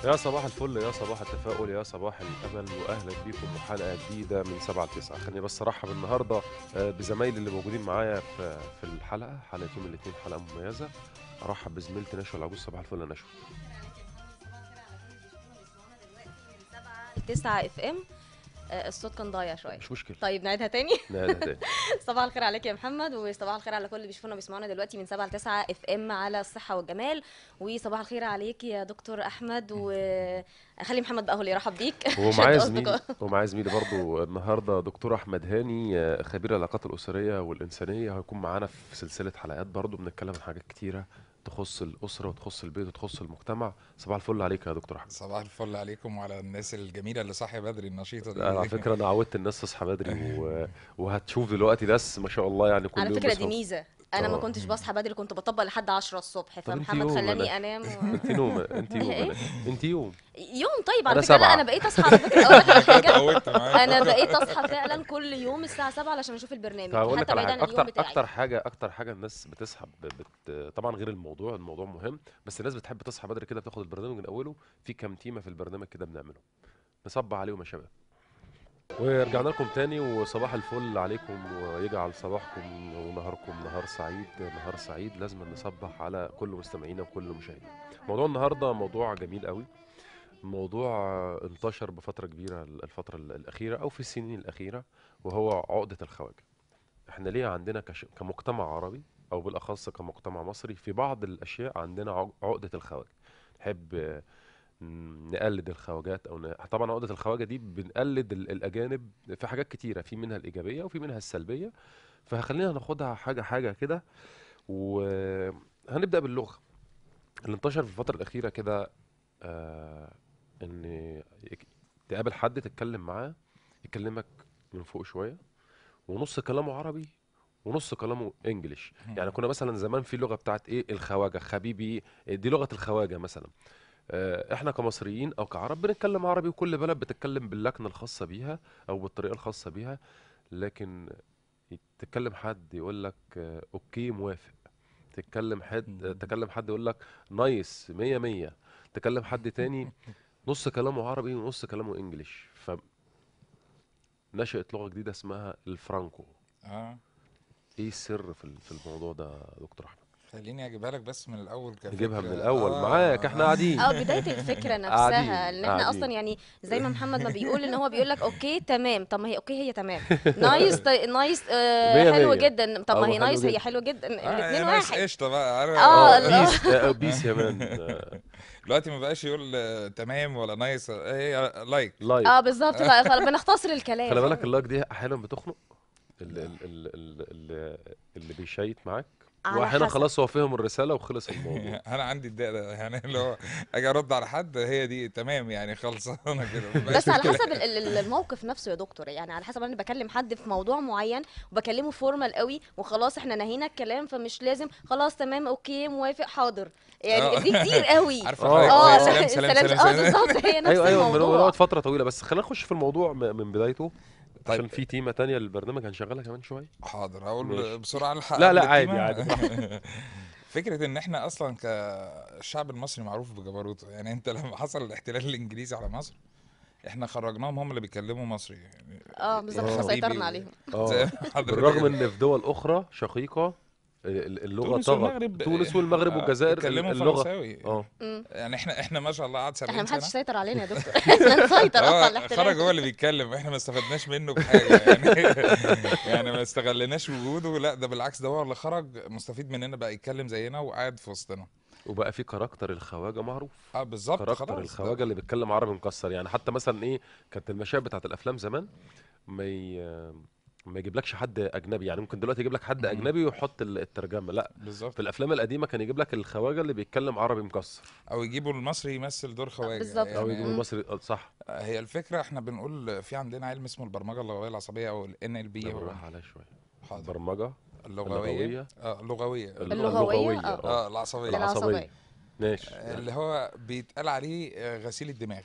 يا صباح الفل يا صباح التفاؤل يا صباح الامل واهلا بيكم وحلقه جديده من 7 ل 9 خليني بس ارحب النهارده آه، بزمايلي اللي موجودين معايا في في الحلقه حلقه يوم الاثنين حلقه مميزه ارحب بزميلتي نشوى العجوز صباح الفل يا نشوى 9 اف ام الصوت كان ضايع شويه مش مشكله طيب نعيدها تاني نادي تاني صباح الخير عليك يا محمد وصباح الخير على كل اللي بيشوفونا وبيسمعونا دلوقتي من 7 ل 9 اف ام على الصحه والجمال وصباح الخير عليك يا دكتور احمد وخلي محمد بقى هو اللي يرحب بيك عشان ومعايا تبقى زميلي أصدقاء. ومعايا زميلي برضو النهارده دكتور احمد هاني آه، خبير العلاقات الاسريه والانسانيه هيكون معانا في سلسله حلقات برضو بنتكلم عن حاجات كتيره تخص الاسره وتخص البيت وتخص المجتمع صباح الفل عليك يا دكتور احمد صباح الفل عليكم وعلى الناس الجميله اللي صاحيه بدري النشيطه دي انا على فكره انا عودت الناس تصحى بدري و... وهتشوف دلوقتي ناس ما شاء الله يعني كل على يوم فكره دي بيصحوا. ميزه انا ما آه. كنتش بصحى بدري كنت بطبق لحد 10 الصبح طب انت فمحمد يوم خلاني أنا. انام و... انت يوم انت يوم إيه؟ أنا. انت يوم يوم طيب أنا على فكره لا سبعة. انا بقيت اصحى على فكره اقول لك على حاجه اتعودت معاك انا بقيت اصحى فعلا كل يوم الساعه 7 علشان اشوف البرنامج طب اقول لك حتى على بعيد حاجه عن اليوم اكتر بتاعي اكتر حاجه اكتر حاجه الناس بتصحى ب- بت... طبعا غير الموضوع الموضوع مهم بس الناس بتحب تصحى بدري كده بتاخد البرنامج من اوله في كام تيمه في البرنامج كده بنعمله نصب عليهم يا شباب ورجعنا لكم تاني وصباح الفل عليكم ويجعل صباحكم ونهاركم نهار سعيد نهار سعيد لازم نصبح على كل مستمعينا وكل مشاهدينا موضوع النهارده موضوع جميل قوي موضوع انتشر بفترة كبيرة الفترة الأخيرة أو في السنين الأخيرة وهو عقدة الخواجة احنا ليه عندنا كش... كمجتمع عربي أو بالأخص كمجتمع مصري في بعض الأشياء عندنا عق- عقدة الخواجة نحب آه، ن- نقلد الخواجات أو ن... طبعا عقدة الخواجة دي بنقلد ال- الأجانب في حاجات كتيرة في منها الإيجابية وفي منها السلبية فخلينا ناخدها حاجة حاجة كده وهنبدأ باللغة اللي انتشر في الفترة الأخيرة كده آه ان يك- تقابل حد تتكلم معاه يكلمك من فوق شويه ونص كلامه عربي ونص كلامه انجليش يعني كنا مثلا زمان في لغه بتاعت ايه الخواجه حبيبي دي لغه الخواجه مثلا آه، احنا كمصريين او كعرب بنتكلم عربي وكل بلد بتتكلم باللكنه الخاصه بيها او بالطريقه الخاصه بيها لكن تتكلم حد يقول لك آه، اوكي موافق تتكلم حد تكلم حد يقول لك نايس مية مية تكلم حد تاني نص كلامه عربي ونص كلامه انجليش ف نشأت لغة جديدة اسمها الفرانكو اه ايه السر في ال- في الموضوع ده يا دكتور احمد خليني اجيبها لك بس من الاول كفكره نجيبها من الاول آه، معاك احنا قاعدين اه بدايه الفكره قاعدين- نفسها ان احنا قاعدين. اصلا يعني زي ما محمد ما بيقول ان هو بيقول لك اوكي تمام طب ما هي اوكي هي تمام نايس ط- نايس آه مية حلو مية. جدا طب أو ما هي حلو نايس هي جدا. حلوه جدا آه، الاثنين يا ناس واحد قشطه بقى عارف آه، اه لا. بيس آه، بيس يا مان آه، دلوقتي ما بقاش يقول آه، تمام ولا نايس آه، هي لايك لايك اه بالظبط بقى خلاص بنختصر الكلام خلي بالك اللايك دي احيانا بتخنق اللي, اللي, اللي, اللي بيشيت معاك على واحيانا حسب. خلاص هو فهم الرسالة وخلص الموضوع انا عندي الداء ده يعني اللي هو اجي ارد على حد هي دي تمام يعني خلصانه كده ما بقاش بس على كده. حسب ال- ال- الموقف نفسه يا دكتور يعني على حسب انا بكلم حد في موضوع معين وبكلمه فورمال قوي وخلاص احنا نهينا الكلام فمش لازم خلاص تمام اوكي موافق حاضر يعني آه. دي كتير قوي عارفه آه، حضرتك اه زي سلام سلام سلام اه سلام بالظبط هي نفس ايوه ايوه الموضوع بنقعد فترة طويلة بس خلينا نخش في الموضوع م- من بدايته طيب. عشان في تيمة تانية للبرنامج هنشغلها كمان شوية حاضر هقول ماشي. بسرعه الحق لا، لا، قبل عادي، التيمة. عادي، فكره ان احنا اصلا كالشعب المصري معروف بجبروته يعني انت لما حصل الاحتلال الانجليزي على مصر احنا خرجناهم هم اللي بيتكلموا مصري يعني اه بالظبط آه. احنا حبيبي سيطرنا و- عليهم زي اه حضرتك بالرغم ان في دول اخرى شقيقة ال- اللغة تونس طغت والمغرب تونس والمغرب آه، والجزائر بيتكلموا اللغة فرنساوي اه مم. يعني احنا احنا ما شاء الله قعد 70 احنا محدش سنه سيطر علينا يا دكتور احنا نسيطر اصلا على اه الاحتلال خرج هو اللي بيتكلم احنا ما استفدناش منه بحاجه يعني يعني ما استغلناش وجوده لا ده بالعكس ده هو اللي خرج مستفيد مننا بقى يتكلم زينا وقاعد في وسطنا وبقى في كاركتر الخواجة معروف اه بالظبط كاركتر خلاص الخواجة اللي بيتكلم عربي مكسر يعني حتى مثلا ايه كانت المشاهد بتاعت الافلام زمان ما ي... ما يجيبلكش حد اجنبي يعني ممكن دلوقتي يجيب لك حد مم. اجنبي ويحط ال- الترجمه لا بالظبط في الافلام القديمه كان يجيب لك الخواجه اللي بيتكلم عربي مكسر او يجيبوا المصري يمثل دور خواجه بالظبط. او يجيبوا مم. المصري آه، صح هي الفكره احنا بنقول في عندنا علم اسمه البرمجه اللغويه العصبيه او ال NLP هو بالراحه عليها شويه حاضر برمجه اللغوية اللغوية. اه اللغوية الل- اللغوية، آه. اه العصبية العصبية. العصبية ماشي اللي هو بيتقال عليه آه، غسيل الدماغ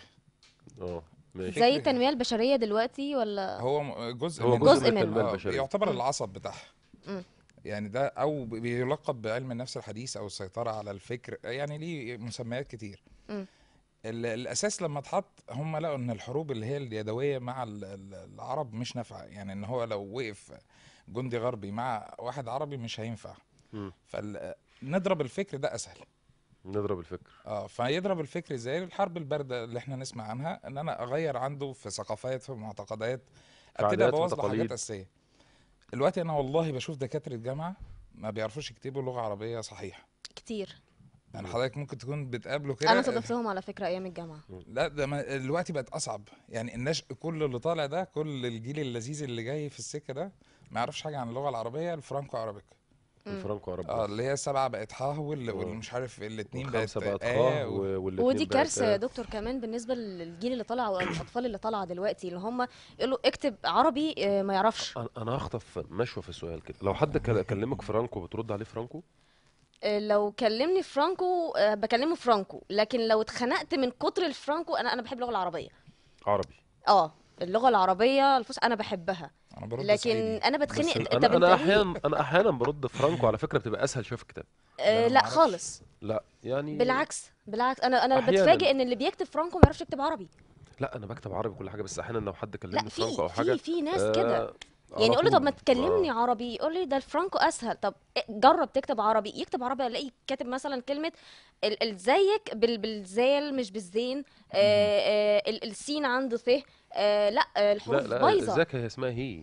اه ماشي فكرة- زي التنمية البشرية دلوقتي ولا هو م- جزء هو من جزء, جزء من منه. التنميه آه، البشريه يعتبر مم. العصب بتاعها مم. يعني ده او ب- بيلقب بعلم النفس الحديث او السيطرة على الفكر يعني ليه مسميات كتير مم. ال- الاساس لما اتحط هم لقوا ان الحروب اللي هي اليدويه مع ال- ال- العرب مش نافعه يعني ان هو لو وقف جندي غربي مع واحد عربي مش هينفع مم. فنضرب الفكر ده اسهل نضرب الفكر اه فيضرب الفكر ازاي الحرب البارده اللي احنا نسمع عنها ان انا اغير عنده في ثقافات في معتقدات في ابتدي عادات، في ابوظ له تقاليد. حاجات اساسيه دلوقتي انا والله بشوف دكاتره جامعه ما بيعرفوش يكتبوا لغه عربيه صحيحه كتير يعني حضرتك ممكن تكون بتقابله كده انا صادفتهم على فكره ايام الجامعه لا ده ما- دلوقتي بقت اصعب يعني النشء كل اللي طالع ده كل الجيل اللذيذ اللي جاي في السكه ده ما يعرفش حاجه عن اللغه العربيه الفرانكو عربيك الفرنكو عربي اه اللي هي سبعه بقت حاه وال- آه. والمش عارف الاتنين بقت والخمسة بقت آه خاء و- و- والاتنين ودي بقت كارثه يا آه. دكتور كمان بالنسبه للجيل اللي طالع او الاطفال اللي طالعه دلوقتي اللي هم يقولوا اكتب عربي آه، ما يعرفش انا أنا هخطف نشوه في السؤال كده لو حد كل- كلمك فرانكو بترد عليه فرانكو آه، لو كلمني فرانكو آه، بكلمه فرانكو لكن لو اتخنقت من كتر الفرانكو انا انا بحب اللغه العربيه عربي اه اللغه العربيه الفصحى انا بحبها انا برد لكن صعيدي. انا بس بتخنق انا طب انا انت ليه؟ احيانا انا احيانا برد فرانكو على فكره بتبقى اسهل شويه في الكتاب آه أنا لا معرفش. خالص لا يعني بالعكس بالعكس انا انا أحياناً. بتفاجئ ان اللي بيكتب فرانكو ما يعرفش يكتب عربي لا انا بكتب عربي كل حاجه بس احيانا لو حد لا كلمني في فرانكو او حاجه في في ناس آه، كده على يعني يقول لي طب ما طول. تكلمني آه. عربي يقول لي ده الفرانكو اسهل طب إيه، جرب تكتب عربي يكتب عربي الاقي كاتب مثلا كلمه ال- الزيك بال بالزال مش بالزين آه آه ال- السين عنده ث آه لا آه، لا الحروف لا بايظه ازيك هي اسمها هي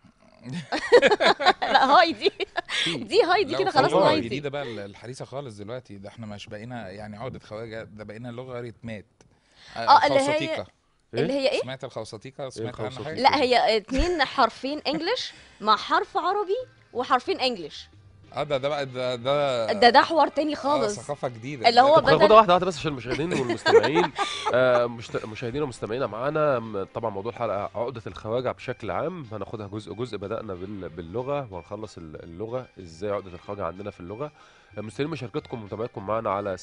لا هاي دي دي هاي دي لا، كده وفي خلاص اللغة هاي دي الجديدة بقى ال- الحديثة خالص دلوقتي ده احنا مش بقينا يعني عقدة خواجة ده بقينا لغة ريتمات آه، اللي هي- الخوصتيكة. اللي هي ايه سمعت الخوصتيكة سمعت عنها الخوصتيكة؟ حاجة لا هي اتنين حرفين انجلش مع حرف عربي وحرفين انجلش اه ده ده بقى ده ده ده ده حوار تاني آه خالص ثقافة جديدة اللي هو طب بدل- خدها واحده واحده بس عشان المشاهدين والمستمعين آه، مشت- مشاهدينا ومستمعينا معانا م- طبعا موضوع الحلقه عقده الخواجه بشكل عام هناخدها جزء جزء بدانا بال- باللغه وهنخلص ال- اللغه ازاي عقده الخواجه عندنا في اللغه آه، مستنيين مشاركتكم ومتابعتكم معانا على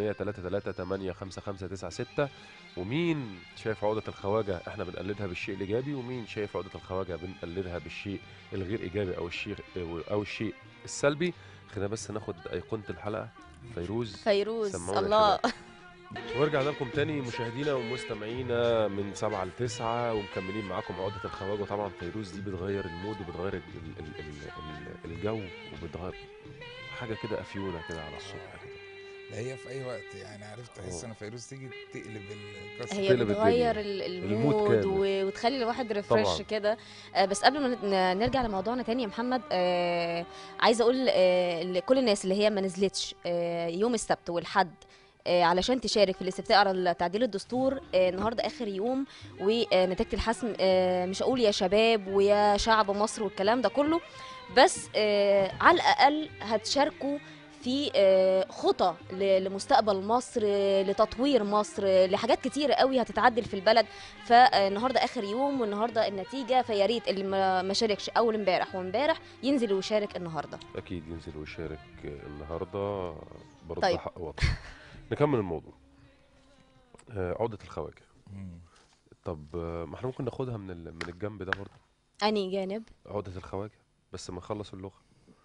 0133 ومين شايف عقده الخواجه احنا بنقلدها بالشيء الايجابي ومين شايف عقده الخواجه بنقلدها بالشيء الغير ايجابي او الشيء او الشيء السلبي خلينا بس ناخد ايقونه الحلقه فيروز فيروز سمعونا الله ورجعنا لكم تاني مشاهدينا ومستمعينا من سبعة لتسعة ومكملين معاكم عقدة الخواجة وطبعا فيروز دي بتغير المود وبتغير ال ال ال ال الجو وبتغير حاجة كده أفيونة كده على الصبح كده ده هي في اي وقت يعني عرفت تحس آه. ان فيروز تيجي تقلب القصة هي تقلب بتغير الدنيا. ال- المود المود كامل. و- وتخلي الواحد ريفرش طبعاً. كده آه، بس قبل ما ن- نرجع لموضوعنا تاني يا محمد آه، عايزه اقول آه، لكل الناس اللي هي ما نزلتش آه، يوم السبت والحد آه، علشان تشارك في الاستفتاء على تعديل الدستور آه، النهارده اخر يوم ونتيجه الحسم آه، مش هقول يا شباب ويا شعب مصر والكلام ده كله بس آه، على الاقل هتشاركوا في آه، خطى ل- لمستقبل مصر آه، لتطوير مصر آه، لحاجات كتيرة قوي هتتعدل في البلد فالنهارده اخر يوم والنهارده النتيجه فيا ريت اللي ما ما شاركش اول امبارح وامبارح ينزل ويشارك النهارده أكيد ينزل ويشارك النهاردة برضه طيب. حق وطن نكمل الموضوع آه، عقدة الخواجة مم. طب آه، ما احنا ممكن ناخدها من ال- من الجنب ده برضه اني جانب عقدة الخواجة بس ما نخلص اللغة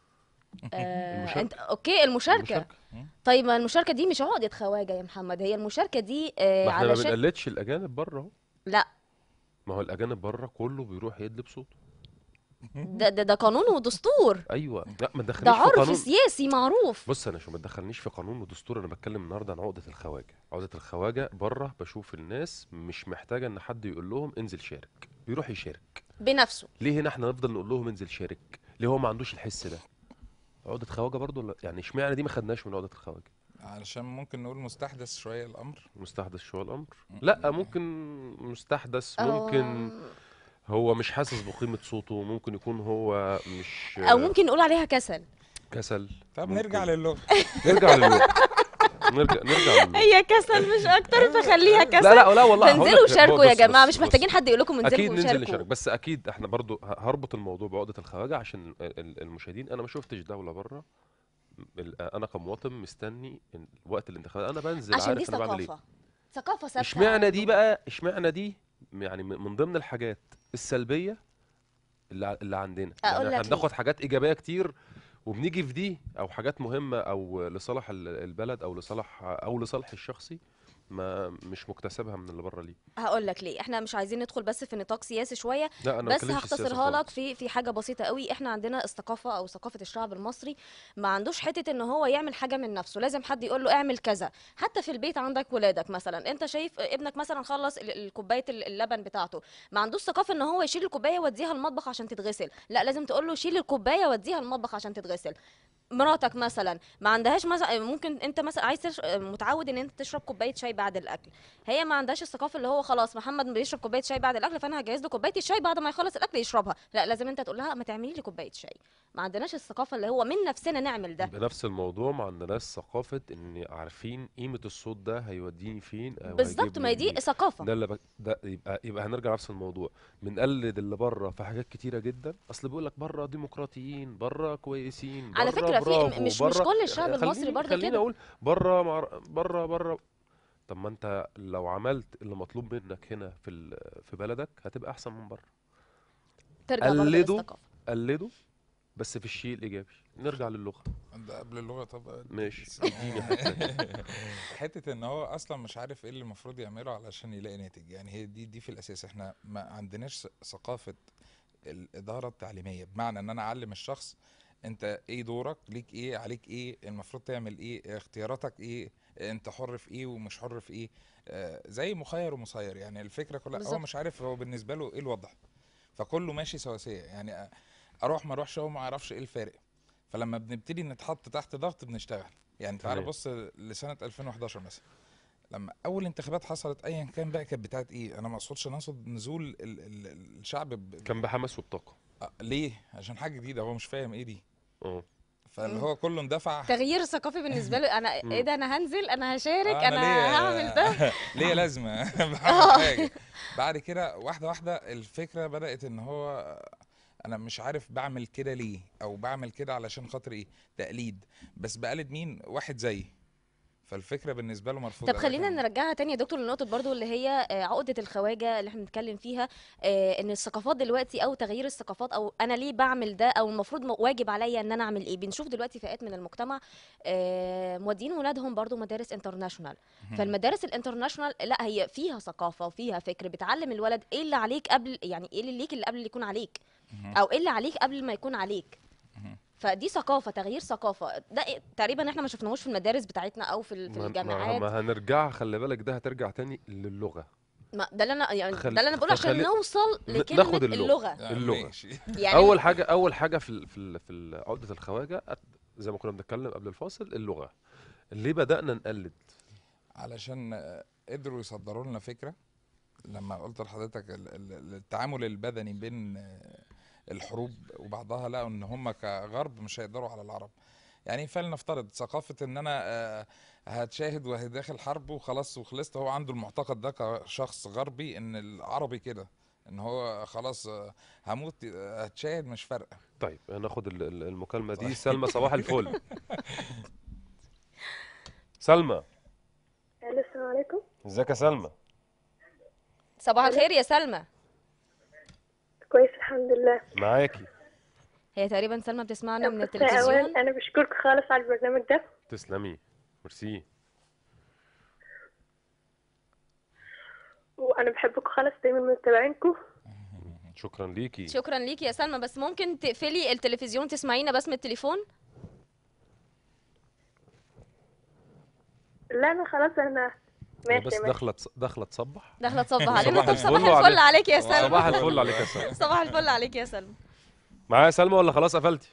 آه المشاركة. انت اوكي المشاركه, المشاركة. طيب ما المشاركه دي مش عقده خواجه يا محمد هي المشاركه دي آه ما احنا ما علشان بنقلدش الأجانب بره أهو لا ما هو الأجانب بره كله بيروح يدلي بصوته ده ده, ده قانون ودستور ايوه لا ما ده تدخلنيش في عرف قانون سياسي معروف بص انا شو ما تدخلنيش في قانون ودستور انا بتكلم النهارده عن عقده الخواجه عقده الخواجه بره بشوف الناس مش محتاجه ان حد يقول لهم انزل شارك بيروح يشارك بنفسه ليه هنا احنا نفضل نقول لهم انزل شارك ليه هو ما عندوش الحس ده عقده خواجه برضو لا يعني اشمعنى دي ما خدناش من عقده الخواجه علشان ممكن نقول مستحدث شوية الامر مستحدث شويه الامر لا ممكن مستحدث ممكن آه، هو مش حاسس بقيمه صوته ممكن يكون هو مش او ممكن نقول عليها كسل كسل طب ممكن. نرجع للغة نرجع للغه نرجع نرجع للغة. هي كسل مش اكتر فخليها كسل لا لا لا والله هقول فانزلوا لك- وشاركوا يا بص- جماعه بص- مش بص. محتاجين حد يقول لكم انزلوا اكيد ننزل وشاركوا نشارك بس اكيد احنا برضو ه- هربط الموضوع بعقده الخواجه عشان ال- ال- المشاهدين انا ما شفتش دوله بره ال- انا كمواطن مستني إن وقت الانتخابات انا بنزل عشان دي عارف انا بعمل ايه ثقافه ثقافه ثابته اشمعنى دي عندهم. بقى اشمعنى دي يعني من من ضمن الحاجات السلبيه اللي ع- اللي عندنا أقول يعني احنا لك بناخد حاجات ايجابيه كتير وبنيجي في دي او حاجات مهمه او لصالح ال- البلد او لصالح او لصالحي الشخصي ما مش مكتسبها من اللي بره ليه هقول لك ليه احنا مش عايزين ندخل بس في نطاق سياسي شويه لا انا ما بس بتكلمش في السياسة هختصرها لك خالص. في في حاجه بسيطه قوي احنا عندنا الثقافه او ثقافه الشعب المصري ما عندوش حته ان هو يعمل حاجه من نفسه لازم حد يقول له اعمل كذا حتى في البيت عندك ولادك مثلا انت شايف ابنك مثلا خلص ال- ال- كوبايه ال- اللبن بتاعته ما عندوش ثقافه ان هو يشيل الكوبايه ويوديها المطبخ عشان تتغسل لا لازم تقول له شيل الكوبايه وديها المطبخ عشان تتغسل مراتك مثلا ما عندهاش مثلا ممكن انت مثلا عايز تش... متعود ان انت تشرب كوبايه شاي بعد الاكل هي ما عندهاش الثقافه اللي هو خلاص محمد بيشرب كوبايه شاي بعد الاكل فانا هجهز له كوبايه الشاي بعد ما يخلص الاكل يشربها لا لازم انت تقول لها ما تعملي لي كوبايه شاي ما عندناش الثقافه اللي هو من نفسنا نعمل ده بنفس الموضوع ما عندناش ثقافة ان عارفين قيمة الصوت ده هيوديني فين او بالظبط هيجيبني ما هي دي منين. ثقافه ده اللي بك... ده يبقى يبقى هنرجع نفس الموضوع بنقلد اللي بره في حاجات كتيرة جدا اصل بيقول لك بره ديمقراطيين بره كويسين على بره فكرة في- برافو مش- مش بره كل الشعب المصري خليني برضه خليني كده. اقول بره مع... بره بره طب ما انت لو عملت اللي مطلوب منك هنا في ال... في بلدك هتبقى احسن من بره ترجع برضه قلده. للثقافه قلده بس في الشيء الايجابي نرجع للغة ده قبل اللغه طب ماشي اديني حتة حته ان هو اصلا مش عارف ايه اللي المفروض يعمله علشان يلاقي ناتج يعني هي دي دي في الاساس احنا ما عندناش ثقافه الاداره التعليميه بمعنى ان انا اعلم الشخص انت ايه دورك ليك ايه عليك ايه المفروض تعمل ايه اختياراتك ايه انت حر في ايه ومش حر في ايه آه زي مخير ومسير يعني الفكره كلها هو بالظبط. مش عارف هو بالنسبه له ايه الوضع فكله ماشي سواسيه يعني أ- اروح ما اروحش هو ما يعرفش ايه الفارق فلما بنبتدي نتحط تحت ضغط بنشتغل يعني تعال تمام. بص لسنه 2011 مثلا لما اول انتخابات حصلت ايا كان بقى كانت بتاعت ايه انا ما اقصدش نقصد نزول ال ال الشعب ب... كان بحماس وبطاقة آه، ليه عشان حاجه جديده هو مش فاهم ايه دي اه فاللي مم. هو كله اندفع تغيير ثقافي بالنسبه له انا مم. ايه ده انا هنزل انا هشارك آه، انا ليه هعمل ده ليه لازمه آه. بعمل حاجه بعد كده واحده واحده الفكره بدات ان هو انا مش عارف بعمل كده ليه او بعمل كده علشان خاطر ايه تقليد بس بقلد مين واحد زيي فالفكره بالنسبه له مرفوضه طب خلينا لكن- نرجعها تاني يا دكتور لنقطة برضو اللي هي آه، عقدة الخواجة اللي احنا بنتكلم فيها آه، ان الثقافات دلوقتي او تغيير الثقافات او انا ليه بعمل ده او المفروض م- واجب عليا ان انا اعمل ايه بنشوف دلوقتي فئات من المجتمع آه، مودين ولادهم برضو مدارس انترناشونال فالمدارس الانترناشونال لا هي فيها ثقافة وفيها فكر بتعلم الولد ايه اللي عليك قبل يعني ايه اللي ليك اللي قبل اللي يكون عليك مهم. او ايه اللي عليك قبل ما يكون عليك مهم. فدي ثقافة تغيير ثقافة ده إيه- تقريبا احنا ما شفناهوش في المدارس بتاعتنا او في ال- في ما- ما- الجامعات ما هنرجع خلي بالك ده هترجع تاني للغة ما ده اللي انا يعني خل- ده اللي انا بقوله عشان فخلي- نوصل ن- لكلمه ناخد اللغة. اللغه يعني اللغة. ماشي. يعني اول حاجه اول حاجه في ال- في ال- في ال- عقده الخواجه أت- زي ما كنا بنتكلم قبل الفاصل اللغه ليه بدانا نقلد علشان آه، قدروا يصدروا لنا فكره لما قلت لحضرتك ال- ال- التعامل البدني بين آه، الحروب وبعضها لقوا ان هم كغرب مش هيقدروا على العرب يعني فلنفترض ثقافة ان انا آه، هتشاهد وهداخل حرب وخلاص وخلصت هو عنده المعتقد ده كشخص غربي ان العربي كده ان هو خلاص آه، هموت آه، هتشاهد مش فارقة طيب ناخد ال- ال- المكالمه دي طيب. سلمى صباح الفل سلمى الو السلام عليكم ازيك يا سلمى صباح الخير يا سلمى كويس الحمد لله معاكي هي تقريبا سلمى بتسمعنا من بس التلفزيون اولا انا بشكرك خالص على البرنامج ده تسلمي ميرسي وانا بحبكم خالص دايما متابعينكم شكرا ليكي شكرا ليكي يا سلمى بس ممكن تقفلي التلفزيون تسمعينا بس من التليفون لا انا خلاص انا هي ماشي بس ماشي داخله تص- داخله تصبح داخله تصبح علينا طب الفل صباح عليك. الفل عليك يا سلمى صباح الفل عليك يا سلمى صباح الفل عليك يا سلمى معايا سلمى ولا خلاص قفلتي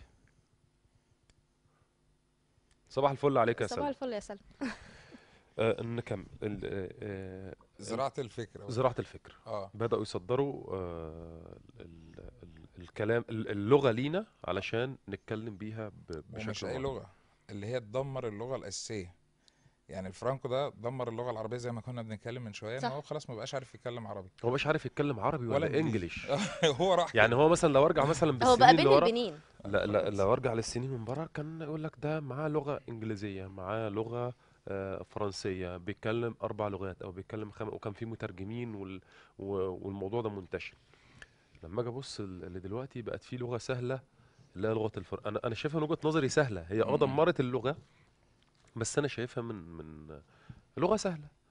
صباح الفل عليك يا صباح سلمى الفل يا سلمى آه نكمل ال- آه، آه، زراعة الفكرة زراعه الفكر اه بدأوا يصدروا آه، ال- ال- الكلام ال- اللغة لينا علشان نتكلم بيها ب- ومش بشكل اي واضح. لغه اللي هي تدمر اللغه الاساسيه يعني الفرانكو ده دمر اللغه العربيه زي ما كنا بنتكلم من شويه ان صح. هو خلاص ما بقاش عارف يتكلم عربي هو مش عارف يتكلم عربي ولا, ولا انجليش هو راح يعني هو مثلا لو ارجع مثلا هو بالسنين بقى بين اللي ورا البنين لا لا لو ارجع للسنين من بره كان يقول لك ده معاه لغة انجليزية معاه لغة آه، فرنسية بيتكلم اربع لغات او بيتكلم خم... وكان في مترجمين وال... و- والموضوع ده منتشر لما اجي ابص ل- اللي دلوقتي بقت في لغة سهلة اللي هي لغة الفر... انا انا شايفها من وجهة نظري سهلة هي اه مم. دمرت اللغة بس انا شايفها من من لغة سهلة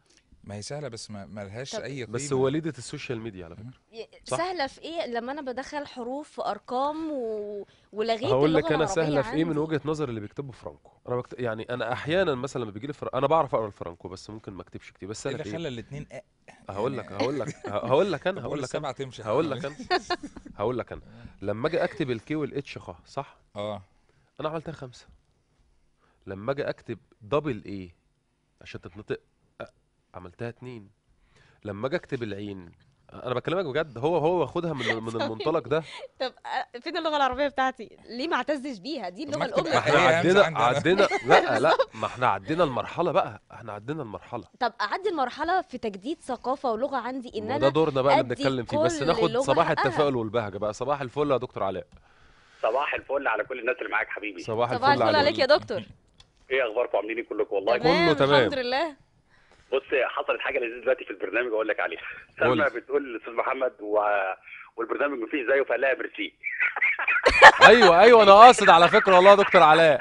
ما هي سهله بس ما ما لهاش طب- اي قيمه بس وليده السوشيال ميديا على فكره ي- صح. سهله في ايه لما انا بدخل حروف في ارقام و... ولغيت هقول لك اللغة انا العربية سهله في ايه من عندي. وجهه نظري اللي بيكتبوا فرانكو انا بكت... يعني انا احيانا مثلا لما بيجي لي فر... انا بعرف اقرا الفرانكو بس ممكن ما اكتبش كتير بس ايه سهله اللي في خلى ايه الاثنين هقول لك هقول لك هقول لك انا هقول هقول لك السبعه انا تمشي هقول لك انا هقول لك انا لما اجي اكتب الكي والاتش خ صح اه انا عملتها خمسه لما اجي اكتب دبل ايه عشان تتنطق أ- عملتها اتنين لما اجي اكتب العين انا بكلمك بجد هو هو واخدها من من المنطلق ده طب أ- فين اللغه العربيه بتاعتي ليه ما اعتزش بيها دي طب اللغه ما اكتب الام ما احنا هي همزة عدينا عندنا. عدينا لا لا ما احنا عدينا المرحله بقى احنا عدينا المرحله طب اعدي المرحله في تجديد ثقافه ولغه عندي ان ما انا ده دورنا بقى اللي أدي بنتكلم فيه بس كل ناخد لغة صباح حقها. التفاؤل والبهجه بقى صباح الفل يا دكتور علاء صباح الفل على كل الناس اللي معاك حبيبي صباح صباح الفل عليك عليك يا دكتور ايه اخباركم عاملين ايه كلكم والله كله تمام. الحمد لله بص حصلت حاجه لذيذه دلوقتي في البرنامج اقول لك عليها قول. سلمى بتقول للاستاذ محمد و... والبرنامج مفيش زيه فقال لها ميرسي ايوه ايوه انا قاصد على فكره والله يا دكتور علاء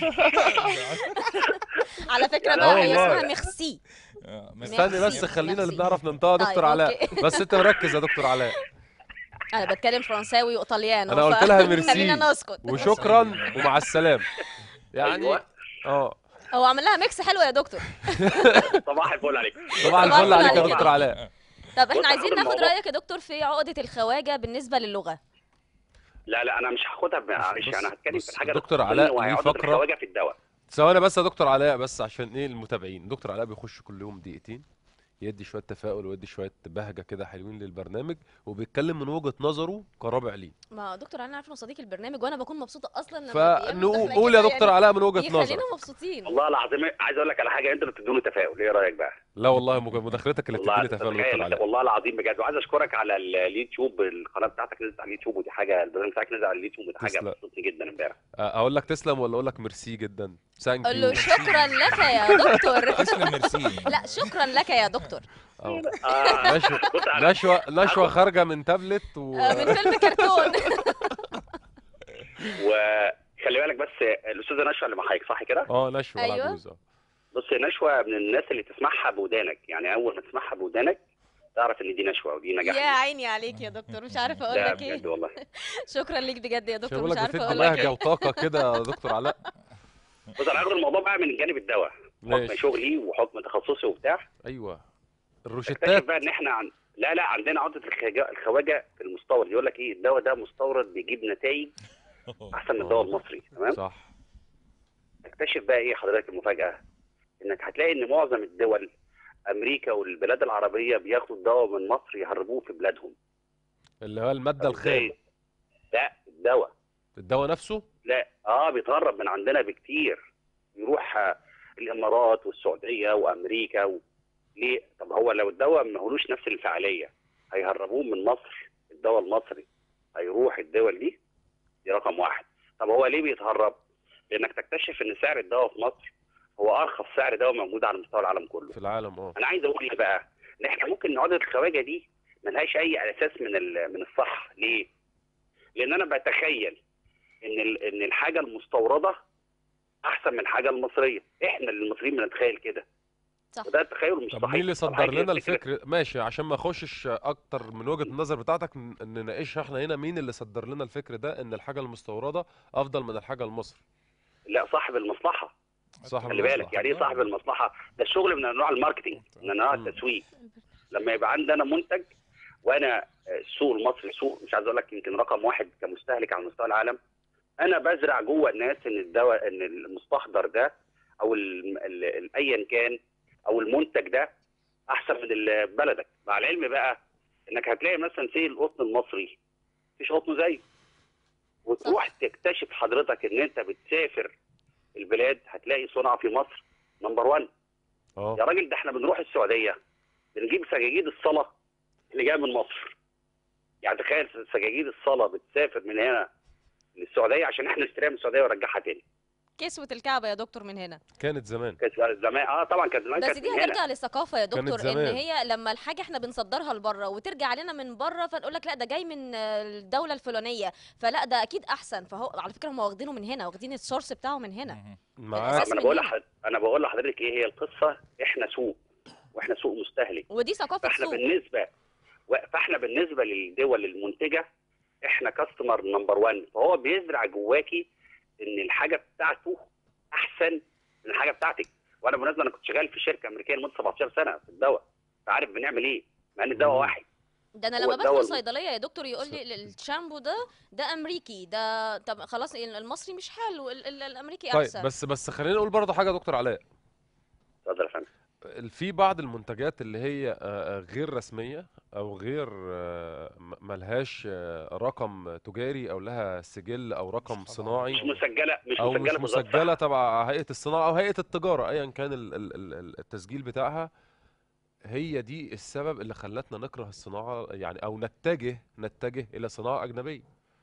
على فكره لا بقى هي والله. اسمها ميرسي آه، بس- استني بس ميرسي. خلينا اللي ميرسي. بنعرف ننطقها يا طيب، دكتور علاء أوكي. بس انت مركز يا دكتور علاء انا بتكلم فرنساوي وايطاليانو أنا قلت ف- لها ميرسي. خلينا نسكت وشكرا ومع السلامه يعني أيوة. اه هو عمل لها ميكس حلو يا دكتور صباح الفل عليك صباح صباح الفل عليك يا عليك. دكتور علاء طب بص، احنا عايزين هاخد ناخد الموضوع. رايك يا دكتور في عقده الخواجه بالنسبه للغه لا لا انا مش هاخدها معلش بص- انا هتكلم بص، في الحاجه دكتور اللي علاء تخصني ليه وهي عقدة فقرة. الخواجه في الدواء ثواني بس يا دكتور علاء بس عشان ايه المتابعين دكتور علاء بيخش كل يوم دقيقتين يدي شويه تفاؤل ويدي شويه بهجه كده حلوين للبرنامج وبيتكلم من وجهه نظره كرابع ليه ما دكتور انا عارفه انه صديق البرنامج وانا بكون مبسوطه اصلا لما بيعمل فنقول دخلة قول يا كده دكتور يعني علاء من وجهه نظرك يخلينا مبسوطين والله العظيم عايز اقول لك على حاجه انتوا اللي بتدوني تفاؤل ايه رايك بقى لا والله مج- مداخلتك اللي والله بتديني تفاؤل يا تخيل دكتور انت- علاء والله العظيم بجد وعايز اشكرك على ال- اليوتيوب القناه بتاعتك نزلت على اليوتيوب ودي حاجه البرنامج بتاعك نزل على اليوتيوب ودي حاجه تسلم. بسطتني جدا امبارح اقول لك تسلم ولا اقول لك ميرسي جدا ثانك قول له يو شكرا لك يا دكتور تسلم ميرسي لا شكرا لك يا دكتور أهو. آه، نشوة بص أنا- نشوة نشوة خارجة من تابلت و آه، من فيلم كرتون وخلي بالك بس الاستاذه نشوى اللي معاك صح كده؟ اه نشوة أيوة. العجوز اه بص نشوى من الناس اللي تسمعها بودانك يعني اول ما تسمعها بودانك تعرف ان دي نشوى ودي نجاح يا عيني عليك يا دكتور مش عارفه اقول ده لك ايه بجد والله شكرا ليك بجد يا دكتور بقول مش لك عارفه بتدي اقول لك بهجة ايه وطاقة كده يا دكتور علاء بص انا هاخد الموضوع بقى من جانب الدواء حكم ماشي شغلي وحكم تخصصي وبتاع ايوه اكتشف الروشتات بقى ان احنا عن... لا لا عندنا عقده الخواجه الخواجه في المستورد يقول لك ايه الدواء ده مستورد بيجيب نتائج احسن من الدواء المصري تمام صح تكتشف بقى ايه حضرتك المفاجاه انك هتلاقي ان معظم الدول امريكا والبلاد العربيه بياخدوا الدواء من مصر يهربوه في بلادهم اللي هو المادة الخام إزاي؟ لا الدواء الدواء نفسه لا اه بيتهرب من عندنا بكتير يروح آه، الامارات والسعوديه وامريكا و... ليه؟ طب هو لو الدواء ما هولوش نفس الفعاليه هيهربوه من مصر الدواء المصري هيروح الدول دي دي رقم واحد طب هو ليه بيتهرب؟ لانك تكتشف ان سعر الدواء في مصر هو ارخص سعر دواء موجود على مستوى العالم كله في العالم اه انا عايز اقول ايه بقى؟ ان احنا ممكن نقعد الخواجه دي ملهاش اي اساس من ال- من الصح ليه؟ لان انا بتخيل ان ال- ان الحاجه المستورده احسن من الحاجه المصريه احنا اللي المصريين بنتخيل كده صح وده التخيل مش طب صحيح مين اللي طب صدر هيجي لنا يفتكر- الفكر ماشي عشان ما اخشش اكتر من وجهة النظر بتاعتك ن- نناقشها احنا هنا مين اللي صدر لنا الفكر ده ان الحاجة المستوردة افضل من الحاجة المصري لا صاحب المصلحه صح خلي بالك المصلحة. يعني ايه صاحب المصلحه ده الشغل من انواع الماركتينج من انواع مم. التسويق لما يبقى عندنا منتج وانا السوق المصري سوق مش عايز اقول لك يمكن رقم واحد كمستهلك على مستوى العالم انا بزرع جوه الناس ان الدواء ان المستحضر ده او ال- ال- ال- ايا كان او المنتج ده احسن من ال- بلدك مع العلم بقى انك هتلاقي مثلا سي القطن المصري مفيش قطن زيه وتروح تكتشف حضرتك ان انت بتسافر البلاد هتلاقي صنع في مصر نمبر 1 اه يا راجل ده احنا بنروح السعوديه بنجيب سجاجيد الصلاه اللي جايه من مصر يعني تخيل سجاجيد الصلاه بتسافر من هنا للسعوديه عشان احنا نشتريها من السعوديه ونرجعها تاني كسوة الكعبة يا دكتور من هنا كانت زمان كانت زمان اه طبعا كانت زمان بس كانت دي من هنا هترجع للثقافة يا كانت دكتور ان زمان. هي لما الحاجة احنا بنصدرها لبره وترجع لنا من بره فنقول لك لا ده جاي من آه، الدولة الفلانية فلا ده اكيد احسن فهو على فكرة هم واخدينه من هنا واخدين السورس بتاعه من هنا مهم. معاك أساس ما انا من بقول هنا. لح- انا بقول لحضرتك ايه هي القصه احنا سوق واحنا سوق مستهلك ودي ثقافه فاحنا سوق بالنسبه و- فاحنا بالنسبه للدول المنتجه احنا كاستمر نمبر 1 فهو بيزرع جواكي ان الحاجه بتاعته احسن من الحاجه بتاعتك وانا بالمناسبه انا كنت شغال في شركه امريكيه لمده 17 سنه في الدواء فعارف بنعمل ايه مع ان الدواء مم. واحد ده انا هو لما الدواء بدخل الم- صيدليه يا دكتور يقول لي ال- الشامبو ده ده امريكي ده طب خلاص المصري مش حلو ال- ال- الامريكي طيب احسن بس بس خلينا نقول برضه حاجه يا دكتور علاء اتفضل يا فندم ال- في بعض المنتجات اللي هي آه، آه، غير رسميه او غير آه، م- ملهاش آه، رقم تجاري او لها سجل او رقم مش صناعي مش مسجله مش او مسجله مش في وزارة مسجله الصحة. تبع هيئه الصناعه او هيئه التجاره ايا كان ال- ال- ال- ال- التسجيل بتاعها هي دي السبب اللي خلتنا نكره الصناعه يعني او نتجه نتجه الى صناعه اجنبيه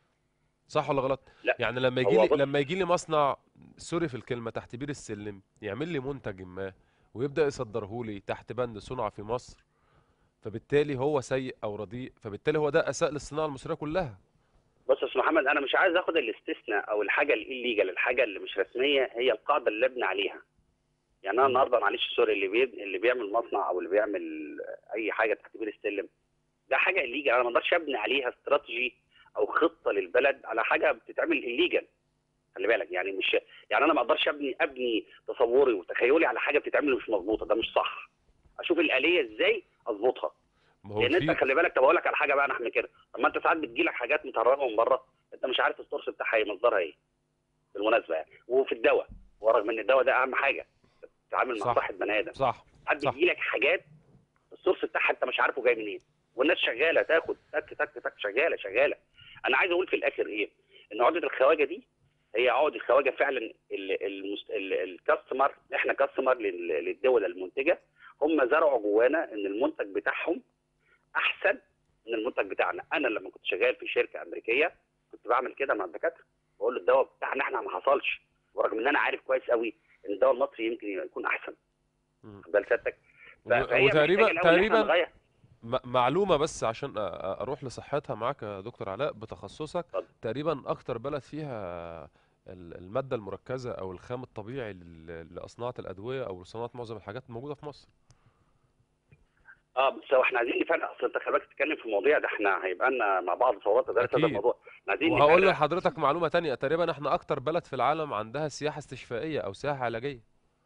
صح ولا غلط لا، يعني لما هو يجي لي بص- لما يجي لي مصنع سوري في الكلمه تحت بير السلم يعمل لي منتج ما ويبدا يصدره لي تحت بند صنع في مصر فبالتالي هو سيء او رديء فبالتالي هو ده اساء للصناعه المصريه كلها بص يا استاذ محمد انا مش عايز اخد الاستثناء او الحاجه الليجال الحاجه اللي مش رسميه هي القاعده اللي ابني عليها يعني انا النهارده معلش سوري اللي بي... اللي بيعمل مصنع او اللي بيعمل اي حاجه تحت بير السلم ده حاجه الليجال انا ما اقدرش ابني عليها استراتيجي او خطه للبلد على حاجه بتتعمل الليجال خلي بالك يعني مش يعني انا ما اقدرش ابني ابني تصوري وتخيلي على حاجه بتتعمل مش مظبوطه ده مش صح اشوف الاليه ازاي اظبطها ما هو لان انت في خلي بالك طب اقول لك على حاجه بقى انا احمي كده طب ما انت ساعات بتجيلك حاجات متهربه من بره انت مش عارف السورس بتاعها ايه مصدرها ايه بالمناسبه يعني وفي الدواء ورغم ان الدواء ده اهم حاجه تتعامل صح. مع صحه بني ادم صح ساعات صح. بيجيلك حاجات السورس بتاعها انت مش عارفه جاي منين والناس شغاله تاخد تك تك تك شغاله شغاله انا عايز اقول في الاخر ايه ان عقده الخواجه دي هي عقده الخواجه فعلا ال- المست... ال- الكاستمر احنا كاستمر لل- للدول المنتجه هم زرعوا جوانا ان المنتج بتاعهم احسن من المنتج بتاعنا انا لما كنت شغال في شركه امريكيه كنت بعمل كده مع الدكاتره بقول له الدواء بتاعنا احنا ما حصلش ورغم ان انا عارف كويس قوي ان الدواء المصري يمكن يكون احسن مم. خد بال سيادتك ف- و- فهي وتقريبا محتاجة الأول إن إحنا تقريبا نغير. م- معلومة بس عشان أ- أ- أروح لصحتها معاك يا دكتور علاء بتخصصك اتفضل. تقريبا أكتر بلد فيها ال- المادة المركزة أو الخام الطبيعي لل- لأصناعة الأدوية أو لصناعة معظم الحاجات موجودة في مصر اه بس هو احنا عايزين نفرق اصل انت خلي بالك تتكلم في مواضيع ده احنا هيبقى لنا مع بعض صورات ده هذا أكيد. الموضوع احنا عايزين وهقول نفرق. لحضرتك معلومة تانية تقريبا احنا أكتر بلد في العالم عندها سياحة استشفائية أو سياحة علاجية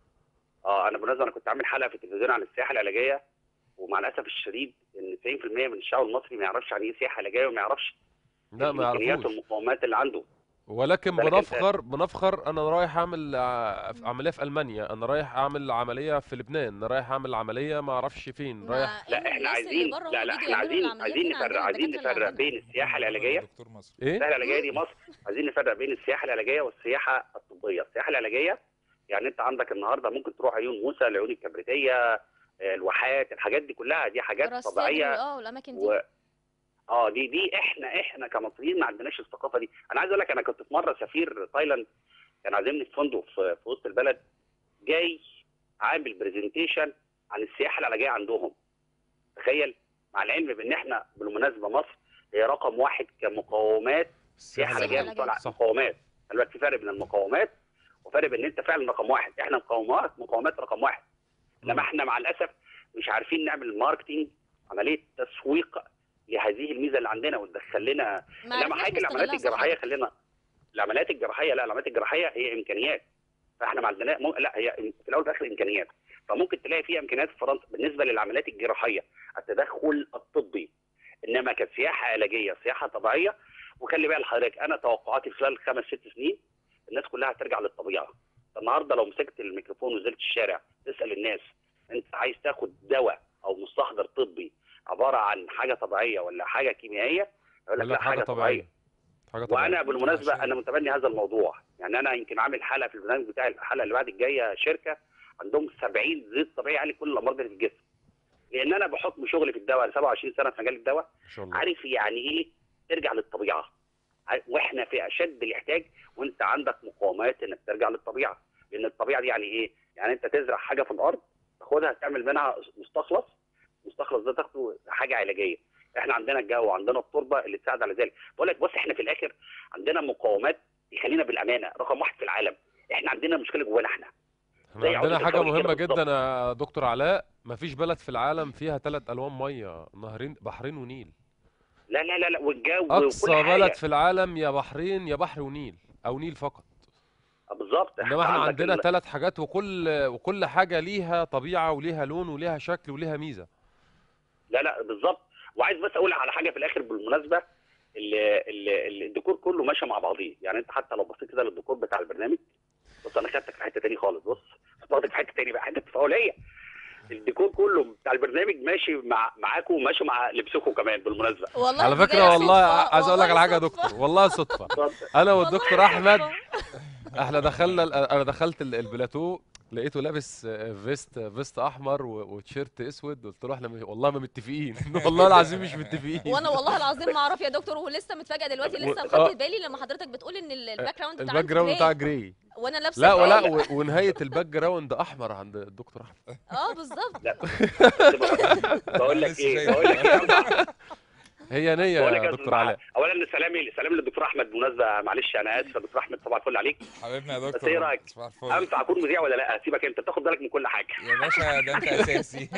اه انا بالمناسبه انا كنت عامل حلقه في التلفزيون عن السياحه العلاجيه ومع الاسف الشديد ان 90% من الشعب المصري ما يعرفش يعني ايه سياحه علاجيه وما يعرفش لا ما الامكانيات يعرفوش والمقومات اللي عنده ولكن بالك أنت- بنفخر بنفخر انا رايح اعمل ع- عمليه في المانيا انا رايح اعمل عمليه في لبنان انا رايح اعمل عمليه ما اعرفش فين رايح مع لا إن احنا الناس اللي عايزين بره لا هم لا بيجوا احنا يعملوا عايزين العمليات عايزين من عندنا نفرق عايزين الدكاترة اللي نفرق عندنا. بين السياحه العلاجيه دكتور مصر ايه السياحه العلاجيه دي مصر عايزين نفرق بين السياحه العلاجيه والسياحه الطبيه السياحه العلاجيه يعني انت عندك النهارده ممكن تروح عيون موسى العيون الكبريتيه آه، الواحات الحاجات دي كلها دي حاجات راس سدر طبيعيه اه والاماكن دي و... اه دي دي احنا احنا كمصريين ما عندناش الثقافه دي انا عايز اقول لك انا كنت في مره سفير تايلاند كان عازمني في فندق في, في وسط البلد جاي عامل برزنتيشن عن السياحه العلاجيه عندهم تخيل مع العلم بان احنا بالمناسبه مصر هي رقم واحد كمقومات سياحه العلاجية. علاجيه العلاجية. مستوى صح. مقومات خلي بالك في فرق بين المقومات وفرق بين ان انت فعلا رقم واحد احنا مقومات مقومات رقم واحد انما احنا مع الاسف مش عارفين نعمل ماركتينج عمليه تسويق لهذه الميزه اللي عندنا وتدخل لنا ما انما عرفناش حاجه العمليات نستغلها صح. الجراحيه خلينا العمليات الجراحيه لا العمليات الجراحيه هي امكانيات فاحنا ما عندنا مو... لا هي في الاول وفي الاخر امكانيات فممكن تلاقي فيها امكانيات في فرنسا بالنسبه للعمليات الجراحيه التدخل الطبي انما كسياحه علاجيه سياحه طبيعيه وخلي بالك حضرتك انا توقعاتي خلال خمس ست سنين الناس كلها هترجع للطبيعه النهارده لو مسكت الميكروفون ونزلت الشارع تسال الناس انت عايز تاخد دواء او مستحضر طبي عباره عن حاجه طبيعيه ولا حاجه كيميائيه يقول لك لا لا حاجه طبيعيه حاجه طبيعيه وانا بالمناسبه عشان- انا متبني هذا الموضوع يعني انا يمكن عامل حلقه في البرنامج بتاعي الحلقه اللي بعد الجايه شركه عندهم 70 زيت طبيعي يعالج كل الامراض اللي في الجسم لان انا بحكم شغلي في الدواء 27 سنه في مجال الدواء ان شاء الله عارف يعني ايه ترجع للطبيعه ع- واحنا في اشد الاحتياج وانت عندك مقاومات انك ترجع للطبيعه لان الطبيعه دي يعني ايه يعني انت تزرع حاجه في الارض تاخدها تعمل منها مستخلص مستخلص ده تاخده حاجه علاجيه احنا عندنا الجو وعندنا التربه اللي تساعد على ذلك بقول لك بص احنا في الاخر عندنا مقاومات يخلينا بالامانه رقم واحد في العالم احنا عندنا مشكله جوانا احنا احنا زي عندنا عقدة حاجه الخواجة مهمه كده جدا يا دكتور علاء مفيش بلد في العالم فيها ثلاث الوان ميه نهرين بحرين ونيل لا لا لا لا والجو اقصى وكل حاجه بلد في العالم يا بحرين يا بحر ونيل او نيل فقط بالظبط انما احنا عندك عندنا ال- ثلاث حاجات وكل وكل حاجه ليها طبيعه وليها لون وليها شكل وليها ميزه لا لا بالظبط وعايز بس اقول على حاجه في الاخر بالمناسبه ال- ال- ال- الديكور كله ماشي مع بعضيه يعني انت حتى لو بصيت كده للديكور بتاع البرنامج بص انا خدتك في حته تاني خالص بص باخدك في حته تاني بقى حته تفاؤليه الديكور كله بتاع البرنامج ماشي مع معاكم وماشي مع لبسكم كمان بالمناسبه والله على دي فكره جاية والله صدفة، عايز اقول لك والله على حاجه يا صدفة. دكتور والله صدفه اتفضل. انا والله والدكتور احمد صدفة. احنا دخلنا ال- انا دخلت ال- البلاتو لقيته لابس آه، فيست فيست احمر و- وتيشيرت اسود قلت له احنا مش- والله ما متفقين والله العظيم مش متفقين وانا والله العظيم ما اعرف يا دكتور ولسه متفاجئه دلوقتي و- لسه آه. خدت بالي لما حضرتك بتقول ان ال- الباك جراوند بتاع الباك جراوند بتاع جراي وانا لابسه لا ولا جراي. و- ونهايه الباك جراوند احمر عند الدكتور احمد اه بالظبط بقول لك لسه ايه شايف. بقول لك ايه هي نيه بقول لك يا يا دكتور علاء اولا سلامي سلامي للدكتور احمد بالمناسبه معلش انا اسف يا دكتور احمد صباح الفل عليك حبيبنا يا بس دكتور إيه رأيك؟ صباح الفل انفع اكون مذيع ولا لا سيبك انت بتاخد بالك من كل حاجه يا باشا ده انت اساسي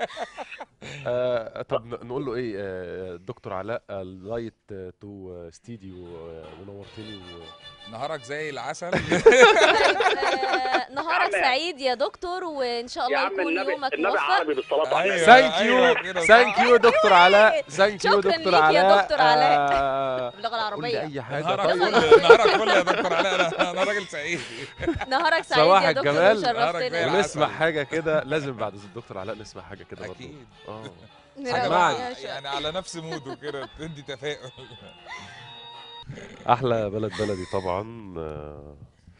آه طب ن- نقول له ايه آه دكتور علاء لايت تو ستوديو ونورتني و- نهارك زي العسل طيب آه، نهارك يا عم. سعيد يا دكتور وان شاء يا الله عم يكون النبي يومك النبي موفق عربي بالصلاه على أيوة. النبي. ثانك يو أيوة كده، ثانك يو دكتور علاء ثانك يو شكراً دكتور ليك يا علاء دكتور علاء. آه، باللغه قول لي العربيه اي حاجه نهارك طيب فل نهارك فل يا دكتور علاء انا انا راجل سعيد نهارك سعيد صباح يا دكتور الجمال. نهارك زي وشرفتنا العسل. ونسمع حاجه كده لازم بعد الدكتور علاء نسمع حاجه كده برضه اكيد اه نروق جماعة. يا شباب. يعني على نفس موده كده تدي تفاؤل احلى بلد بلدي طبعا آه،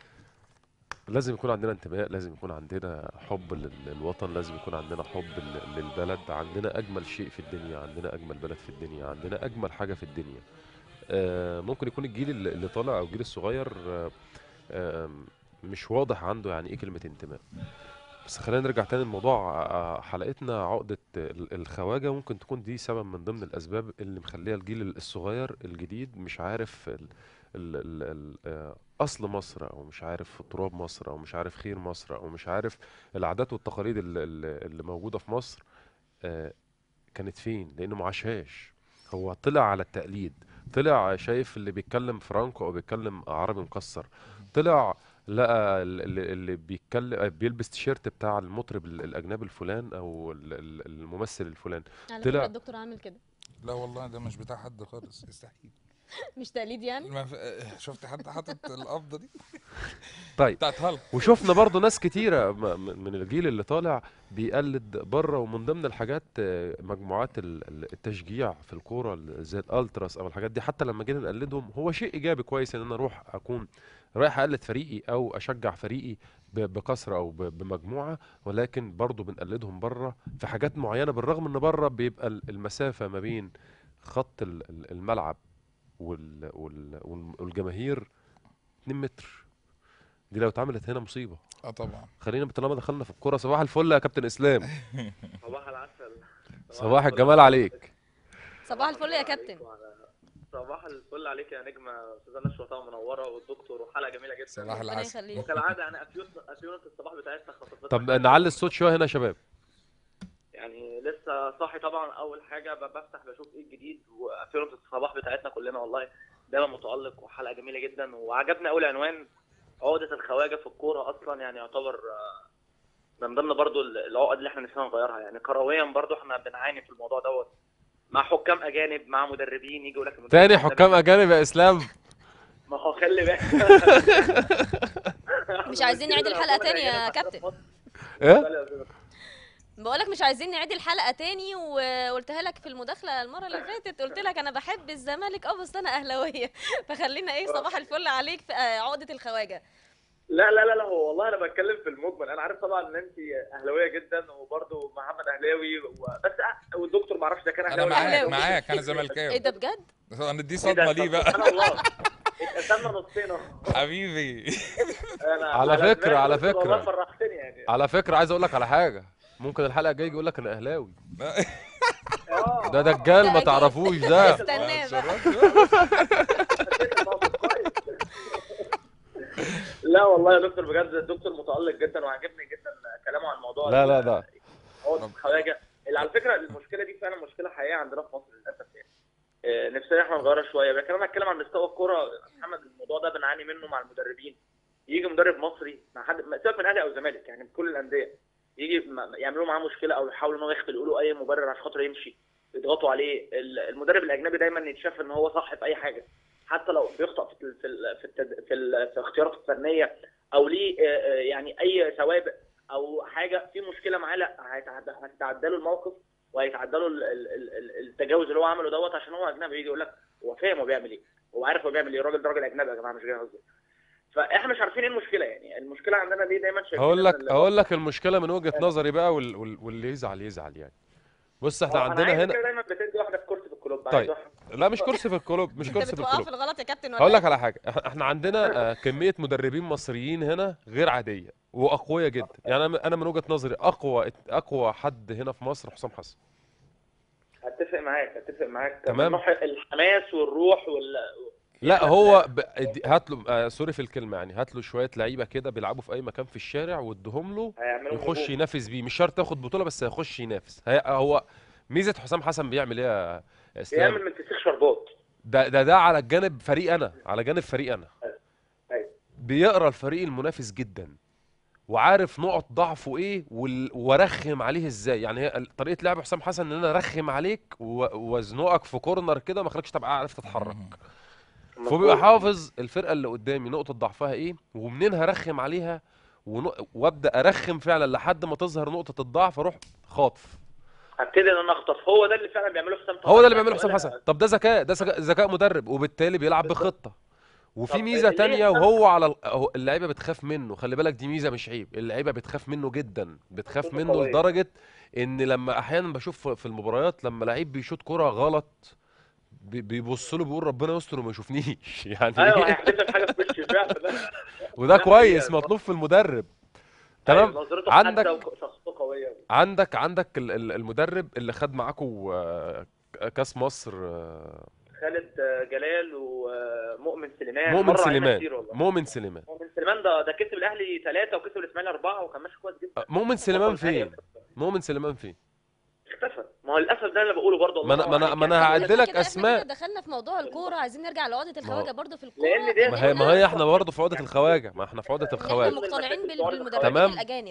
لازم يكون عندنا انتماء لازم يكون عندنا حب لل- للوطن لازم يكون عندنا حب لل- للبلد عندنا اجمل شيء في الدنيا عندنا اجمل بلد في الدنيا عندنا اجمل حاجه في الدنيا آه، ممكن يكون الجيل اللي اللي طالع او الجيل الصغير آه، آه، مش واضح عنده يعني ايه كلمه انتماء بس خلينا نرجع تاني لموضوع آه، حلقتنا عقدة ال- الخواجة ممكن تكون دي سبب من ضمن الأسباب اللي مخليها الجيل الصغير الجديد مش عارف ال ال ال ال آه، أصل مصر أو مش عارف تراب مصر أو مش عارف خير مصر أو مش عارف العادات والتقاليد اللي, اللي اللي موجودة في مصر آه، كانت فين لأنه ما عاشهاش هو طلع على التقليد طلع شايف اللي بيتكلم فرانكو أو بيتكلم عربي مكسر طلع لقى ال- اللي, اللي بيتكلم بيلبس تيشيرت بتاع المطرب ال- الاجنبي الفلان او ال- ال- الممثل الفلان على طلع- فكره الدكتور عامل كده لا والله ده مش بتاع حد خالص يستحيل مش تقليد يعني ما في- شفت حد حاطط القبضه دي طيب بتاعت هالك وشفنا برضو ناس كتيرة م- م- من الجيل اللي طالع بيقلد بره ومن ضمن الحاجات آه، مجموعات ال- ال- التشجيع في الكورة ال- زي الالتراس او الحاجات دي حتى لما جينا نقلدهم هو شيء ايجابي كويس ان انا اروح اكون رايح اقلد فريقي او اشجع فريقي ب- بكثرة او ب- بمجموعة ولكن برضو بنقلدهم بره في حاجات معينة بالرغم ان بره بيبقى ال- المسافة ما بين خط ال- ال- الملعب وال- وال- وال- والجماهير 2 متر دي لو اتعملت هنا مصيبة اه طبعا خلينا طالما دخلنا في الكوره صباح الفل يا كابتن اسلام صباح العسل صباح الجمال عليك صباح الفل يا كابتن صباح الفل عليك يا نجمه استاذه نشوى طبعا منوره والدكتور وحلقه جميله جدا صباح ربنا العسل يخليك وكالعاده يعني افيون افيونة الصباح بتاعتنا خطفتنا طب نعلي الصوت شويه هنا يا شباب يعني لسه صاحي طبعا اول حاجه ب- بفتح بشوف ايه الجديد وافيونة الصباح بتاعتنا كلنا والله دايما متالق وحلقه جميله جدا وعجبني اول عنوان عقده الخواجه في الكوره اصلا يعني يعتبر آه، من ضمن برضو ال- العقد اللي احنا نفسنا نغيرها يعني كرويا برضو احنا بنعاني في الموضوع دوت مع حكام اجانب مع مدربين يجي يقول لك المدرب تاني الأجنبي- حكام اجانب يا اسلام ما هو خلي بالك مش عايزين نعيد الحلقة تاني يا كابتن. ايه بقولك مش عايزين نعيد الحلقه تاني وقلتها لك في المداخله المره اللي فاتت قلت لك انا بحب الزمالك اه بس انا اهلاويه فخلينا ايه صباح الفل عليك في آه، عقده الخواجه لا لا لا لا هو والله انا بتكلم في المجمل انا عارف طبعا ان انت اهلاويه جدا وبرده محمد اهلاوي و... بس أه- والدكتور ما اعرفش ده كان انا اهلاوي معاك أهلاوي. معاك انا ايه زملكاوي ده بجد انا دي إيه ده؟ صدمه ليه طب بقى سبحان الله اتقسمنا نصين أهو. حبيبي انا على فكرة- دماغي على قلت والله فكرة. فرحتني يعني على فكره عايز اقول لك على حاجه ممكن الحلقه الجايه يقول لك انا اهلاوي آه، ده آه. دجال ده ما أكيد. تعرفوش ده استناه بقى لا والله يا دكتور بجد الدكتور متالق جدا وعجبني جدا كلامه عن الموضوع لا لا ده عقد رب- خواجه اللي على فكره المشكله دي فعلا مشكله حقيقيه عندنا في مصر للاسف يعني آه، نفسنا احنا نغيرها شويه لكن انا اتكلم عن مستوى الكوره يا محمد الموضوع ده بنعاني منه مع المدربين يجي مدرب مصري مع حد ما- سيبك من اهلي او زمالك يعني بكل الانديه يجي م- يعملوا معاه مشكله او يحاولوا ان هو يخلقوا له اي مبرر عشان خاطر يمشي يضغطوا عليه ال- المدرب الاجنبي دايما يتشاف ان هو صح في اي حاجه حتى لو بيخطأ في ال- في ال- في التد... في, ال... في اختياراته الفنيه او ليه آه، آه، يعني اي سوابق او حاجه في مشكله معاه لا هيتعدى هتتعدى له الموقف وهيتعدى له ال- ال- ال- ال- التجاوز اللي هو عمله دوت عشان هو اجنبي يجي يقول لك هو فاهم هو بيعمل ايه هو عارف هو بيعمل ايه الراجل ده راجل اجنبي يا جماعه مش جاي قصدي فاحنا مش عارفين ايه المشكله يعني المشكله عندنا ليه دايما شايفين هقول إن لك ال- هقول لك المشكله من وجهه نظري بقى وال- وال- واللي يزعل يزعل يعني بص احنا آه، أنا عندنا عايز هنا كده دايما بتدي واحده في كرسي في الكلوب طيب. عايز واحدة- لا مش كرسي في الكلوب مش انت كرسي في بتوقف الكلوب الغلط يا كابتن ولا هقول لك إيه؟ على حاجه إح- احنا عندنا آه، كميه مدربين مصريين هنا غير عاديه واقوياء جدا يعني انا انا من وجهه نظري اقوى اقوى حد هنا في مصر حسام حسن هتفق معاك هتفق معاك تمام. من ناحية الحماس والروح وال لا هو ب... ادي- هات له آه سوري في الكلمه يعني هات له شويه لعيبه كده بيلعبوا في اي مكان في الشارع واديهم له هيعملوا يخش نجوم. ينافس بيه مش شرط ياخد بطوله بس هيخش ينافس هي... هو ميزه حسام حسن بيعمل ايه يا يا اسلام بيعمل من فسيخ شربات ده ده ده على الجانب فريق انا على جانب فريق انا أيوة. بيقرا الفريق المنافس جدا وعارف نقط ضعفه ايه وال- وارخم عليه ازاي يعني هي ال- طريقه لعب حسام حسن ان انا ارخم عليك و- وازنقك في كورنر كده ما اخليكش تبقى عارف تتحرك فهو بيبقى حافظ الفرقه اللي قدامي نقطه ضعفها ايه ومنين هرخم عليها ون... وابدا ارخم فعلا لحد ما تظهر نقطه الضعف اروح خاطف هبتدي ان انا اخطف هو ده اللي فعلا بيعمله حسام طبعا هو ده اللي بيعمله حسام وأنا- حسن طب ده ذكاء ده ذكاء ذكاء مدرب وبالتالي بيلعب بالظبط. بخطه وفي طب ميزه ليه تانية إحنا- وهو على ال- هو اللعيبه بتخاف منه خلي بالك دي ميزه مش عيب اللعيبه بتخاف منه جدا بتخاف خطوة منه قوية. لدرجه ان لما احيانا بشوف في المباريات لما لعيب بيشوط كرة غلط بي- بيبص له بيقول ربنا يستر وما يشوفنيش يعني ايوه هيحدف حاجه في وشي فعلا ده وده ده كويس حقيقة. مطلوب في المدرب أيوة، تمام نظرته عندك- حادة وشخصيته قويه عندك عندك ال- ال- المدرب اللي خد معاكو آه، كاس مصر آه، خالد جلال ومؤمن سليمان مؤمن مر علينا سليمان كتير والله. مؤمن سليمان مؤمن سليمان ده ده كسب الاهلي ثلاثه وكسب الاسماعيلي اربعه وكان ماشي كويس جدا آه، مؤمن سليمان وصل نهائي فين مؤمن سليمان فين اختفى ما هو للاسف ده اللي بقوله برضه ما أنا- الله ما أنا- ينور ما أنا عليك. هعدي لك كده أسماء. احنا كده دخلنا في موضوع الكوره عايزين نرجع لعقده ما هو- الخواجه برضه في الكوره لأن دي- ما هي ما هي احنا برضه في عقده الخواجه ما احنا في عقده احنا الخواجه مقتنعين بال- تمام. بالمدربين تمام. الاجانب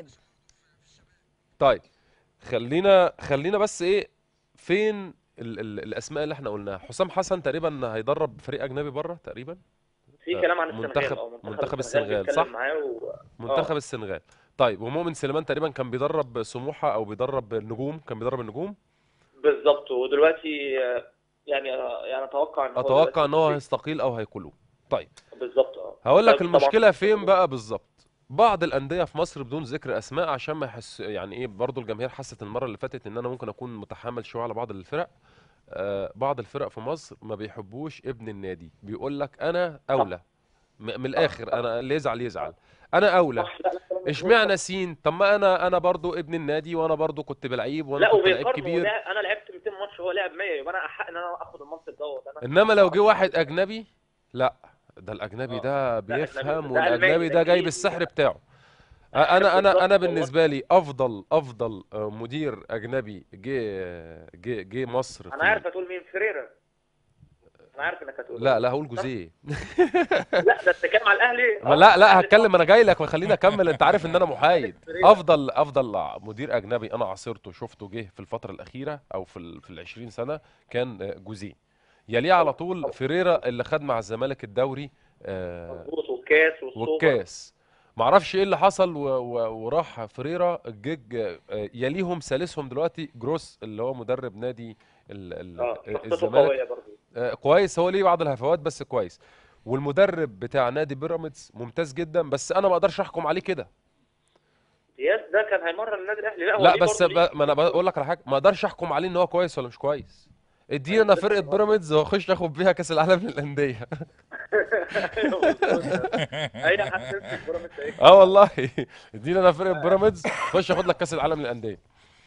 طيب خلينا خلينا بس ايه فين ال ال الاسماء اللي احنا قلناها حسام حسن تقريبا هيدرب فريق اجنبي بره تقريبا في آه، كلام عن السنغال منتخب- أو منتخب السنغال، بيتكلم صح؟ معاه و... منتخب آه. السنغال طيب ومؤمن سليمان تقريبا كان بيدرب سموحه او بيدرب النجوم كان بيدرب النجوم بالظبط ودلوقتي آه، يعني آه، يعني اتوقع ان هو اتوقع ان هو دلوقتي- هيستقيل او هيقولوه طيب بالظبط اه هقول لك طب طبعاً- المشكله فين بقى بالظبط بعض الانديه في مصر بدون ذكر اسماء عشان ما يحس يعني ايه برضو الجماهير حست المره اللي فاتت ان انا ممكن اكون متحمل شويه على بعض الفرق آه بعض الفرق في مصر ما بيحبوش ابن النادي بيقول لك انا اولى م- من الاخر انا اللي يزعل يزعل انا اولى صح، لا، لا، كلام مظبوط. اشمعنى سين طب ما انا انا برضو ابن النادي وانا برضو كنت بلعيب وانا لا كنت لعيب وبيقارنوا كبير لا، انا لعبت 200 ماتش وهو لعب 100 يبقى انا احق ان انا اخد المنصب دوت انا انما لو جه واحد اجنبي لا ده الاجنبي آه، ده ده أجنبي، بيفهم ده ألماني، والاجنبي ده ده جاي إنجليزي، بالسحر ده- بتاعه أ- انا انا انا بالظبط، بالنسبه لي افضل افضل آه، مدير اجنبي جه جه جه مصر انا في عارف هتقول مين فريرا انا عارف انك هتقول لا لا هقول جوزيه لا ده انت كلام على الاهلي ما لا لا هتكلم انا جاي لك وخليني اكمل انت عارف ان انا محايد افضل افضل مدير اجنبي انا عاصرته شفته جه في الفتره الاخيره او في ال في ال 20 سنه كان آه، جوزيه يليه على طول فيريرا اللي خد مع الزمالك الدوري آه، مظبوط والكاس والسوبر والكاس معرفش ايه اللي حصل و... و... وراح فريرا الجيج آه، يليهم ثالثهم دلوقتي جروس اللي هو مدرب نادي ال... ال... اه شخصيته الزمالك قويه برضه آه، كويس هو ليه بعض الهفوات بس كويس والمدرب بتاع نادي بيراميدز ممتاز جدا بس انا ما اقدرش احكم عليه كده دياز ده كان هيمرن النادي الاهلي لا هو لا ليه بس برضه ليه- ب... ما انا بقول لك على حاجه ما اقدرش احكم عليه ان هو كويس ولا مش كويس ادينا انا فرقه بيراميدز واخش اخد بيها كاس العالم للانديه اي حد يمسك بيراميدز هيكسب. اه والله ادينا انا فرقه بيراميدز خش اخد لك كاس العالم للانديه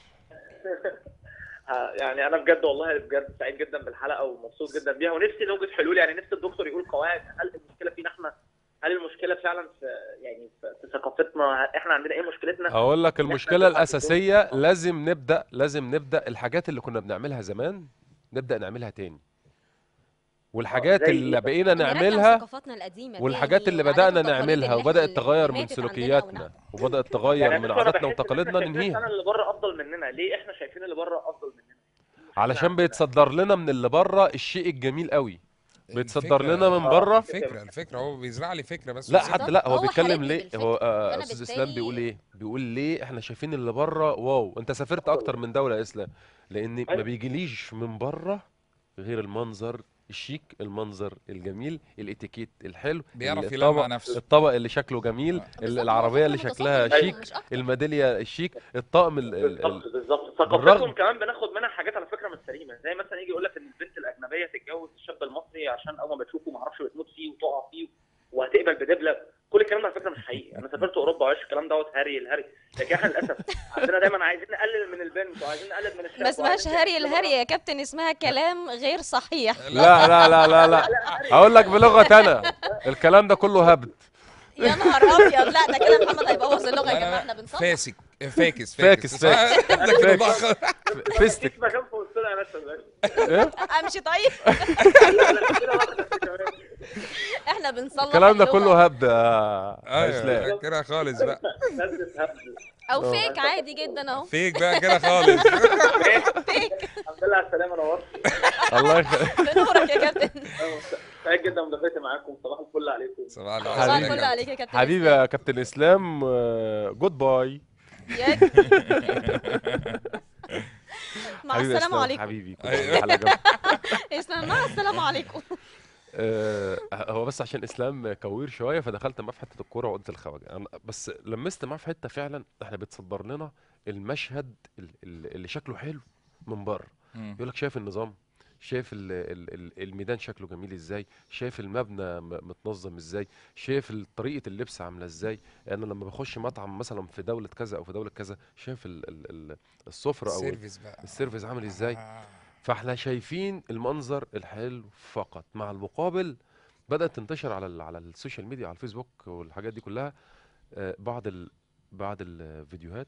آه، يعني انا بجد والله بجد سعيد جدا بالحلقه ومبسوط جدا بيها ونفسي نوجد حلول يعني نفسي الدكتور يقول قواعد هل المشكله فينا احنا هل المشكله فعلا في يعني في في ثقافتنا احنا عندنا ايه مشكلتنا اقول لك إحنا المشكله نلعب الاساسيه بالدور. لازم نبدا لازم نبدا الحاجات اللي كنا بنعملها زمان نبدا نعملها تاني والحاجات زي اللي إيه؟ بقينا نرجع نعملها ثقافتنا القديمه والحاجات تاني اللي وعادات بدانا والتقاليد نعملها اللي وبدات إحنا- تغير اللي من ماتت عندنا سلوكياتنا وبدات تغير يعني من بص، أنا عاداتنا بحس إن وتقاليدنا إحنا شايفين ننهيها اللي بره افضل مننا ليه احنا شايفين اللي بره افضل مننا علشان عندنا. بيتصدر لنا من اللي بره الشيء الجميل قوي بيتصدر الفكرة- لنا من آه، بره الفكره الفكره هو بيزرع لي فكره بس لا ويسيبني. حتى لا هو هو بيتكلم حاربني ليه بالفكر، هو آه، فأنا استاذ اسلام بيقول بالتالي- ايه بيقول ليه احنا شايفين اللي بره واو انت سافرت اكتر من دوله يا اسلام لان ما أيوة. بيجيليش من بره غير المنظر الشيك المنظر الجميل الاتيكيت الحلو بيعرف الطبق- يلمع نفسه الطبق اللي شكله جميل آه. ال- بالظبط، العربيه هو اللي فكرة شكلها متسابقة، شيك مش أكتر. الميداليه الشيك الطقم ال ال ال بالظبط بالظبط بالرغم- ثقافتهم كمان بناخد منها حاجات على فكره مش سليمه زي مثلا يجي يقول لك ان البنت الاجنبيه تتجوز الشاب المصري عشان اول ما تشوفه ما اعرفش بتموت فيه وتقع فيه وهتقبل بدبله كل الكلام ده على فكره مش حقيقي انا سافرت اوروبا وعشت الكلام دوت هري الهري لكن احنا للاسف عندنا دايما عايزين نقلل من البنت وعايزين نقلل من الشاب ما اسمهاش وعايزين هري نقلل الهري يا كابتن اسمها كلام غير صحيح لا لا لا لا لا هقول لك بلغه انا الكلام ده كله هبد يا نهار ابيض لا ده كده محمد هيبوظ اللغه يا لا، جماعه لا، احنا بنصلح فاسك فاكس فاكس، صح؟ ده كده ضخ. فيستك في مكان في وسطنا يا باشا ايه امشي طيب لا لا كده واحده كمان احنا بنصلح الكلام ده اللغة. كله هبد يا ايوه اسلام كده خالص بقى بس تهبل. او آه. فيك عادي جدا اهو فيك بقى كده خالص الحمد لله على السلامه نورت الله يخليك بنورك يا كابتن سعيد جدا بمداخلتي معاكم صباح الفل عليكم صباح صباح حبيبي. الفل عليك يا كابتن حبيبي يا كابتن اسلام جود باي يا- مع حبيبي يا السلامه إسلام، عليكم حبيبي كل أيوة. حلقة جنب. اسلام مع السلامه عليكم آه، هو بس عشان اسلام كوير شويه فدخلت معاه في حته الكوره وقلت الخواجه أنا بس لمست معاه في حته فعلا احنا بيتصدر لنا المشهد ال- ال- اللي شكله حلو من بره مم. يقول لك شايف النظام شايف ال- ال- ال- الميدان شكله جميل ازاي شايف المبنى م- متنظم ازاي شايف ال- طريقه اللبس عامله ازاي انا لما بخش مطعم مثلا في دوله كذا او في دوله كذا شايف ال- ال- ال- السفره او السيرفيس بقى السيرفيس عامل ازاي آه. فاحنا شايفين المنظر الحلو فقط مع المقابل بدأت تنتشر على ال على السوشيال ميديا على الفيسبوك والحاجات دي كلها آه، بعض ال بعض الفيديوهات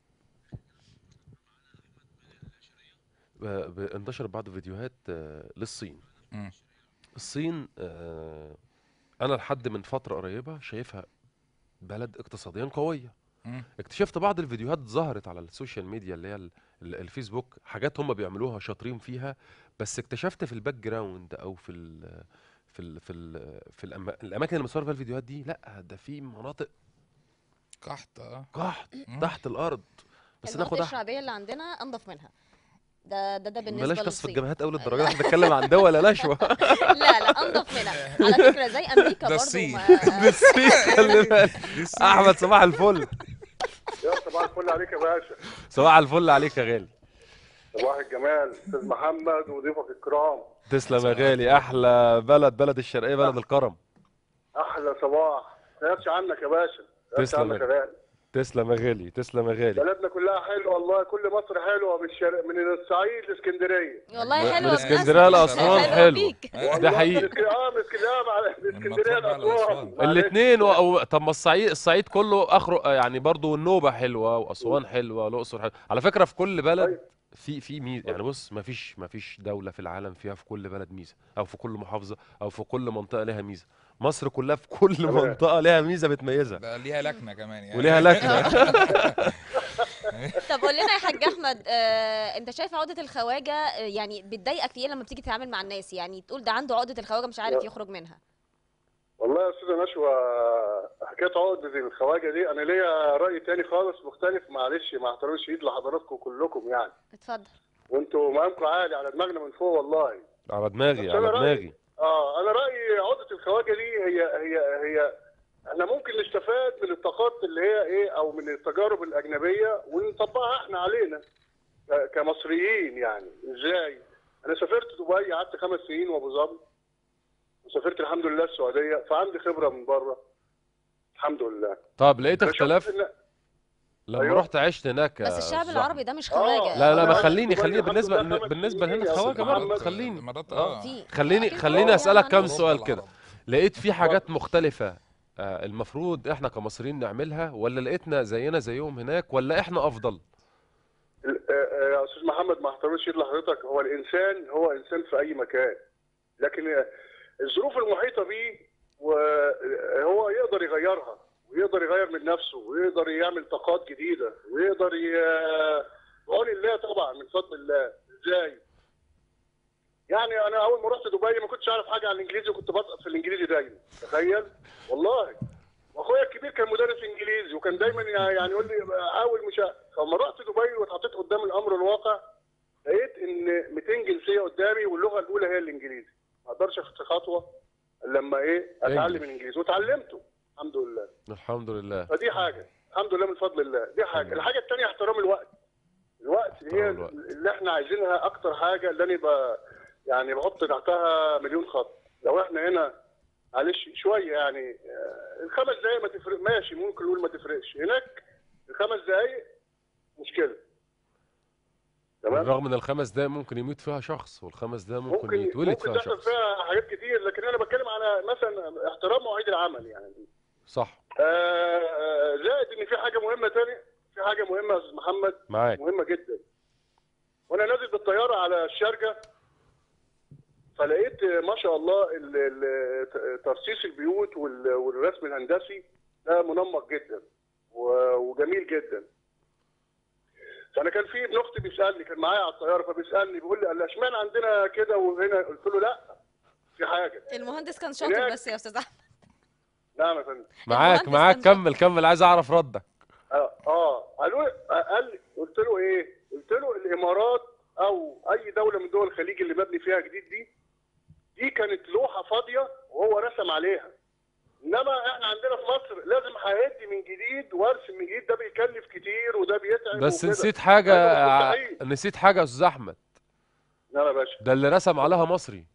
آه، ب- انتشر بعض الفيديوهات آه، للصين مم. الصين آه، انا لحد من فترة قريبة شايفها بلد اقتصاديا قوية مم. اكتشفت بعض الفيديوهات ظهرت على السوشيال ميديا اللي هي ال- ال- الفيسبوك حاجات هم بيعملوها شاطرين فيها بس اكتشفت في الباك جراوند او في ال في ال في ال في الأما الاماكن اللي مصور فيها الفيديوهات دي لا ده في مناطق قحط اه قحط مم. تحت الارض بس المناطق ناخد أح- الشعبيه اللي عندنا انضف منها ده ده ده بالنسبه بلاش قصف للصين الجبهات اول الدرجات احنا بنتكلم عن دول يا نشوى لا لا انضف منها على فكره زي امريكا ده برضو الصين. ما- دي الصين خلي بالك احمد صباح الفل يا صباح الفل عليك يا باشا صباح الفل عليك يا غالي صباح الجمال استاذ محمد وضيوفك الكرام تسلم يا غالي احلى بلد بلد الشرقيه بلد الكرم احلى صباح ما يغش عنك يا باشا ما يغش تسلم عنك يا يا غالي تسلم يا غالي تسلم يا غالي بلدنا كلها حلوه والله كل مصر حلوه من الشرق من الصعيد لاسكندريه والله من- حلوه من بس اسكندريه مش لاسوان حلوة حلو بيك. والله ده من حقيقي اسك- اه من اسكندريه مع- من اسكندريه مطروح بقى لاسوان لأسوان. معلش. الاثنين و... أو... طب ما الصعيد الصعيد كله اخره آه، يعني برضو النوبه حلوه واسوان حلوه والاقصر حلوه على فكره في كل بلد أيوة. في في ميزه يعني بص ما فيش ما فيش دوله في العالم فيها في كل بلد ميزه او في كل محافظه او في كل منطقه لها ميزه مصر كلها في كل تمام. منطقه لها ميزه بتميزها ده ليها لكنه كمان يعني وليها لكنه طب قول لنا يا حاج احمد آه، انت شايف عقده الخواجه آه، يعني بتضايقك في ايه لما بتيجي تتعامل مع الناس يعني تقول ده عنده عقده الخواجه مش عارف لا. يخرج منها والله يا استاذه نشوى حكايه عقده الخواجه دي انا ليا راي تاني خالص مختلف معلش ما احترمش ايد لحضراتكم كلكم يعني اتفضل وانتوا مقامكم عالي على دماغنا من فوق والله على دماغي بس أنا على رأيي- دماغي اه انا رايي عقده الخواجه دي هي هي هي احنا ممكن نستفاد من الطاقات اللي هي ايه او من التجارب الاجنبيه ونطبقها احنا علينا ك- كمصريين يعني ازاي؟ انا سافرت دبي قعدت خمس سنين وابو ظبي وسافرت الحمد لله السعوديه فعندي خبره من بره الحمد لله طب لقيت بشوف اختلاف إن- لما أيوة. رحت عشت هناك يا بس الشعب أستاذ العربي ده مش آه. خواجه لا لا أنا ما قعدت خليني في خليني دبي بالنسبه الحمد لله خمس بالنسبه سنين لهنا يا الخواجه أستاذ برضه محمد. خليني الإمارات آه. اه في خليني في خليني خواجة اسالك كام يعني. سؤال أوروبا كده العرب. لقيت في حاجات مختلفه آه، المفروض احنا كمصريين نعملها ولا لقيتنا زينا زيهم هناك ولا احنا افضل ال- آه، آه، يا استاذ محمد ما احترمش لحضرتك هو الانسان هو انسان في اي مكان لكن آه، الظروف المحيطه بيه وهو يقدر يغيرها ويقدر يغير من نفسه ويقدر يعمل طاقات جديده ويقدر ي- بعون الله طبعا من فضل الله ازاي؟ يعني انا اول ما رحت دبي ما كنتش اعرف حاجه عن الانجليزي وكنت بسقط في الانجليزي دايما تخيل والله واخويا الكبير كان مدرس انجليزي وكان دايما يعني يقول لي حاول مش فلما رحت دبي واتحطيت قدام الامر الواقع لقيت ان 200 جنسيه قدامي واللغه الاولى هي الانجليزي ما اقدرش اخد خطوه إلا لما ايه اتعلم إنجليش. الانجليزي وتعلمته الحمد لله الحمد لله فدي حاجه الحمد لله من فضل الله دي حاجه الحاجه الثانيه احترام الوقت الوقت هي احترام الوقت. اللي احنا عايزينها اكتر حاجه اللي انا ب- يعني بحط تحتها مليون خط لو احنا هنا معلش شويه يعني آه، الخمس دقايق ما تفرق ماشي ممكن نقول ما تفرقش هناك الخمس دقايق مشكله تمام بالرغم ان الخمس دقايق ممكن يموت فيها شخص والخمس دقايق ممكن, ممكن يتولد ممكن فيها تحصل شخص فيها حاجات كتير لكن انا بتكلم على مثلا احترام مواعيد العمل يعني صح آه، آه، زائد ان في حاجه مهمه تاني في حاجه مهمه يا استاذ محمد معاك مهمه جدا وانا نازل بالطياره على الشارقه فلقيت ما شاء الله ال- ال- ترصيص البيوت وال- والرسم الهندسي ده منمق جدا و- وجميل جدا فانا كان في ابن اختي بيسالني كان معايا على الطياره فبيسالني بيقول لي قال لي اشمعنى عندنا كده وهنا قلت له لا في حاجه المهندس كان شاطر هناك- بس يا استاذ احمد نعم يا فندم معاك المهندس معاك كان كمل كمل عايز اعرف ردك اه اه قالوا قال لي قلت له ايه؟ قلت له الامارات او اي دوله من دول الخليج اللي مبني فيها جديد دي دي كانت لوحه فاضيه وهو رسم عليها انما احنا عندنا في مصر لازم هيدي من جديد وارسم من جديد ده بيكلف كتير وده بيتعب بس وكده. نسيت حاجه هذا ع- مستحيل. نسيت حاجه يا استاذ احمد نعم يا باشا ده اللي رسم عليها مصري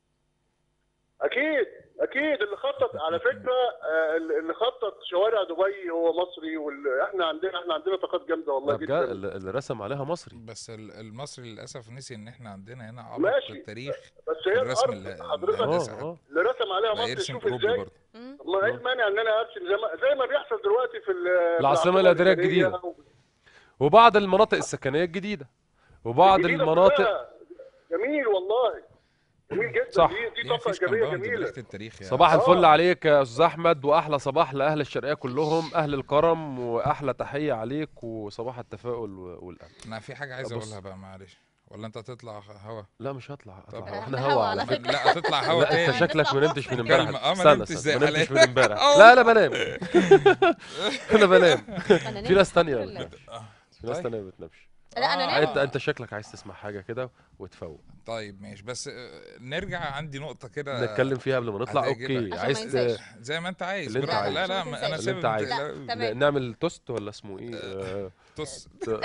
اكيد اكيد اللي خطط على فكره آه، اللي خطط شوارع دبي هو مصري واحنا عندنا احنا عندنا طاقات جامده والله ده بجد جدا اللي اللي رسم عليها مصري بس ال- المصري للاسف نسي ان احنا عندنا هنا عمق ماشي. التاريخ بس في هي الرسم الارض ال- حضرتك الهندسي. اه اه اللي رسم عليها لا مصر يرسم شوف اوروبي ازاي برضه مم. ما ايه المانع ان انا ارسم زي ما زي ما بيحصل دلوقتي في ال- في العاصمة الإدارية الجديدة. وبعض المناطق السكنيه الجديده وبعض الجديدة المناطق كلها. جميل والله جميل جدا صح. دي, دي دي طاقه مفيش ايجابيه كومباوند جميله بريحه التاريخ يعني صباح آه. الفل عليك يا استاذ احمد واحلى صباح لاهل الشرقيه كلهم اهل الكرم واحلى تحيه عليك وصباح التفاؤل و- والامل انا في حاجه عايز بص. اقولها بقى معلش ولا انت هتطلع هوا لا مش هطلع طب. هطلع إحنا احنا هوا هوا على على فكرة. فكره لا هتطلع هوا لا انت تاني شكلك ما نمتش من امبارح كلمة. اه ما استنى نمتش استنى زي ما نمتش من حالاتي. امبارح أوه. لا لا بنام انا بنام أنا نمت في ناس تانية ما الحمد لله. بتنامش في ناس طيب. تانية ما بتنامش لا انا آه. نمت انت انت شكلك عايز تسمع حاجه كده وتفوق طيب ماشي بس آه، نرجع عندي نقطه كده نتكلم فيها قبل ما نطلع هتعجبك. اوكي عشان ما عايز ينساش. ت- زي ما انت عايز اللي انت براحتك. لا عايزه. لا عشان ما ما انا تنساش. اللي انت سيب عايزه. لا، تمام. نعمل توست ولا اسمه ايه آه، تص ت-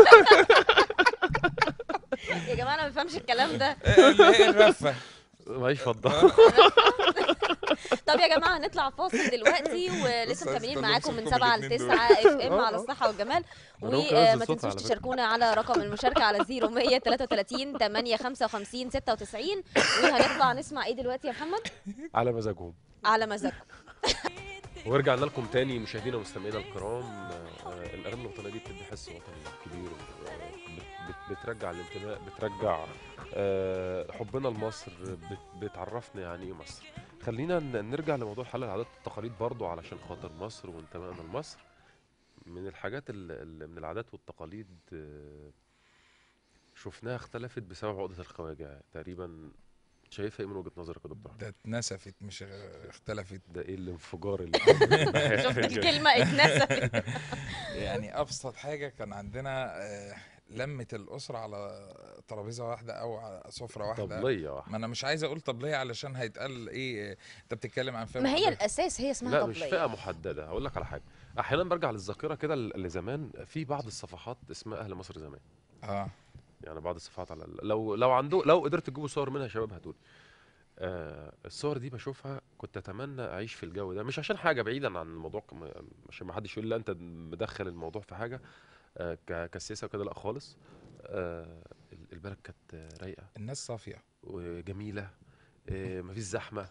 يا جماعه انا ما بفهمش الكلام ده اللي هي الرفه معيش فضه طب يا جماعه هنطلع فاصل دلوقتي ولسه بص، مكملين هستخدم معاكم من صوتكم 7 ل الاتنين 9 اف ام آه، على آه. الصحه والجمال أنا ممكن أنزل وما صوتها تنسوش على فكرة. تشاركونا على رقم المشاركه على 0133 855 96 وهنطلع نسمع ايه دلوقتي يا محمد على مزاجهم على مزاجكم ورجعنا لكم تاني مشاهدينا ومستمعينا الكرام آه، آه، الاغاني الوطنيه دي بتدي حس وطني كبير آه، بت- بت- بترجع الانتماء بترجع آه، حبنا لمصر بت- بتعرفنا يعني ايه مصر خلينا ن- نرجع لموضوع حل العادات والتقاليد برضو علشان خاطر مصر وانتمائنا لمصر من الحاجات ال- من العادات والتقاليد آه، شفناها اختلفت بسبب عقدة الخواجة تقريبا شايفها ايه من وجهة نظرك يا دكتور ده اتنسفت مش آه، اختلفت ده ايه الانفجار اللي شفت الكلمه اتنسفت يعني ابسط حاجه كان عندنا آه، لمه الاسره على ترابيزه واحده او على سفره واحده طبلية واحدة ما انا مش عايز اقول طبليه علشان هيتقال ايه آه، انت بتتكلم عن فئه ما هي محددة. الاساس هي اسمها لا مش طبليه فئة محددة هقول لك على حاجة احيانا برجع للذاكرة كده ل- لزمان في بعض الصفحات اسمها اهل مصر زمان اه يعني بعض الصفحات على ال- لو لو عنده لو قدرت تجيبوا صور منها يا شباب هاتولي آه الصور دي بشوفها كنت اتمنى اعيش في الجو ده مش عشان حاجه بعيدا عن الموضوع كم- عشان ما حدش يقول لي لا انت مدخل الموضوع في حاجه آه ك- كسياسه وكده لا خالص آه ال- البلد كانت رايقه الناس صافيه وجميله آه مفيش زحمه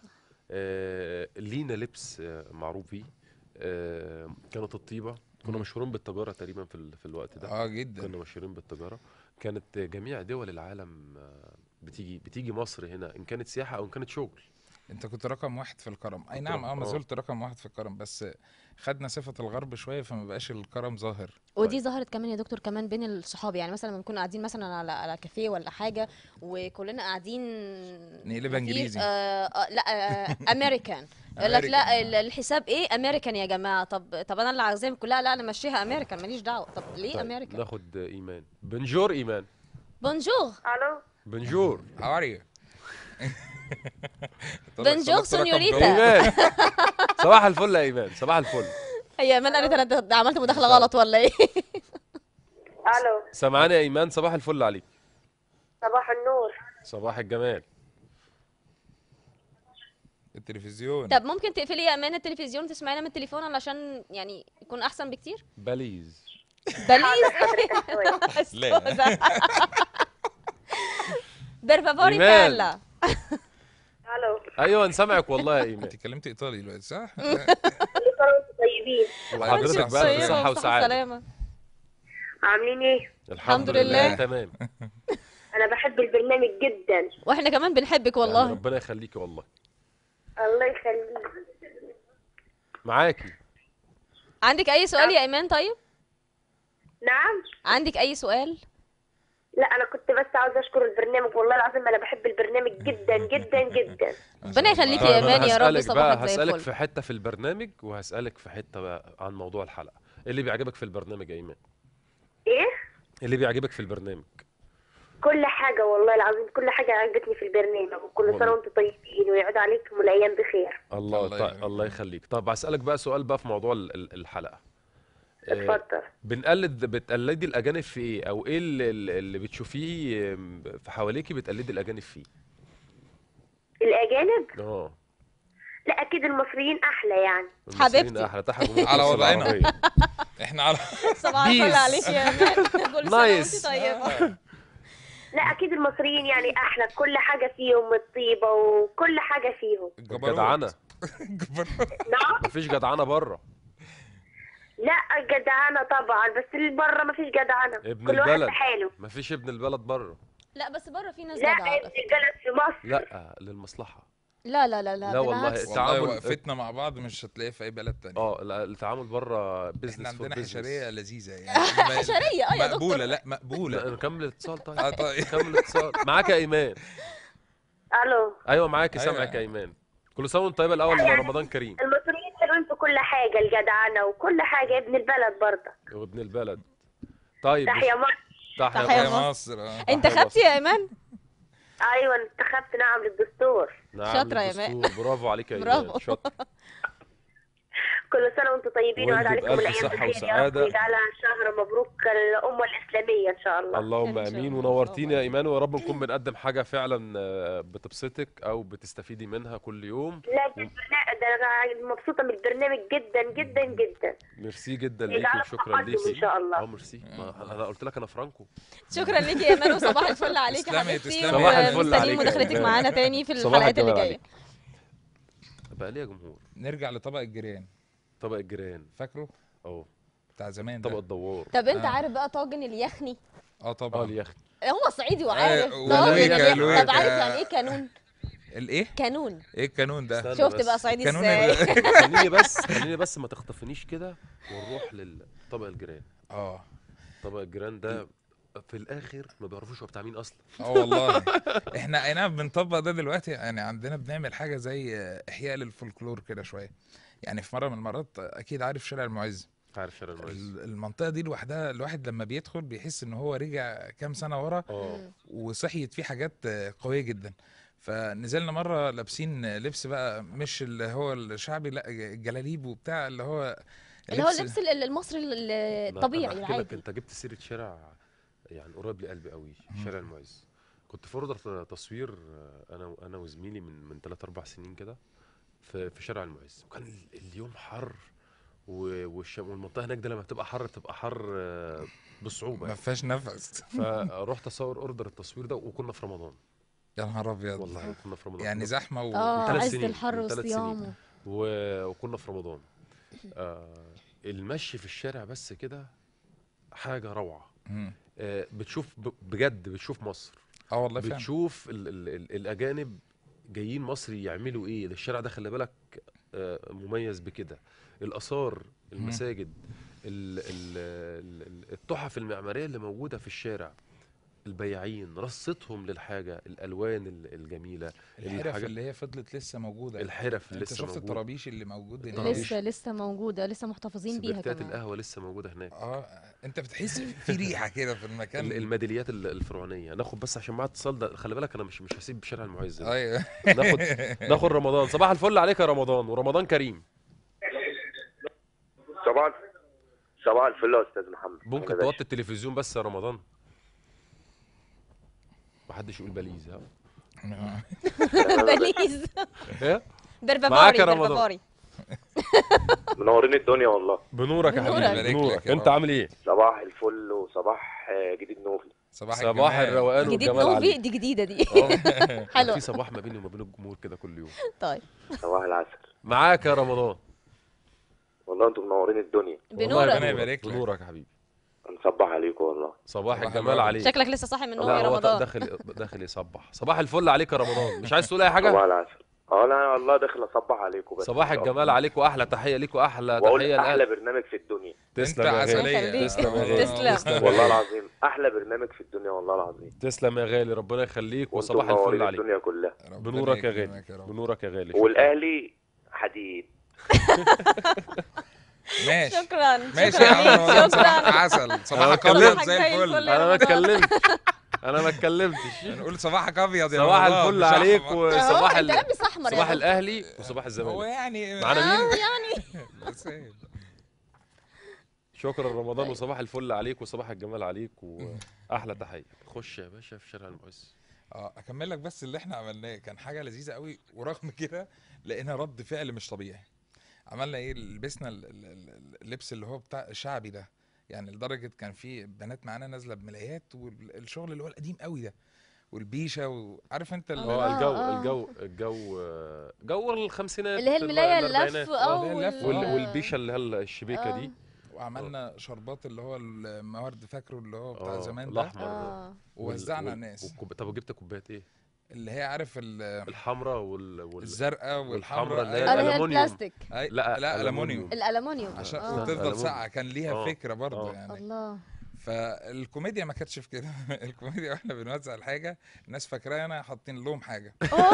آه، لينا لبس آه، معروف بيه آه، كانت الطيبه كنا مم. مشهورين بالتجاره تقريبا في ال- في الوقت ده اه جدا كنا مشهورين بالتجاره كانت جميع دول العالم آه، بتيجي بتيجي مصر هنا ان كانت سياحه او ان كانت شغل انت كنت رقم واحد في الكرم اي كنت نعم رقم- اه ما آه. زلت رقم واحد في الكرم بس خدنا صفة الغرب شوية فما بقاش الكرم ظاهر ودي ظهرت كمان يا دكتور كمان بين الصحاب يعني مثلا لما نكون قاعدين مثلا على على كافيه ولا حاجه وكلنا قاعدين نقلبها مفيش- إنجليزي. آه آه لا آه امريكان يقول لك لا أمريكان. ال- الحساب ايه امريكان يا جماعه طب طب انا اللي عايزاهم كلها لا انا ماشيها امريكان ماليش دعوه طب ليه طيب امريكان ناخد ايمان بنجور ايمان بونجور الو بنجور How are you? بنجور سونيوريتا. ايمان صباح الفل يا ايمان صباح الفل هي من قالت انا د- عملت مداخله غلط ولا ايه الو سامعاني يا ايمان صباح الفل عليك صباح النور صباح الجمال التلفزيون طب ممكن تقفلي يا امان التلفيزيون وتسمعينا من التليفون علشان يعني يكون احسن بكتير باليز بليز لا. Scusa. Per favore إيمان. parla. الو ايوه نسمعك والله يا ايمان انت اتكلمت ايطالي دلوقتي صح؟ كل سنه وانتم طيبين وحضرتك وأنت بقى طيبة بصحه وبصحة وسعاده وسلامة. عاملين ايه الحمد لله. تمام انا بحب البرنامج جدا واحنا كمان بنحبك يعني والله ربنا يخليكي والله الله يخليك معاكي عندك اي سؤال يا ايمان طيب نعم عندك اي سؤال لا انا كنت بس عاوزه اشكر البرنامج والله العظيم انا بحب البرنامج جدا جدا جدا ما ربنا شاء يخليكي الله. يا طيب أنا إيمان يا رب هسألك بقى صباحك زي هسألك الفل. في حتة في البرنامج وهسألك في حتة بقى عن موضوع الحلقة إيه اللي بيعجبك في البرنامج يا إيمان ايه إيه اللي بيعجبك في البرنامج كل حاجه والله العظيم كل حاجه عجبتني في البرنامج وكل سنه والله. وانتم طيبين ويعود عليكم الايام بخير الله الله طيب يخليك. الله يخليك طب هسألك بقى سؤال بقى في موضوع ال- ال- الحلقة آه، اتفضل بنقلد بتقلدي الأجانب في إيه أو إيه اللي, اللي بتشوفيه آم، في حواليكي بتقلدي الأجانب فيه الاجانب اه لا اكيد المصريين احلى يعني المصريين حبيبتي. أحلى تحت جمهورية على مصر وضعنا. العربية. احنا على صباح الفل بيس. عليك يا ايمان كل سنه نايس. وانت طيبه لا اكيد المصريين يعني احلى كل حاجه فيهم الطيبه وكل حاجه فيهم الجبروت. جدعنة الجبروت. نعم مفيش جدعنة بره لا جدعانه طبعا بس اللي بره ما فيش جدعانه ابن كل واحد البلد. في حاله مفيش ابن البلد بره لا بس بره في ناس لا جدعه على ابن فكرة. البلد في مصر لا للمصلحة لا لا لا لا لا والله. بالعكس. والله التعامل- وقفتنا مع بعض مش هتلاقيها في اي بلد تاني اه لا، التعامل بره احنا بيزنس فور عندنا بيزنس حشريه لذيذه يعني حشرية، اه يا مقبوله دكتور. لا مقبوله نكمل الاتصال طيب اه طيب نكمل الاتصال معاك يا ايمان الو ايوه معاكي أيوة. سامعك يا ايمان كل سنه وانت طيبه الاول رمضان كريم المصريين حلوين في كل حاجه الجدعانه وكل حاجه ابن البلد برضه وابن البلد طيب تحيا مش- مصر تحيا تحيا مصر. يا مصر. مصر اه انت تحيا خدتي يا ايمان ايوه انتخبت نعم للدستور نعم شاطرة يا إيمان. للدستور. برافو عليك يا ايمان برافو. شاطر كل سنه وانتم طيبين ويعود وانتي عليكم بألف الايام صحة بخير يا رب وسعادة. ويجعلها شهر مبروك الامه الاسلاميه ان شاء الله اللهم إن شاء امين الله. ونورتيني يا ايمان ويا رب نكون بنقدم حاجه فعلا آه، بتبسطك او بتستفيدي منها كل يوم لا ده البرنا- ده انا مبسوطه من البرنامج جدا جدا جدا ميرسي جدا ليكي يجعلك وشكرا تقدم ليكي إن شاء الله. اه ميرسي ما انا قلت لك انا فرانكو شكرا ليكي يا ايمان وصباح الفل عليك يا تسلمي- حبيبتي تسلمي. صباح الفل ومستنيين عليك يا مداخلتك إيمان. معانا تاني في صباح الحلقات اللي الجمال جايه عليك. بقى ليه يا جمهور نرجع لطبق الجيران طبق الجيران فاكره اه بتاع زمان طبق ده الدوار طب انت آه. عارف بقى طاجن اليخني اه اه طبعا اليخت هو صعيدي وعارف آه، طاجن ولويكا- اليخني لويكا. طب عارف يعني ايه كانون الايه كانون ايه القانون ده استنى شفت بس. بقى صعيدي قانون ازاي ال- خليني بس خليني بس ما تخطفنيش كده ونروح للطبق الجيران اه طبق الجيران ده في الاخر ما بيعرفوش هو بتاع مين اصلا اه والله احنا اي نعم بنطبق ده دلوقتي يعني عندنا بنعمل حاجه زي احياء للفولكلور كده شويه يعني في مره من المرات اكيد عارف شارع المعز عارف شارع المعز ال- المنطقه دي لوحدها الواحد لما بيدخل بيحس ان هو رجع كام سنه ورا اه وصحيت فيه حاجات آه، قويه جدا فنزلنا مره لابسين لبس بقى مش اللي هو الشعبي لا الجلاليب وبتاع اللي هو اللي هو اللبس ال- المصري ال- أنا- الطبيعي أنا أحكي لك العادي انت جبت سيره شارع يعني قريب لقلبي قوي شارع المعز كنت في اوردر تصوير آه، انا انا وزميلي من من 3 4 سنين كده في في شارع المعز وكان ال- اليوم حر و- والش- والمنطقه هناك ده لما بتبقى حر بتبقى حر آه، بصعوبه ما يعني. فيهاش نفس فرحت اصور اوردر التصوير ده وكنا في رمضان يا نهار ابيض والله كنا في رمضان يعني كنا- زحمه و... اه ثلاث عز سنين، الحر من ثلاث سنين. وصيامه و... وكنا في رمضان آه المشي في الشارع بس كده حاجه روعه مم. آه بتشوف ب... بجد بتشوف مصر اه والله فعلا بتشوف ال... ال... ال... الاجانب جايين مصر يعملوا ايه ده الشارع ده خلي بالك آه مميز بكده الاثار المساجد ال... ال... ال... التحف المعماريه اللي موجوده في الشارع البياعين رصتهم للحاجه الالوان ال- الجميله الحرف الحاجات- اللي هي فضلت لسه موجوده الحرف اللي انت لسه شفت موجودة. الطرابيش اللي موجود هناك طرابيش. لسه لسه موجوده لسه محتفظين بيها سبرتات كمان القهوه لسه موجوده هناك اه انت بتحس في ريحه كده في المكان ال- الميداليات ال- الفرعونيه ناخد بس عشان معايا اتصال ده خلي بالك انا مش مش هسيب شارع المعز ده. ايوه ناخد ناخد رمضان صباح الفل عليك يا رمضان ورمضان كريم صباح صباح الفل يا استاذ محمد ممكن يا باشا. توطي التلفزيون بس يا رمضان محدش يقول بليز ها بليز ايه بربفاري معاك يا رمضان. بربفاري منورين الدنيا والله بنورك يا بنورك. حبيبي يبارك بنورك لك يا انت رب. عامل ايه صباح الفل وصباح آه، جديد نوفي صباح صباح الجمال. الروقان جديد والجمال نوفي عليك دي جديده دي آه. حلوة. في صباح ما بيني وما بين الجمهور كده كل يوم طيب صباح العسل معاك يا رمضان والله انتم منورين الدنيا والله بنورك ربنا يبارك لك. بنورك يا حبيبي نصبح عليكم والله صباح صباح الجمال الورد. عليك شكلك لسه صاحي من النوم لا يا هو رمضان داخل داخل يصبح صباح الفل عليك يا رمضان مش عايز تقول اي صباح حاجه العسل اه لا والله داخل اصبح عليكم بس صباح إن شاء الجمال الله. عليك واحلى تحيه ليك واحلى واقول تحيه احلى لأهل برنامج في الدنيا تسلم انت يا غالي عسليه تسلم يا غالي. تسلم. والله العظيم احلى برنامج في الدنيا والله العظيم تسلم يا غالي ربنا يخليك وانتم وصباح الفل منورين عليك الدنيا كلها ربنا بنورك يا يكرمك غالي يا رب. بنورك يا غالي والاهلي حديد ماشي شكرا ماشي شكرا يا عم ليك، رمضان شكرا صباحك عسل أنا صباحك بتكلم. ابيض صباحك زي زي الفل الفل. انا ما رمضان. اتكلمتش انا ما اتكلمتش نقول صباحك ابيض يا صباح رمضان، الفل مش عليك أحمر. وصباح أهو، انت ال... لابس احمر يا صباح رمضان. الاهلي وصباح هو الزمالك يعني معانا مين اه يعني بس إيه. شكرا رمضان وصباح الفل عليك وصباح الجمال عليك واحلى تحيه خش يا باشا في شارع المعز اه اكمل لك بس اللي احنا عملناه كان حاجه لذيذه قوي ورغم كده لقينا رد فعل مش طبيعي عملنا ايه لبسنا ال- ال- ال- اللبس اللي هو بتاع الشعبي ده يعني لدرجه كان في بنات معانا نازله بملايات والشغل اللي هو القديم قوي ده والبيشه وعارف انت اللي هو آه، الجو آه. الجو الجو آه، جو الخمسينات اللي هي الملايه الأربعينات. اللف آه، اه اللي هي اللف، وال- آه. والبيشه اللي هي الشبيكه آه. دي وعملنا شربات اللي هو الموارد فاكره اللي هو بتاع آه، زمان ده الأحمر. اه ووزعنا وال- الناس والكوب- طب وجبت كوبايات ايه؟ اللي هي عارف ال- الحمراء وال, وال... الزرقاء والحمراء والحمراء اللي هي اللي هي الألمونيوم. البلاستيك أي- لا، لا ألمونيوم. الومنيوم الالومنيوم عشان آه. وتفضل ألمونيوم. ساقعه كان ليها آه. فكره برضه آه. يعني الله فالكوميديا ما كانتش في كده الكوميديا واحنا بنوزع الحاجه الناس فاكرانا حاطين لهم حاجه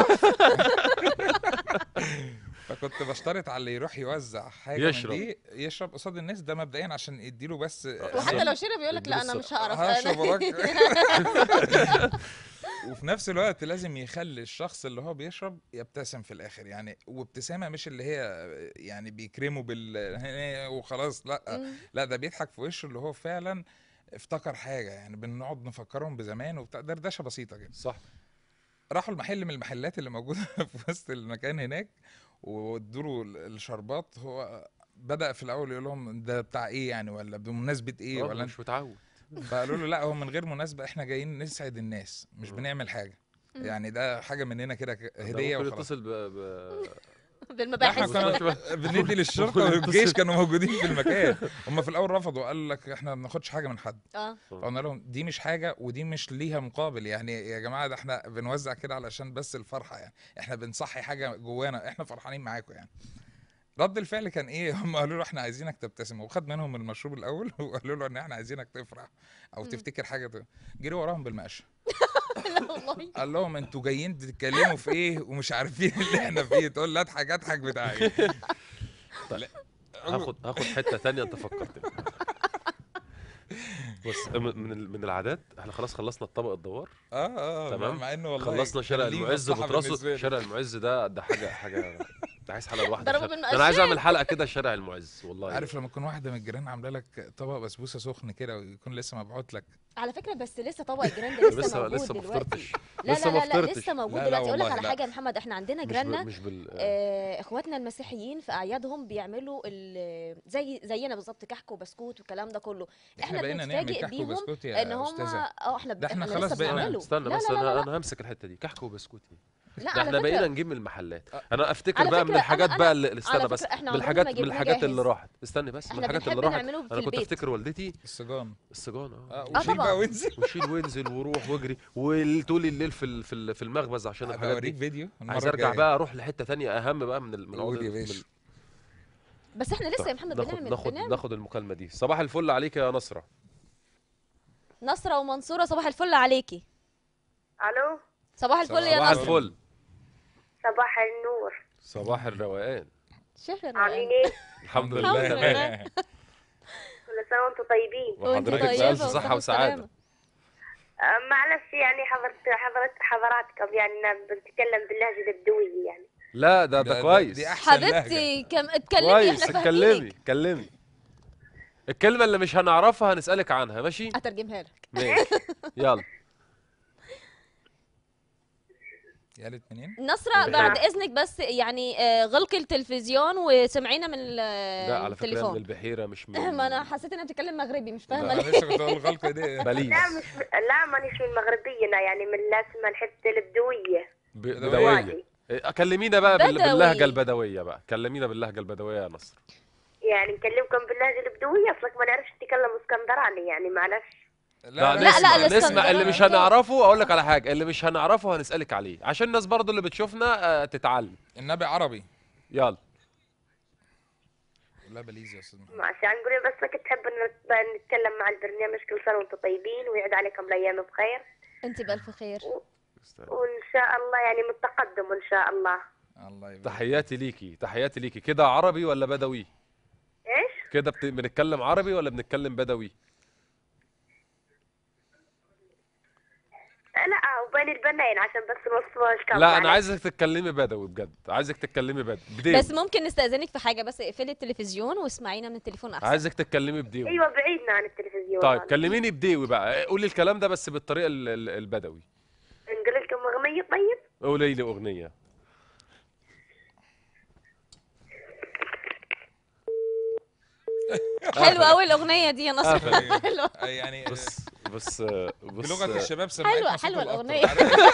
فكنت بشترط على اللي يروح يوزع حاجه يشرب. من دي يشرب قصاد الناس ده مبدئيا عشان يديله بس وحتى لو شرب يقول لك لا انا اديله مش هعرف هشرب أنا- وراك وفي نفس الوقت لازم يخلي الشخص اللي هو بيشرب يبتسم في الاخر يعني وابتسامه مش اللي هي يعني بيكرمه بال وخلاص لا مم. لا ده بيضحك في وشه اللي هو فعلا افتكر حاجه يعني بنقعد نفكرهم بزمان وبتاع دردشه بسيطه كده صح راحوا المحل من المحلات اللي موجوده في وسط المكان هناك وادوا له الشربات هو بدا في الاول يقول لهم ده بتاع ايه يعني ولا بمناسبه ايه آه، ولا مش متعود فقالوا له لا هو من غير مناسبه احنا جايين نسعد الناس مش مم. بنعمل حاجه مم. يعني ده حاجه مننا كده ك- ده هديه ممكن وخلاص يتصل ب... ب... احنا بالمباحث كنا بندي للشرطه ممكن والجيش يتصل. كانوا موجودين في المكان هم في الاول رفضوا قال لك احنا ما بناخدش حاجه من حد اه فقلنا لهم دي مش حاجه ودي مش ليها مقابل يعني يا جماعه ده احنا بنوزع كده علشان بس الفرحه يعني احنا بنصحي حاجه جوانا احنا فرحانين معاكم يعني رد الفعل كان ايه هم قالوا له احنا عايزينك تبتسم وخد منهم المشروب الاول وقالوا له ان احنا عايزينك تفرح او مم. تفتكر حاجه ت- جري وراهم بالمقشه لا والله قال لهم انتوا جايين تتكلموا في ايه ومش عارفين اللي احنا فيه تقول لا اضحك اضحك بتاعي لا. هاخد هاخد حته تانية انت فكرتني بص من من ال- من العادات احنا خلاص خلصنا الطبق الدوار اه اه تمام. مع انه والله خلصنا شارع كان ليه المعز مصلحة بتراسه بالنسبة لي. شارع المعز ده ده حاجه حاجه ده عايز حلقه لوحدي ضربة عشان- بالمقشات. انا عايز اعمل حلقه كده شارع المعز والله عارف لما تكون واحده من الجيران عامله لك طبق بسبوسه سخن كده ويكون لسه مبعوت لك على فكره بس لسه طبق الجيران ده لسه, لسه موجود لسه ما دلوقتي فطرتش لا لسه لا ما لا, لا فطرتش. لسه موجود لا، لا دلوقتي اقول لك والله على لا. حاجه يا محمد احنا عندنا مش بال- جيراننا مش بال آه، اخواتنا المسيحيين في اعيادهم بيعملوا ال- زي زينا بالظبط كحك وبسكوت والكلام ده كله احنا بقينا نعمل بنتفاجئ كحك بيهم وبسكوت ان يا هم استاذه اه احنا ده احنا لسه خلاص بقينا- بنعمله. استنى لا بس لا لا انا لا. انا همسك الحته دي كحك وبسكوت إيه؟ لا ده على احنا فكرة- بقينا نجيب من المحلات انا افتكر على بقى من فكرة الحاجات أنا- بقى أنا- اللي استنى على بس فكرة إحنا من عمرنا الحاجات ما من جبناه الحاجات اللي جاهز. راحت استني بس من احنا الحاجات بنحب اللي راحت نعمله في انا كنت البيت افتكر والدتي السجان السجان اه اه آه وشيل طبعاً. بقى وانزل وشيل وانزل وروح واجري وطول الليل في ال- في ال- في المخبز عشان هبقى الحاجات اوريك دي فيديو المرة عايز ارجع الجاية. بقى اروح لحته تانية اهم بقى من ال- من قول عقد- يا من- باشا. بس احنا لسه يا طيب، محمد ناخد بنعمل ناخد بنعمل ناخد المكالمه دي صباح الفل عليك يا نصره نصرة ومنصورة صباح الفل عليكي الو صباح الفل يا صباح نصرة الفل صباح النور صباح الروقان شيخ عاملين ايه الحمد الحمد لله لله. تمام كل سنه وانتم طيبين وانت وحضرتك طيبة بألف وصحة صحة وسعادة وسلامة. آه، معلش يعني حضرت حضرت حضراتكم يعني إن بنتكلم باللهجه البدويه يعني لا ده ده- ده ده- كويس دي احسن لهجة. حبيبتي كم اتكلمي كويس احنا اتكلمي فاهمينك اتكلمي الكلمة اللي مش هنعرفها هنسألك عنها ماشي؟ هترجمها لك ماشي يلا يا قالت منين نصرة بعد اذنك بس يعني آه، غلقي التلفزيون وسمعينا من ال- لا على فكرة من التليفون البحيرة مش من ما انا حسيت انها بتتكلم مغربي مش لا، فاهمه انا ليه لسه كنت اقول الغلقه دي بليز لا مش لا مانيش من المغربيه أنا يعني من الاسماء الحته البدويه ب- بدوية. بدوية إيه، كلمينا بقى بال- بدوي. باللهجة البدوية بقى كلمينا باللهجة البدوية يا نصر يعني نكلمكم باللهجه البدويه اصلك ما نعرفش نتكلم اسكندراني يعني معلش لا, لا، نسمع لا، نسمع الاسكندراني اللي مش كده. هنعرفه اقول لك على حاجة اللي مش هنعرفه هنسألك عليه عشان الناس برضو اللي بتشوفنا آه، تتعلم النبي عربي يلا لا بليز يا استاذ محمد ماشي نقول بس كنت تحب إن نتكلم مع البرنامج كل سنه وانتم طيبين ويعد عليكم الايام بخير انت بالف خير وان شاء الله يعني متقدم ان شاء الله الله يبارك تحياتي ليكي تحياتي ليكي كده عربي ولا بدوي ايش كده بت... بنتكلم عربي ولا بنتكلم بدوي لا وبين البنين عشان بس نوصفوهاش كم لا انا عايزك تتكلمي بدوي بجد عايزك تتكلمي بدوي بديوي بس ممكن نستأذنك في حاجة بس اقفلي التلفزيون واسمعينا من التليفون احسن عايزك تتكلمي بديوي ايوه بعيدنا عن التلفزيون طيب هذا. كلميني بديوي بقى قولي الكلام ده بس بالطريقه ال- ال- البدوي نقول لكم اغنيه طيب قولي لي اغنيه حلوة قوي الأغنية دي يا نصر أيوة. حلوة آه، يعني بص بص بص بلغه الشباب سمعتنا حلوة صوت حلوة القطر. الأغنية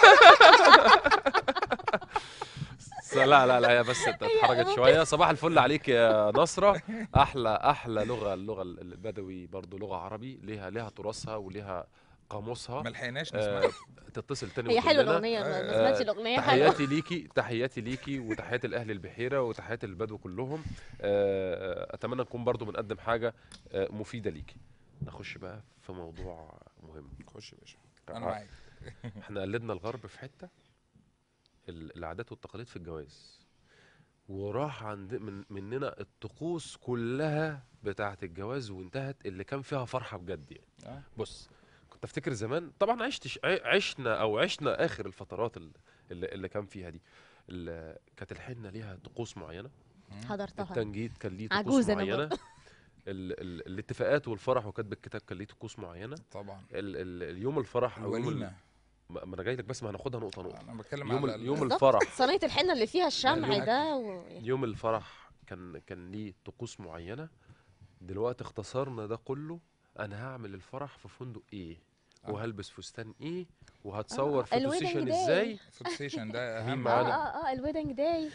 بس لا لا لا هي بس اتحرجت شويه صباح الفل عليك يا نصره احلى احلى لغه اللغه البدوي برضو لغه عربي ليها ليها تراثها وليها قاموسها ما لحقناش آه نسمع تتصل تاني هي وتقول حلوة لنا. الأغنية ما ما آه، سمعتش الأغنية حلوة تحياتي ليكي تحياتي ليكي وتحياتي لاهل البحيره وتحياتي للبدو كلهم آه، اتمنى نكون برضو بنقدم حاجه آه، مفيده ليكي نخش بقى في موضوع مهم خش يا باشا انا معاك احنا قلدنا الغرب في حته ال- العادات والتقاليد في الجواز وراح عند من مننا الطقوس كلها بتاعه الجواز وانتهت اللي كان فيها فرحه بجد يعني آه. بص كنت افتكر زمان طبعا عشت عشنا او عشنا اخر الفترات ال- اللي, اللي كان فيها دي ال- كانت الحنه ليها طقوس معينه حضرتها التنجيد كان ليه طقوس عجوزة أنا معينه ال ال الاتفاقات والفرح وكاتب الكتاب كان ليه طقوس معينه طبعا ال ال اليوم الفرح او يوم ال- الوليمه ما ما انا جاي لك بس ما هناخدها نقطه نقطه انا بتكلم يوم على ال- يوم بالظبط. الفرح صينية الحنة اللي فيها الشمع الأكل. ده و... يوم الفرح كان كان ليه طقوس معينه دلوقتي اختصرنا ده كله انا هعمل الفرح في فندق ايه آه. وهلبس فستان ايه وهتصور آه، فوتو الويدنج سيشن داي. ازاي فود ستيشن ده مين اهم اه معانا؟ اه اه الويدنج داي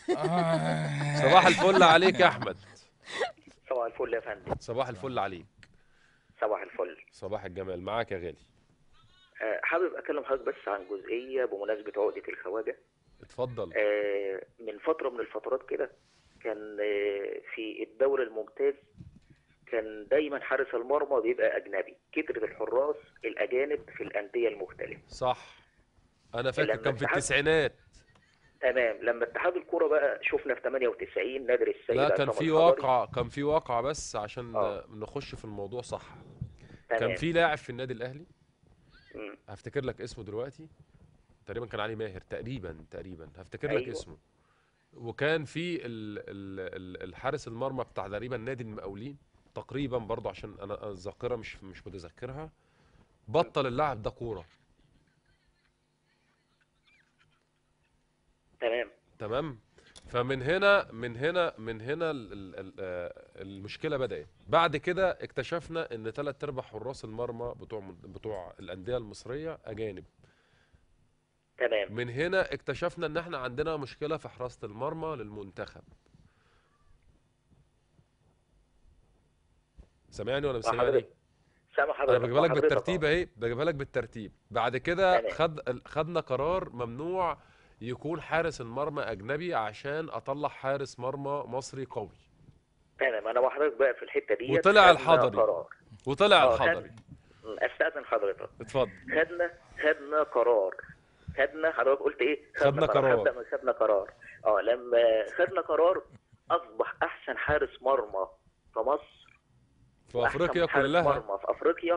آه. صباح الفل عليك يا احمد صباح الفل يا فندم صباح الفل عليك صباح الفل صباح الجمال معاك يا غالي آه، حابب اكلم حضرتك بس عن جزئيه بمناسبه عقده الخواجه اتفضل آه، من فتره من الفترات كده كان آه، في الدوري الممتاز كان دايما حارس المرمى بيبقى اجنبي كترة الحراس الاجانب في الانديه المختلفه صح انا فاكر لما كان في اتحاد- التسعينات تمام لما اتحاد الكوره بقى شفنا في 98 نادر السيد لا كان عصام في الحضري. واقع كان في واقع بس عشان آه. نخش في الموضوع صح تمام. كان في لاعب في النادي الاهلي مم. هفتكر لك اسمه دلوقتي تقريبا كان علي ماهر تقريبا تقريبا هفتكر لك أيوة. اسمه وكان في ال ال ال الحارس المرمى بتاع تقريبا نادي المقاولين تقريبا برضه عشان انا أنا الذاكره مش مش متذكرها بطل اللاعب ده كوره تمام تمام فمن هنا من هنا من هنا ال- ال- ال- آه، المشكله بدات بعد كده اكتشفنا ان ثلاث ارباع حراس المرمى بتوع من- بتوع الانديه المصريه اجانب تمام من هنا اكتشفنا ان احنا عندنا مشكله في حراسه المرمى للمنتخب سامعني ولا مش مع سامعني حضرتك. سامع حضرتك انا بجيبها لك مع حضرتك بالترتيب أهو. اهي بجيبها لك بالترتيب بعد كده تمام. خد خدنا قرار ممنوع يكون حارس المرمى اجنبي عشان اطلع حارس مرمى مصري قوي تمام انا مع حضرتك بقى في الحته دي وطلع خدنا الحضري. قرار وطلع آه، الحضري استاذن حضرتك اتفضل خدنا خدنا قرار خدنا حضرتك قلت ايه خدنا قرار. هبدا من خدنا قرار اه لما خدنا قرار اصبح احسن حارس مرمى في مصر في وأحسن افريقيا حارس كلها مرمى في افريقيا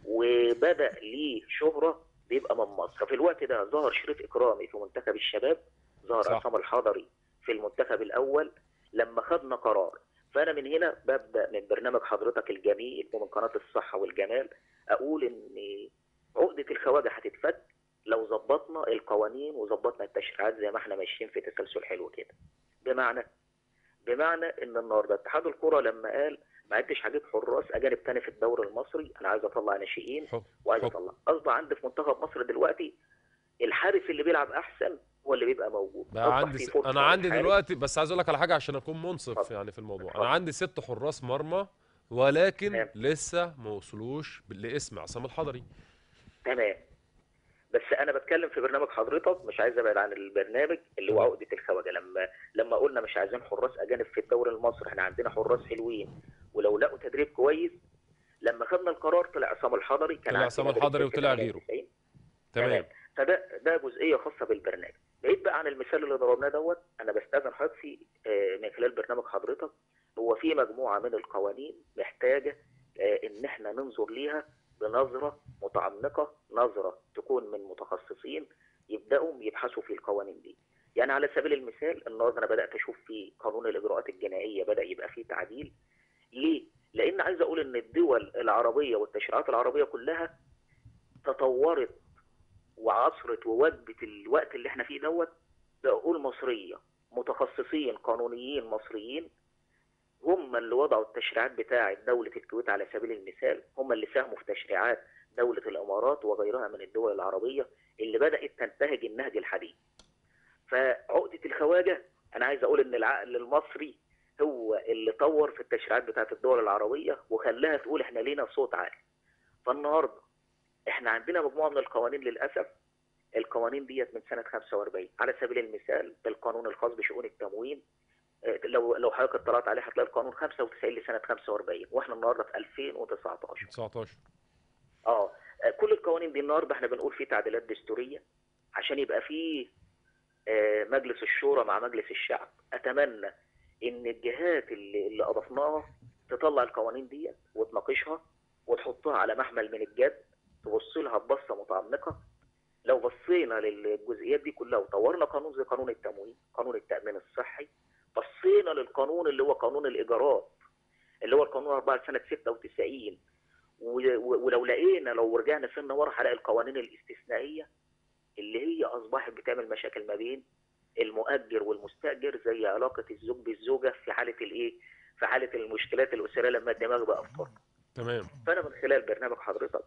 وبدا ليه شهره بيبقى من مصر في الوقت ده ظهر شريف اكرامي في منتخب الشباب ظهر صح. عصام الحضري في المنتخب الاول لما خدنا قرار فانا من هنا ببدا من برنامج حضرتك الجميل ومن قناه الصحه والجمال اقول ان عقده الخواجه هتتفك لو ظبطنا القوانين وظبطنا التشريعات زي ما احنا ماشيين في تسلسل حلو كده بمعنى بمعنى ان النهارده اتحاد الكره لما قال ما عدتش هجيب حراس اجانب تاني في الدوري المصري انا عايز اطلع ناشئين حب. وعايز حب. اطلع اصبح عندي في منتخب مصر دلوقتي الحارس اللي بيلعب احسن هو اللي بيبقى موجود بقى أصبح عندي في س... فرصة انا عندي للحارس. دلوقتي بس عايز اقول لك على حاجه عشان اكون منصف اتفضل. يعني في الموضوع اتفضل. انا عندي ست حراس مرمى ولكن تمام. لسه ما وصلوش لاسم عصام الحضري تمام بس انا بتكلم في برنامج حضرتك مش عايز ابعد عن البرنامج اللي هو تمام. عقده الخواجه لما لما قلنا مش عايزين حراس اجانب في الدوري المصري احنا عندنا حراس حلوين ولو لقوا تدريب كويس لما خدنا القرار طلع عصام الحضري كان طلع عندي عصام مدرب الحضري في وطلع 98. تمام فده ده جزئيه خاصه بالبرنامج بعيد بقى عن المثال اللي ضربناه دوت انا بستاذن حضرتك في آه، من خلال برنامج حضرتك هو في مجموعه من القوانين محتاجه آه، ان احنا ننظر ليها بنظره متعمقه نظره تكون من متخصصين يبداوا يبحثوا في القوانين دي يعني على سبيل المثال النهارده انا بدات اشوف في قانون الاجراءات الجنائيه بدا يبقى فيه تعديل ليه لان عايز اقول ان الدول العربيه والتشريعات العربيه كلها تطورت وعصرت ووجبت الوقت اللي احنا فيه دوت بعقول مصريه متخصصين قانونيين مصريين هم اللي وضعوا التشريعات بتاعه دولة الكويت على سبيل المثال هم اللي ساهموا في تشريعات دولة الإمارات وغيرها من الدول العربية اللي بدأت تنتهج النهج الحديث فعقدة الخواجة أنا عايز أقول إن العقل المصري هو اللي طور في التشريعات بتاعه الدول العربية وخلاها تقول إحنا لينا صوت عالي فالنهاردة إحنا عندنا مجموعة من القوانين للأسف القوانين ديت من سنة 45 على سبيل المثال القانون الخاص بشؤون التموين آه، لو لو حضرتك اطلعت عليه هتلاقي القانون 95 لسنة 45 واحنا النهارده في 2019 19 اه آه، كل القوانين دي النهارده احنا بنقول فيه تعديلات دستوريه عشان يبقى فيه آه، مجلس الشورى مع مجلس الشعب اتمنى ان الجهات اللي, اللي اضفناها تطلع القوانين دي وتناقشها وتحطها على محمل من الجد تبص لها ببصه متعمقه لو بصينا للجزئيات دي كلها وطورنا قانون زي قانون التموين قانون التامين الصحي بصينا للقانون اللي هو قانون الايجارات اللي هو القانون 4 سنه 96 و- و- ولو لقينا لو رجعنا سنه ورا هنلاقي القوانين الاستثنائيه اللي هي اصبحت بتعمل مشاكل ما بين المؤجر والمستاجر زي علاقه الزوج بالزوجه في حاله الايه؟ في حاله المشكلات الاسريه لما الدماغ بقى في فرن. تمام فانا من خلال برنامج حضرتك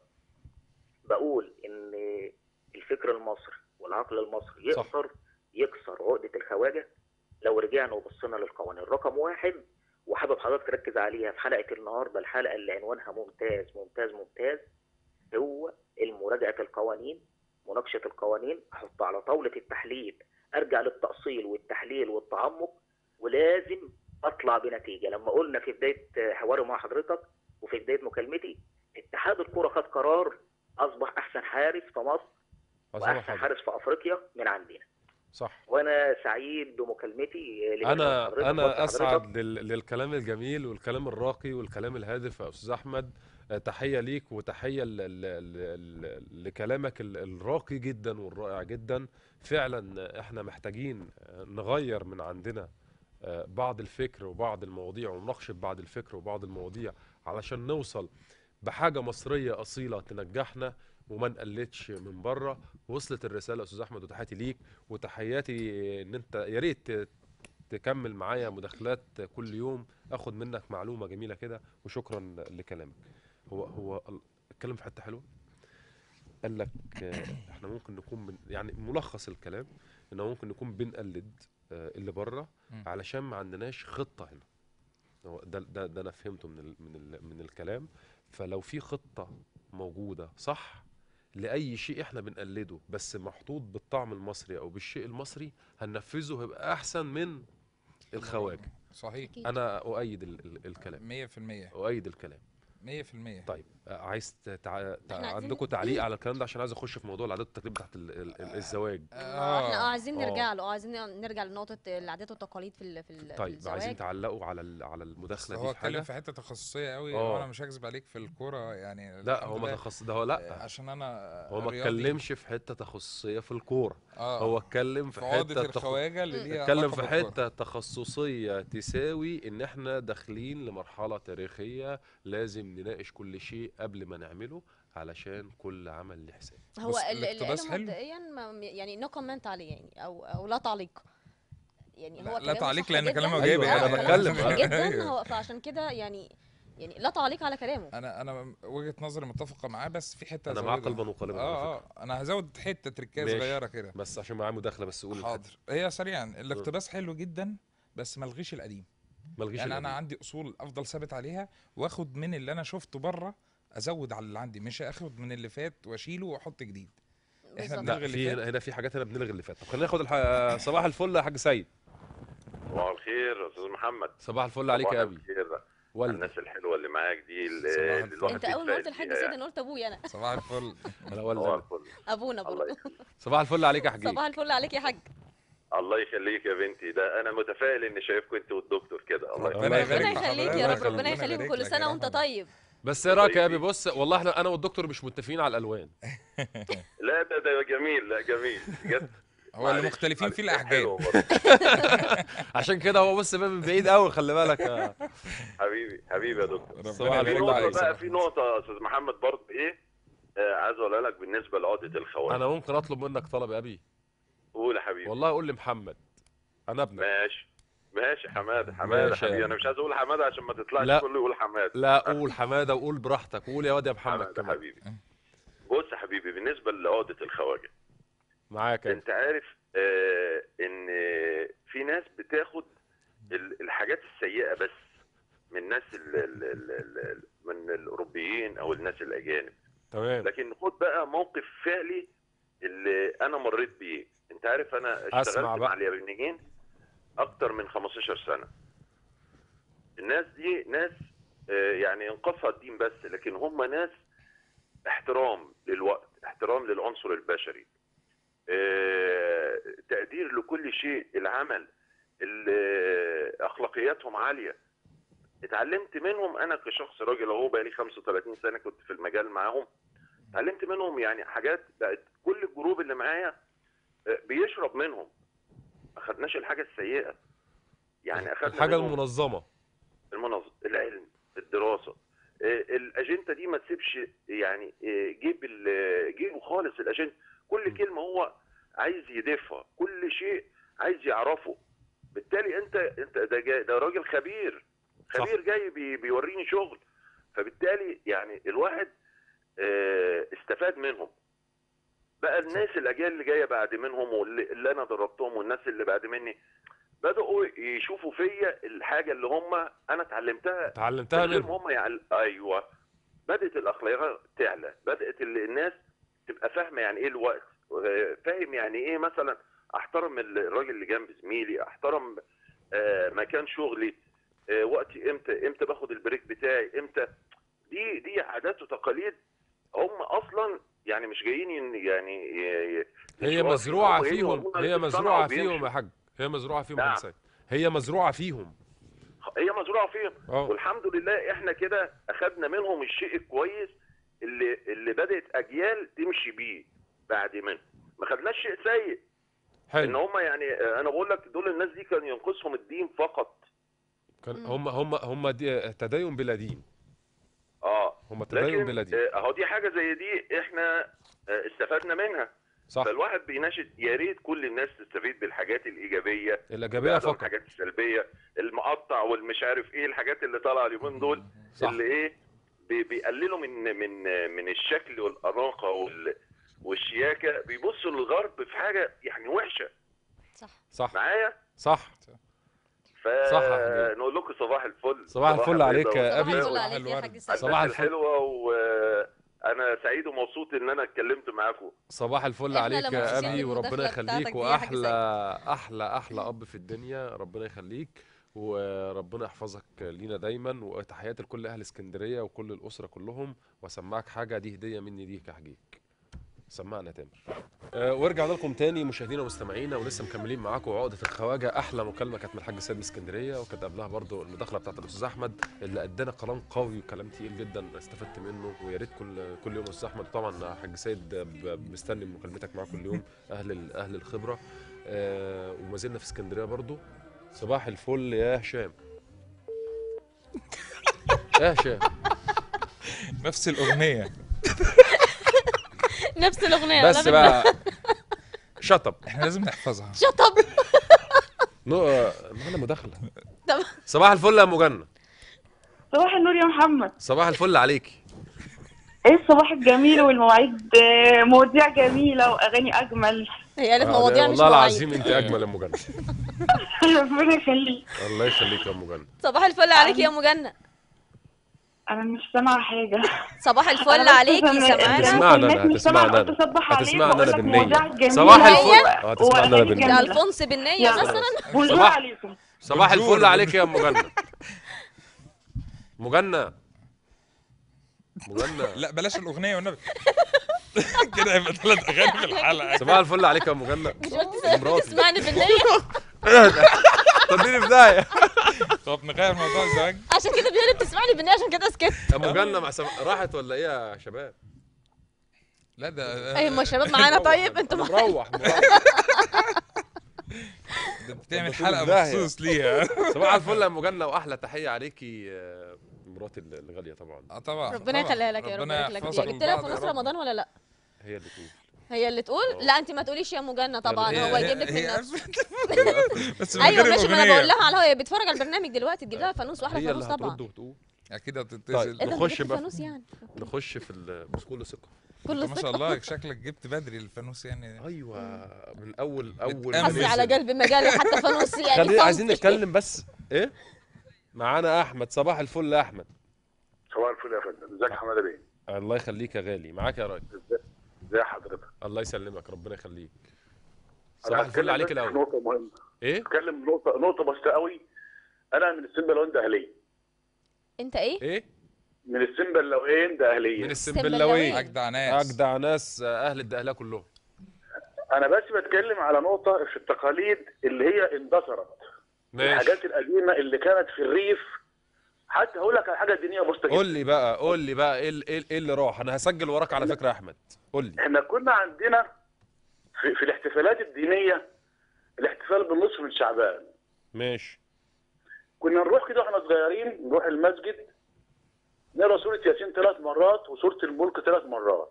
بقول ان الفكر المصري والعقل المصري صح. يقدر يكسر عقده الخواجه لو رجعنا وبصينا للقوانين رقم واحد وحابب حضرتك تركز عليها في حلقه النهارده الحلقه اللي عنوانها ممتاز ممتاز ممتاز هو المراجعه القوانين مناقشه القوانين احطها على طاوله التحليل ارجع للتاصيل والتحليل والتعمق ولازم اطلع بنتيجه لما قلنا في بدايه حواري مع حضرتك وفي بدايه مكالمتي اتحاد الكره خد قرار اصبح احسن حارس في مصر عصام واحسن الحضري حارس في افريقيا من عندنا صح وانا سعيد بمكالمتي لبرنامج انا حضرتك انا وقت حضرتك. اسعد لل... للكلام الجميل والكلام الراقي والكلام الهادف يا استاذ احمد آه، تحيه ليك وتحيه ل- ل- ل- ل- لكلامك ال- الراقي جدا والرائع جدا فعلا آه، احنا محتاجين آه، نغير من عندنا آه، بعض الفكر وبعض المواضيع ومناقشه بعض الفكر وبعض المواضيع علشان نوصل بحاجه مصريه اصيله تنجحنا وما نقلدش من بره وصلت الرساله يا استاذ احمد وتحياتي ليك وتحياتي ان انت يا ريت ت- تكمل معايا مداخلات كل يوم اخد منك معلومه جميله كده وشكرا لكلامك هو هو ال- اتكلم في حته حلوه قال لك آه، احنا ممكن نكون من يعني ملخص الكلام انه ممكن نكون بنقلد آه، اللي بره مم. علشان ما عندناش خطه هنا هو ده ده ده انا فهمته من ال من ال من الكلام فلو في خطه موجوده صح لاي شيء احنا بنقلده بس محطوط بالطعم المصري او بالشيء المصري هننفذه هيبقى احسن من الخواجه صحيح أكيد. انا اؤيد ال ال الكلام 100% اؤيد الكلام 100% طيب آه، عايز ت- تع... تع... إحنا عايزين- عندكم تعليق على الكلام ده عشان عايز اخش في موضوع العادات والتقاليد بتاعت ال... ال... ال- الزواج آه، احنا اه عايزين آه. نرجع له اه عايزين نرجع لنقطه العادات والتقاليد في ال- في ال- في طيب عايزين الزواج تعلقوا على ال... على بس المداخله هو دي في اتكلم حاجه في حته تخصصيه قوي آه. وانا مش هكذب عليك في الكوره يعني لا الحمد هو ما لله، تخص ده هو آه، لا عشان انا هو ما رياضي. اتكلمش في حته تخصصيه في الكوره اه هو اتكلم في في عقده حته تخ... الخواجه اللي ليها اتكلم علاقة في بالكورة. حته تخصصيه تساوي ان احنا داخلين لمرحله تاريخيه لازم نناقش كل شيء قبل ما نعمله علشان كل عمل له حساب هو بص، ال- الاقتباس العلم حلو. مبدئيا ما- يعني نو كومنت عليه يعني او او لا تعليق يعني لا- هو لا كلامه تعليق صح لأن جداً. كلامه أيوة، جايب أنا يعني. بتكلم. صح جدا أيوة. هو فعشان كده يعني يعني لا تعليق على كلامه انا انا وجهه نظري متفقه معاه بس في حته انا معاه هزودها. قلبا وقالبا على اه فكره اه انا هزود حته تركيه ماشي. صغيره كده بس عشان معاه مداخله بس قول الحتة. حاضر هي سريعا الاقتباس حلو جدا بس ما الغيش القديم ملغيش يعني انا القديم. عندي اصول افضل ثابت عليها واخد من اللي انا شفته بره ازود على اللي عندي مش اخد من اللي فات واشيله واحط جديد بالظبط. بنلغي لا اللي في فات. هنا, هنا في حاجات هنا بنلغي اللي فات طب خلينا ناخد الح... صباح الفل يا حاج سيد صباح الخير يا استاذ محمد صباح الفل عليك يا صباح ابي الخير والدك الناس الحلوه اللي معاك دي اللي صباح اللي الفل. الواحد انت اول ما قلت بيتفائل الحاج بيها سيد يعني. انا قلت ابويا انا صباح الفل انا صباح والدك الفل ابونا الله برضه يخليك صباح الفل عليك يا حجي صباح الفل عليك يا حاج الله يخليك يا بنتي ده انا متفائل اني شايفكم انت والدكتور كده الله ربنا يخليك يبارك ربنا في يخليك يا رب حضرتك. ربنا ربنا يخليك يبارك وكل لك سنه يا وانت رب. طيب بس ايه رايك يا ابي بص والله احنا انا والدكتور مش متفقين على الالوان لا ده ده جميل لا جميل بجد هو اللي معلش، مختلفين فيه معلش، الاحجام حلو برضه. عشان كده هو بص بقى من بعيد قوي خلي بالك يا- حبيبي حبيبي يا دكتور ربنا صباح في الفل يبارك عليك. نقطه عليك. بقى في نقطه يا استاذ محمد برضه ايه آه عايز اقولها لك بالنسبه لعقده الخواجه انا ممكن اطلب منك طلب يا ابي قول يا حبيبي والله قول لي محمد انا ابنك ماشي ماشي حماده حماده ماشي يا حبيبي قلبي. انا مش عايز اقول حماده عشان ما تطلعش لا. كله يقول حماده لا قول حماده وقول براحتك وقول يا واد يا محمد حماده كمان حبيبي بص يا حبيبي بالنسبه لعقده الخواجه معاك انت انت عارف آه ان في ناس بتاخد ال- الحاجات السيئه بس من الناس ال ال ال ال من الاوروبيين او الناس الاجانب تمام لكن خد بقى موقف فعلي اللي انا مريت بيه انت عارف انا أسمع اشتغلت بقى. مع اليابانيين اكتر من 15 سنه الناس دي ناس آه، يعني انقصها الدين بس لكن هم ناس احترام للوقت احترام للعنصر البشري آه، تقدير لكل شيء العمل ال- اخلاقياتهم عاليه اتعلمت منهم انا كشخص راجل اهو بقالي 35 سنه كنت في المجال معاهم اتعلمت منهم يعني حاجات بقت كل الجروب اللي معايا آه، بيشرب منهم ما خدناش الحاجه السيئه يعني اخدنا الحاجه منهم المنظمه المنظم العلم الدراسه آه، الاجنده دي ما تسيبش يعني آه، جيب ال- جيبه خالص الاجنده كل كلمه هو عايز يضيفها كل شيء عايز يعرفه بالتالي انت انت ده جاي ده راجل خبير خبير جاي بي بيوريني شغل فبالتالي يعني الواحد آه، استفاد منهم بقى الناس الاجيال اللي جايه بعد منهم واللي اللي انا دربتهم والناس اللي بعد مني بداوا يشوفوا فيا الحاجه اللي هم انا اتعلمتها اتعلمتها من غير منهم ما هم يعل... ايوه بدات الاخلاقيات تعلى بدات ال- الناس تبقى فاهمه يعني ايه الوقت آه، فاهم يعني ايه مثلا احترم ال- الراجل اللي جنب زميلي احترم آه، مكان شغلي آه، وقتي امتى امتى باخد البريك بتاعي امتى دي دي عادات وتقاليد هم اصلا يعني مش جايين ين- يعني ي- ي- هي يشوفوا، مزروعه هم جايين فيهم يورونا هي الصنعة مزروعه وبيمشوا. فيهم يا حاج هي مزروعه فيهم يا نعم. حاج سيد هي مزروعه فيهم هي مزروعه فيهم اه والحمد لله احنا كده اخدنا منهم الشيء الكويس اللي اللي بدات اجيال تمشي بيه بعد منه ما خدناش شيء سيء ان حلو هم يعني آه، انا بقول لك دول الناس دي كان ينقصهم الدين فقط كان هم هم هم دي تدين بلا دين اه هم تدين لكن بلا دين آه، اهو دي حاجه زي دي احنا آه، استفدنا منها صح فالواحد بيناشد يا ريت كل الناس تستفيد بالحاجات الايجابيه الايجابيه بعدهم فقط الحاجات السلبيه المقطع والمش عارف ايه الحاجات اللي طالعه اليومين دول صح اللي ايه بي- بيقللوا من من من الشكل والاناقه وال والشياكه بيبصوا للغرب في حاجه يعني وحشه صح صح معايا صح صح يا حبيبي. فنقول لكم صباح الفل صباح الفل عليك الرضا يا صباح أبي. الفل صباح عليك يا الورد. حاج سيد صباح الناس الفل. الحلوه وانا سعيد ومبسوط ان انا اتكلمت معاكم صباح الفل إحنا عليك لما يا مبسوطين ابي وربنا بالمداخلة يخليك بتاعتك دي يا حاج واحلى احلى احلى اب في الدنيا ربنا يخليك وربنا يحفظك لينا دايما وتحياتي لكل اهل اسكندريه وكل الاسره كلهم واسمعك حاجه دي هديه مني ليك يا حجيج سمعنا يا تامر أه ورجعنا لكم تاني مشاهدينا ومستمعينا ولسه مكملين معاكم عقده الخواجه احلى مكالمه كانت من الحاج سيد من اسكندريه وكانت قبلها برضو المداخله بتاعت الاستاذ احمد اللي ادانا كلام قوي وكلام تقيل جدا استفدت منه ويا ريت كل كل يوم استاذ احمد طبعا حاج سيد ب- مستني مكالمتك معاه كل يوم اهل ال- اهل الخبره أه وما زلنا في اسكندريه برضو صباح الفل يا هشام يا هشام نفس الاغنيه نفس الاغنيه بس بقى شطب احنا لازم نحفظها شطب نو آه، معانا مداخله طب صباح الفل يا مجنة صباح النور يا محمد صباح الفل عليكي ايه الصباح الجميل والمواعيد آه، مواضيع جميلة واغاني اجمل هي قالت آه، مواضيع مش والله مواعيد العظيم انت اجمل يا مجنة ربنا يخليك الله يخليك يا مجنة صباح الفل عليك يا مجنة انا مش سامعة حاجة صباح أنا الفل بس عليكي عشان سامعانا هتسمعنا الناس انا مش سامعة، هتسمعنا قلت أصبح انا عليك هتسمعنا وأقول انا لك بالنية مواضيع جميلة صباح و- الفل اه هتسمعنا انا وأغاني بالنية ده جميلة. الفونس بالنية يلا. مثلا بونجور صباح- عليكم صباح بونجور، الفل عليك يا مجنة مجنة مجنة لا بلاش الاغنيه والنبي كده يبقى ثلاث اغاني في الحلقه صباح الفل عليك يا مجنة مش قلت يا مراتي. تسمعني بالنية تديني في داهية طب نغير موضوع الزواج عشان كده بيقول بتسمعني بالنية عشان كده سكت يا مجنة مع سم... راحت ولا ايه يا شباب؟ لا ده ايوه ما الشباب معانا طيب مروح، انتوا أنا معانا. مروح مروح ده بتعمل طب حلقه داهية. مخصوص ليها صباح الفل يا مجنة واحلى تحية عليكي آه، مراتي الغالية طبعا اه طبعا ربنا طبعا. يخليها لك يا رب ربنا يبارك لك يحفظكم فيها جبت لها بعض في يا نص رب. رمضان ولا لا هي اللي تقول هي اللي تقول آه. لا انت ما تقوليش يا مجنة طبعا هي- هو يجيب لك من هي- نفسه بس من ايوه غير ماشي ما انا الأغنية. بقول لها على هي بتتفرج على البرنامج دلوقتي تجيب لها فانوس واحلى هي فانوس اللي طبعا هترد وتقول اكيد طيب. هتتصل ايه ده نخش جبت بقى. فانوس يعني نخش في ال- بكل ثقة كل انت ما شاء ثقة. الله شكلك جبت بدري الفانوس يعني ايوه من اول اول بتأمل. حظي ما على نزل. قلب مجالي حتى فانوس يعني خلينا عايزين صمت. نتكلم بس ايه معانا احمد صباح الفل يا احمد صباح الفل يا فندم ازيك يا حماده بيه الله يخليك يا غالي معاك يا راجل ازي حضرتك الله يسلمك ربنا يخليك أنا صباح الفل هتكلم عليك بس في الاول نقطه مهمه ايه اتكلم نقطه نقطه بسيطه قوي انا من السنبلاوين اهليه انت ايه ايه من السنبلاوين ده اهليه من السنبلاوين. السنبلاوين اجدع ناس اجدع ناس آه، اهل الدقهليه كلهم انا بس بتكلم على نقطه في التقاليد اللي هي اندثرت ماشي الحاجات القديمه اللي كانت في الريف حتى هقول لك على حاجه دينيه بسيطه قول جدا لي بقى قول لي بقى ايه ال- ايه ال- إيه اللي راح انا هسجل وراك على فكره يا احمد قول لي احنا كنا عندنا في, في الاحتفالات الدينيه الاحتفال بالنصف من شعبان ماشي كنا نروح كده واحنا صغيرين نروح المسجد نقرا سوره ياسين ثلاث مرات وسوره الملك ثلاث مرات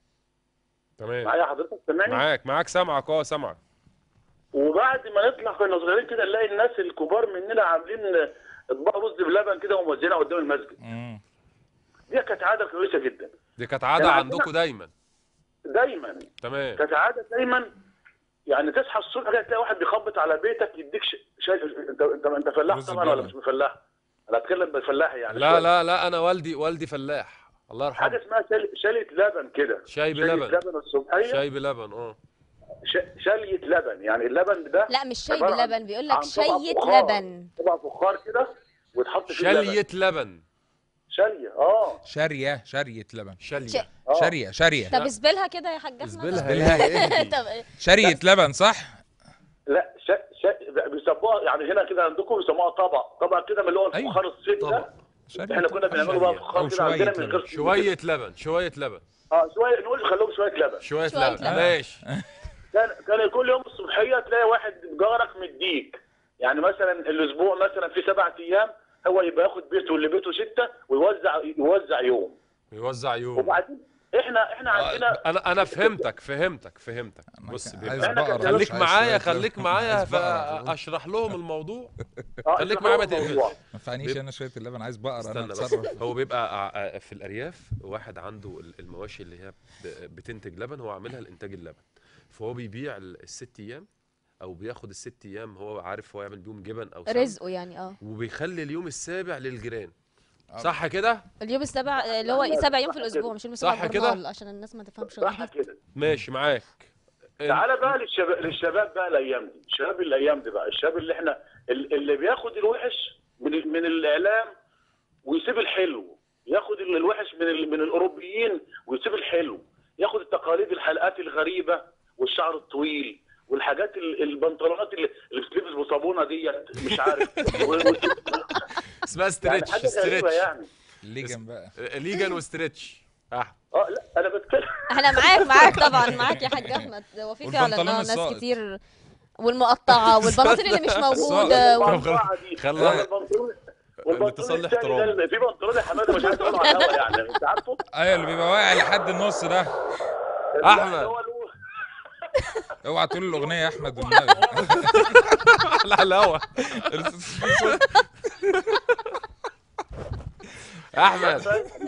تمام معايا حضرتك سامعني معاك معاك سامعك اه سامعك وبعد ما نطلع كنا صغيرين كده نلاقي الناس الكبار مننا عاملين اطباق رز بلبن كده وموزعينها قدام المسجد مم. دي كانت عاده كويسه جدا دي كانت عاده كان عندكم دايما دايما تمام كانت عاده دايما يعني تصحى الصبح كده تلاقي واحد بيخبط على بيتك يديك ش... شاي انت انت انت فلاح رز طبعا ولا بلبن. مش فلاح؟ انا اتكلم بالفلاح يعني لا شوية. لا لا انا والدي والدي فلاح الله يرحمه حاجه اسمها شال... شاليه لبن كده شاي شاليه بلبن لبن الصبحيه شاي بلبن اه ش... شاليه لبن يعني اللبن ده لا مش شاي عبارة عن- بلبن بيقول عن لك طبق شية فخار. لبن طبق فخار كده وتحط فيه اللبن شلية لبن شاليه اه شاريه شاريه لبن شلية ش- اه شاريه شاريه طب اسبلها كده يا حاج احمد اسبلها اسبلها ايه طب إيه؟ شاريه لبن صح لا ش... ش... بيسموها بيربوها يعني هنا كده عندكم بيسموها طبق طبق كده من اللي هو أيوة، الفخار الصيت طبق. ده احنا كنا بنعمله بقى فخار كده عندنا من غير شويه لبن شويه لبن اه شويه نقول خلوهم شويه لبن شويه شوية لبن لبن. ماشي كان كان كل يوم الصبحيه تلاقي واحد جارك مديك يعني مثلا الاسبوع مثلا في سبع ايام هو يبقى ياخد بيته واللي بيته سته ويوزع يوزع يوم يوزع يوم وبعدين احنا احنا عندنا انا انا فهمتك فهمتك فهمتك بص عايز بيبقى بقرة، مش خليك عايز معايا شوية خليك لبن. معايا عايز بقرة. فاشرح لهم الموضوع آه، خليك اشرح معايا ما لهم الموضوع. تقفلش ما ينفعنيش بيب- انا شويه اللبن عايز بقرة انا استنى بس اتصرف هو بيبقى ع- ع- في الارياف واحد عنده ال- المواشي اللي هي ب- بتنتج لبن هو عاملها لانتاج اللبن فهو بيبيع ال- الست ايام او بياخد الست ايام هو عارف هو يعمل بيهم جبن او سمن رزقه يعني اه وبيخلي اليوم السابع للجيران آه. صح كده اليوم السابع اللي هو سبع ايام في الاسبوع مش اليوم السابع صح كده؟ الجورنال، عشان الناس ما تفهمش صح كده ماشي معاك تعالى بقى للشباب للشباب بقى الايام دي الشباب الايام دي بقى الشباب اللي احنا ال- اللي بياخد الوحش من ال- من الاعلام ويسيب الحلو ياخد ال- الوحش من ال- من الاوروبيين ويسيب الحلو ياخد التقاليد الحلقات الغريبه والشعر الطويل والحاجات ال- البنطلونات اللي اللي بتلبس بصابونه ديت مش عارف و- و- اسمها يعني ستريتش حاجه غريبه ستريتش يعني ليجن بقى ليجان وستريتش اه اه لا انا بتكلم احنا معاك معاك طبعا معاك يا حاج احمد هو في فعلا والبنطلون اه ناس الساقط. كتير والمقطعه والبناطيل اللي مش موجوده طب و... البنطلونة دي خلى- ولا البنطلون والبنطلون الاتصال التاني ده احترام. اللي- في بنطلون يا حماده مش عايز اقوله على الهوا يعني انت عارفه ايوه اللي بيبقى واقع لحد النص ده أحمد. لا، هو له- اوعى تقول الاغنيه يا احمد والنبي على الهوا احمد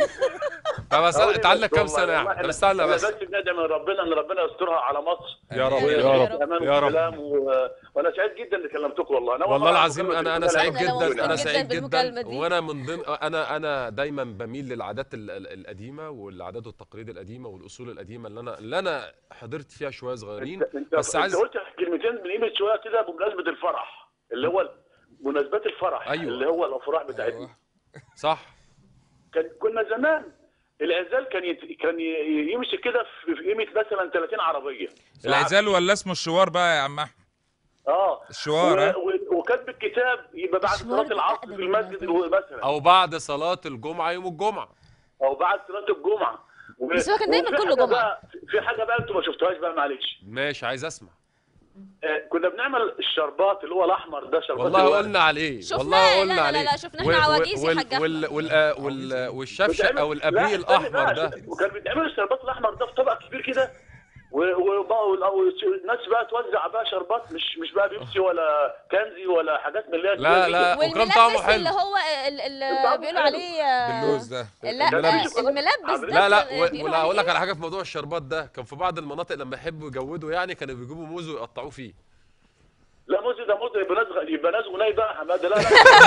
طب أسأل- انت عندك كام والله- سنه يا والله احمد طب إحنا- استنى إحنا بس بس بندعي من ربنا ان ربنا يسترها على مصر يا رب يا يا رب. رب امان يا رب وسلام و... وانا سعيد جدا اني كلمتكم والله أنا أول والله مرة العظيم أعرف انا انا كلمة سعيد إحنا جدا مبسوطين انا جداً سعيد بالمكالمة جدا دي. وانا من ضمن انا انا دايما بميل للعادات ال- ال- القديمه والعادات والتقاليد القديمه والاصول القديمه اللي انا اللي انا حضرت فيها شويه صغيرين انت, انت, بس انت عايز قلت كلمتين من قيمه شويه كده بمناسبه الفرح اللي هو مناسبات الفرح أيوة. اللي هو الافراح بتاعتنا أيوة. صح كان كنا زمان العزال كان يت... كان ي- يمشي كده في في قيمه مثلا 30 عربيه العزال ولا اسمه الشوار بقى يا عم احمد اه الشوار ها و... و... وكتب الكتاب يبقى بعد الشوار صلاه ده العصر أقدم في المسجد من مثلا او بعد صلاه الجمعه يوم الجمعه او بعد صلاه الجمعه و... بس هو كان دايماً وفي كله حاجة جمعة. بقى- في حاجه بقى انتوا ما شفتوهاش بقى معلش ماشي عايز اسمع آه كنا بنعمل الشربات اللي هو الاحمر ده شربات والله الورد. قلنا عليه شفناه. والله لا، قلنا لا، لا، عليه لا، شفناه. وال- إحنا وال- عواجيز يا وال- حاج وال- أحمد. وال- آه، وال- والشفشق بتعمل- او لا، الابريق استنى الاحمر بقى، ده وكان بيتعمل الشربات الاحمر ده في طبق كبير كده و- و- و- والناس بقى توزع بقى شربات مش مش بقى بيبسي ولا كنزي ولا حاجات من اللي هي لا، الكبيرة دي. لا. وكان والملبس طعمه حلو. اللي هو ال- اللي طعمه بيقولوا حلو. عليه آه، باللوز ده لا الملبس. الملبس ده لا لا كان و- بيقولوا ولا اقول لك عليه على حاجه في موضوع الشربات ده كان في بعض المناطق لما يحبوا يجودوا يعني كانوا بيجيبوا موز ويقطعوه فيه لا موزي ده موزي يبقى ناس غ- يبقى ناس غناي بقى يا حماده لا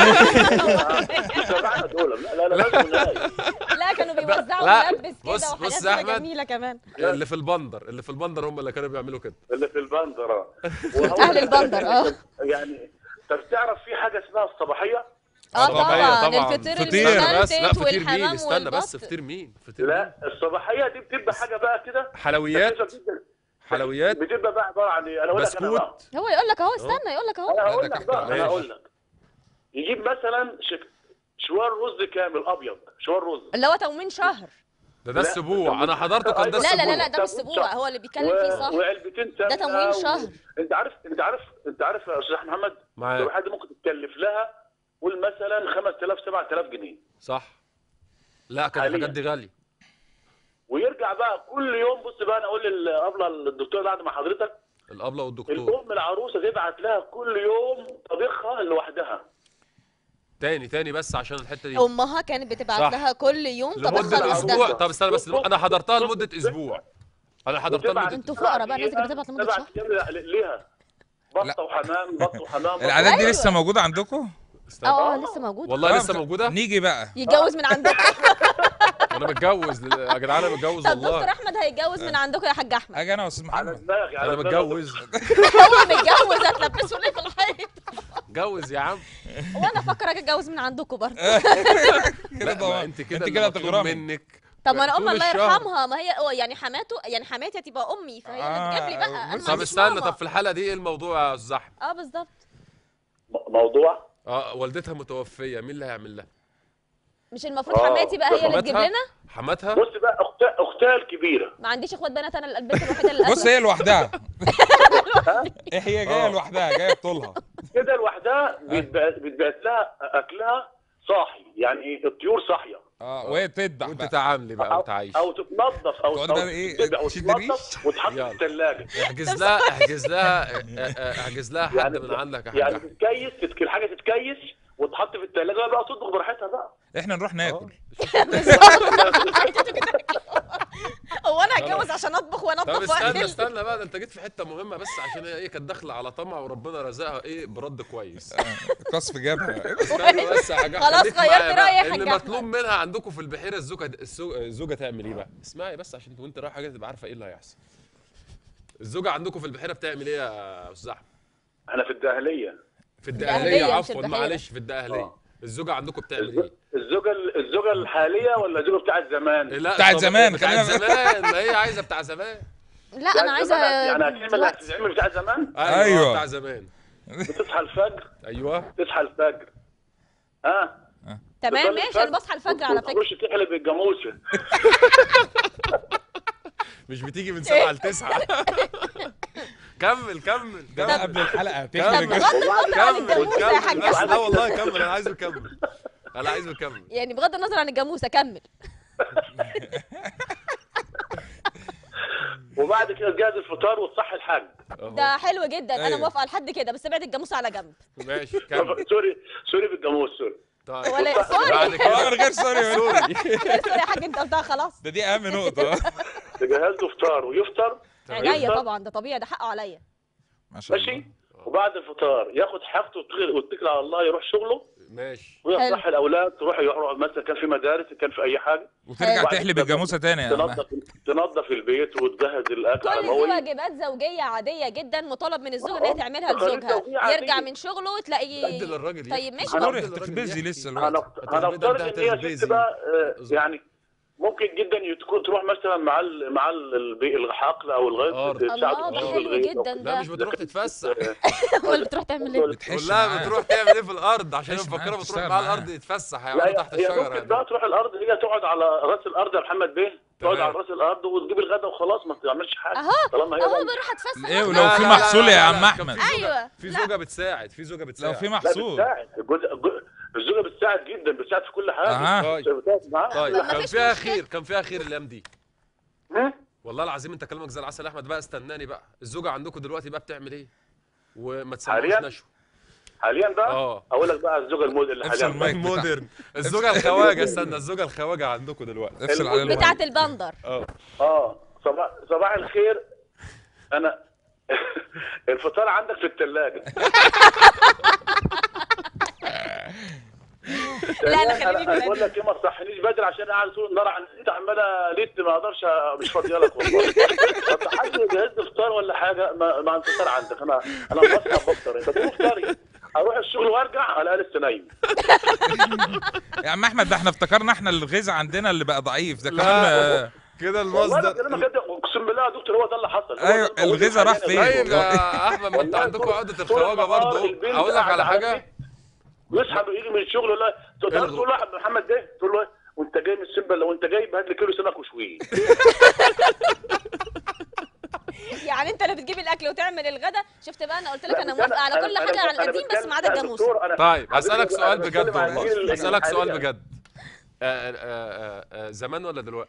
لا تبعنا دول لا لا لا ناس غناي لا كانوا بيوزعوا لا، ملبس كده بص- وحاجات بص يا كده أحمد. جميله كمان اللي في البندر اللي في البندر هم اللي كانوا بيعملوا كده اللي في البندر اه أهل البندر، اه. يعني طب تعرف في حاجه اسمها الصباحيه اه طبعاً، طبعا طبعاً. الفطير فطير. بس لا المشلتت فطير مين والحمام استنى بس والبط فطير مين فطير مين لا الصباحيه دي بتبقى حاجه بقى كده حلويات خفيفة جداً. حلويات بتبقى بقى عباره عن ايه انا اقول لك انا بقى بسكوت هو يقول لك اهو استنى يقول لك اهو انا هقول ده لك بقى ماشي. انا هقول لك يجيب مثلا شك... شوار رز كامل ابيض شوار رز اللي هو تموين شهر ده ده السبوع انا حضرته كان ده لا، لا لا لا السبوع لا ده مش تموين سبوع شهر. هو اللي بيتكلم فيه صح وعلبتين سمنه ده تموين شهر. انت عارف انت عارف انت عارف يا استاذ محمد معاك. لو حد ممكن تتكلف لها قول مثلا 5000 7000 جنيه صح لا كانت حالياً. الحاجات دي غاليه ويرجع بقى كل يوم بص بقى انا اقول للابله الدكتور بعد ما حضرتك الابله والدكتور الام العروسه تبعت لها كل يوم طبيخها لوحدها تاني تاني بس عشان الحته دي امها كانت بتبعت صح. لها كل يوم طبخها لمده اسبوع لوحدها طب استنى بس انا حضرتها لمده اسبوع انا حضرتها وتبعت لمده انتوا فقراء بقى، الناس اللي بتبعت لمدة سبع شهر. أيام ليها بطه وحمام بط وحمام بط العادات دي أيوة. لسه موجوده عندكم استنى. اه اه لسه موجود والله آه، لسه موجوده نيجي بقى يتجوز من عندك انا متجوز يا جدعان انا متجوز طب دكتور والله احمد هيتجوز من عندكم يا حاج احمد اجي انا يا استاذ على محمد دماغي على انا دماغي. متجوز هو متجوز هتلبسه ليه في الحيط اتجوز يا عم وانا فاكره اجي اتجوز من عندكم برضه كده لا، ما طبعا انت كده انت اللي كده مطلوب تغرمي منك طب ما انا ام طول الله الشهر. يرحمها ما هي هو يعني حماته يعني حماتي هتبقى امي فهي اللي تجيب لي بقى انا بص- ما طب عنديش استنى ماما. طب في الحاله دي ايه الموضوع يا استاذ احمد اه بالظبط مو- موضوع اه والدتها متوفيه مين اللي هيعمل لها مش المفروض آه. حماتي بقى هي اللي تجيب حماتها؟ لنا حماتها بص بقى اختها اختها الكبيره ما عنديش اخوات بنات انا البنت الوحيده اللي بص هي لوحدها إيه هي جايه آه. لوحدها جايه بطولها كده لوحدها بيتبعت بيتبعت لها اكلها صاحي يعني الطيور صاحيه اه وهي تذبح وانت بقى تعاملي بقى او, وتعيش أو تتنظف او تقعد أو بقى إيه، تتبع تشد وتتنظف وتتحط في يلا. الثلاجه احجز لها احجز لها اه، اه، احجز لها حد يعني- من عندك يا يعني حاج تتكيس تتك... الحاجه تتكيس وتحط في الثلاجه بقى تطبخ براحتها بقى احنا نروح ناكل هو انا هتجوز عشان اطبخ طب وانضف استنى واكل استنى بقى ده انت جيت في حته مهمه بس عشان هي ايه كانت داخله على طمع وربنا رزقها ايه برد كويس قصف جبهه استنى بس يا حاج خلاص خليك معايا غيرت بقى. رأيي يا اللي حاج مطلوب منها عندكم في البحيره الزوجه الزو- الزوجه تعمل ايه بقى اسمعي بس عشان وانت رايحه حاجه تبقى عارفه ايه اللي هيحصل الزوجه عندكم في البحيره بتعمل ايه يا استاذ احمد احنا في الدهليه في الدقهلية الدقهليه مش عفوا البحيرة. معلش في الدقهليه الزوجه عندكم بتعمل ايه الزوجه الزوجه الحاليه ولا الزوجه بتاعت زمان؟ لا بتاعت طب- زمان، بتاعت خلينا- زمان ما هي عايزه بتاع زمان لا انا عايزه يعني هتعمل دلوقتي. هتعمل بتاعت زمان ايوه, أيوة. بتاع زمان بتصحى الفجر ايوه تصحى الفجر ها تمام تصلي ماشي انا بصحى الفجر على فكره تخش تحلب الجاموسه مش بتيجي من سبعة لتسعة كمل كمل ده كمل قبل الحلقه كمل تحلب بغض النظر عن كمل الجاموسه يا كمل حاج بس أحمد. لا والله كمل انا عايزه يكمل انا عايزه يكمل يعني بغض النظر عن الجاموسه كمل وبعد كده تجهز الفطار وتصحي الحاج أهو. ده حلو جدا انا أيوة. موافقه لحد كده بس ابعد الجاموسه على جنب ماشي كمل سوري سوري بالجاموس سوري طيب ولا سوري بعد اه كده من غير سوري سوري سوري يا حاج انت قلتها خلاص ده دي اهم نقطه تجهز له فطار ويفطر عينيا طبعا ده طبيعي ده حقه عليا ما شاء الله ماشي وبعد الفطار ياخد حاجته ويتكل- ويتكل على الله يروح شغله ماشي ويصحي الاولاد تروح يروح مثلا كان في مدارس كان في اي حاجه وترجع وبعد تحلب كده الجاموسه تاني يا عم. تنظف تنظف البيت وتجهز الاكل على كل دي المويه واجبات زوجيه عاديه جدا مطالب من الزوج ان هي تعملها تقاليد لزوجها زوجية عادية. يرجع من شغله تلاقيه بدل الراجل طيب يحكي. ماشي سوري بدل الراجل هتخبزي يحكي. لسه الوقت هنف- هنفترض ان هي تخبزي. ست بقى آه، اصبر. يعني ممكن جدا تكون تروح مثلا مع ال مع ال- البي- الحقل او الغيط أرض. تساعده الله في ده شغل حلو الغيط أو جدا لا ده مش بتروح تتفسح امال بتروح تعمل ايه بتحش قول لها معاه. بتروح تعمل ايه في الارض عشان تحش معاه، مفكره بتروح تشتغل مع معاه. الارض يتفسح لا هيقعدوا هي تحت هي الشجره ممكن يعني. بقى تروح الارض هي تقعد على راس الارض يا محمد بيه تقعد تمام. على راس الارض وتجيب الغداء وخلاص ما تعملش حاجه اهو طالما هي اهو بقى- بروح اتفسح ايه وأخرج. ولو لا، في لا، لا، محصول لا، يا لا، عم كان احمد في زوجة- أيوة. في لا. زوجه بتساعد في زوجه لو بتساعد في لا محصول بتساعد الجزء الجزء- الزوجه بتساعد جدا بتساعد في كل حاجه أها. طيب. بتساعد معاها في طيب كل ما كان فيش فيها مشكلة. خير كان فيها خير الايام دي حاجة. والله العظيم انت كلامك زي العسل يا احمد بقى استناني بقى الزوجه عندكم دلوقتي بقى بتعمل ايه وما تسمعوش حالياً؟ نشوه حاليا بقى اه اقول لك بقى الزوجه الموديل اللي افصل حاليا المايك بتاع- مودرن الزوجه الخواجه استنى الزوجه الخواجه عندكم دلوقتي افصل على المايك بتاعه البندر اه اه صباح صباح الخير انا الفطار عندك في الثلاجه لا لا خليني في بقول لك ايه ما تصحنيش بدري عشان قاعد طول النهار على النت عماله ليت ما اقدرش مش فاضيه لك والله طب حد يجهز لي فطار ولا حاجه ما, ما انت فطار عندك انا انا بصحى بفطر انت تقول فطاري اروح الشغل وارجع الاقي لسه نايم يا عم احمد ده احنا افتكرنا احنا الغذاء عندنا اللي بقى ضعيف ده كمان لا آه، كده والله المصدر بكلمك كده اقسم بالله يا دكتور هو ده اللي حصل هو أيوة، ده الموجود الغذاء راح حالياً. فين؟ طيب يا احمد ما انت والله عندكم طول- عقده طول الخواجه النهار برضه البنت اقول لك قاعدة على حاجه البيت، ويصحى يجي من الشغل يقول لها تقول لها- الغوا. تقول له يا محمد ده تقول له إيه؟ وانت جاي من السنبل لو انت جايب هات لي كيلو سمك وشويه يعني انت اللي بتجيب الاكل وتعمل الغدا شفت بقى انا قلت لك انا لا، موافقه على أنا- كل أنا- حاجه أنا على القديم بس بتكلم- ما عدا يا الجاموسه دكتور، أنا- طيب حبيبي، اسالك أنا سؤال بتكلم بجد عن والله الجيل اسالك سؤال الحالي. بجد آه، آه، آه، آه، زمان ولا دلوقتي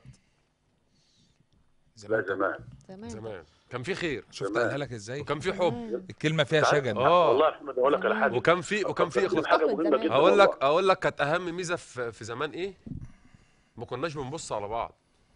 لا زمان تمام زمان كان في خير شفت قالها لك ازاي وكان في حب الكلمه فيها شجن اه والله يا احمد اقول لك على حاجه وكان في وكان في فكرتني اخلاص بحاجه أخوة مهمه زمان. جدا هقول لك والله. اقول لك كانت اهم ميزه في في زمان ايه ما كناش بنبص على بعض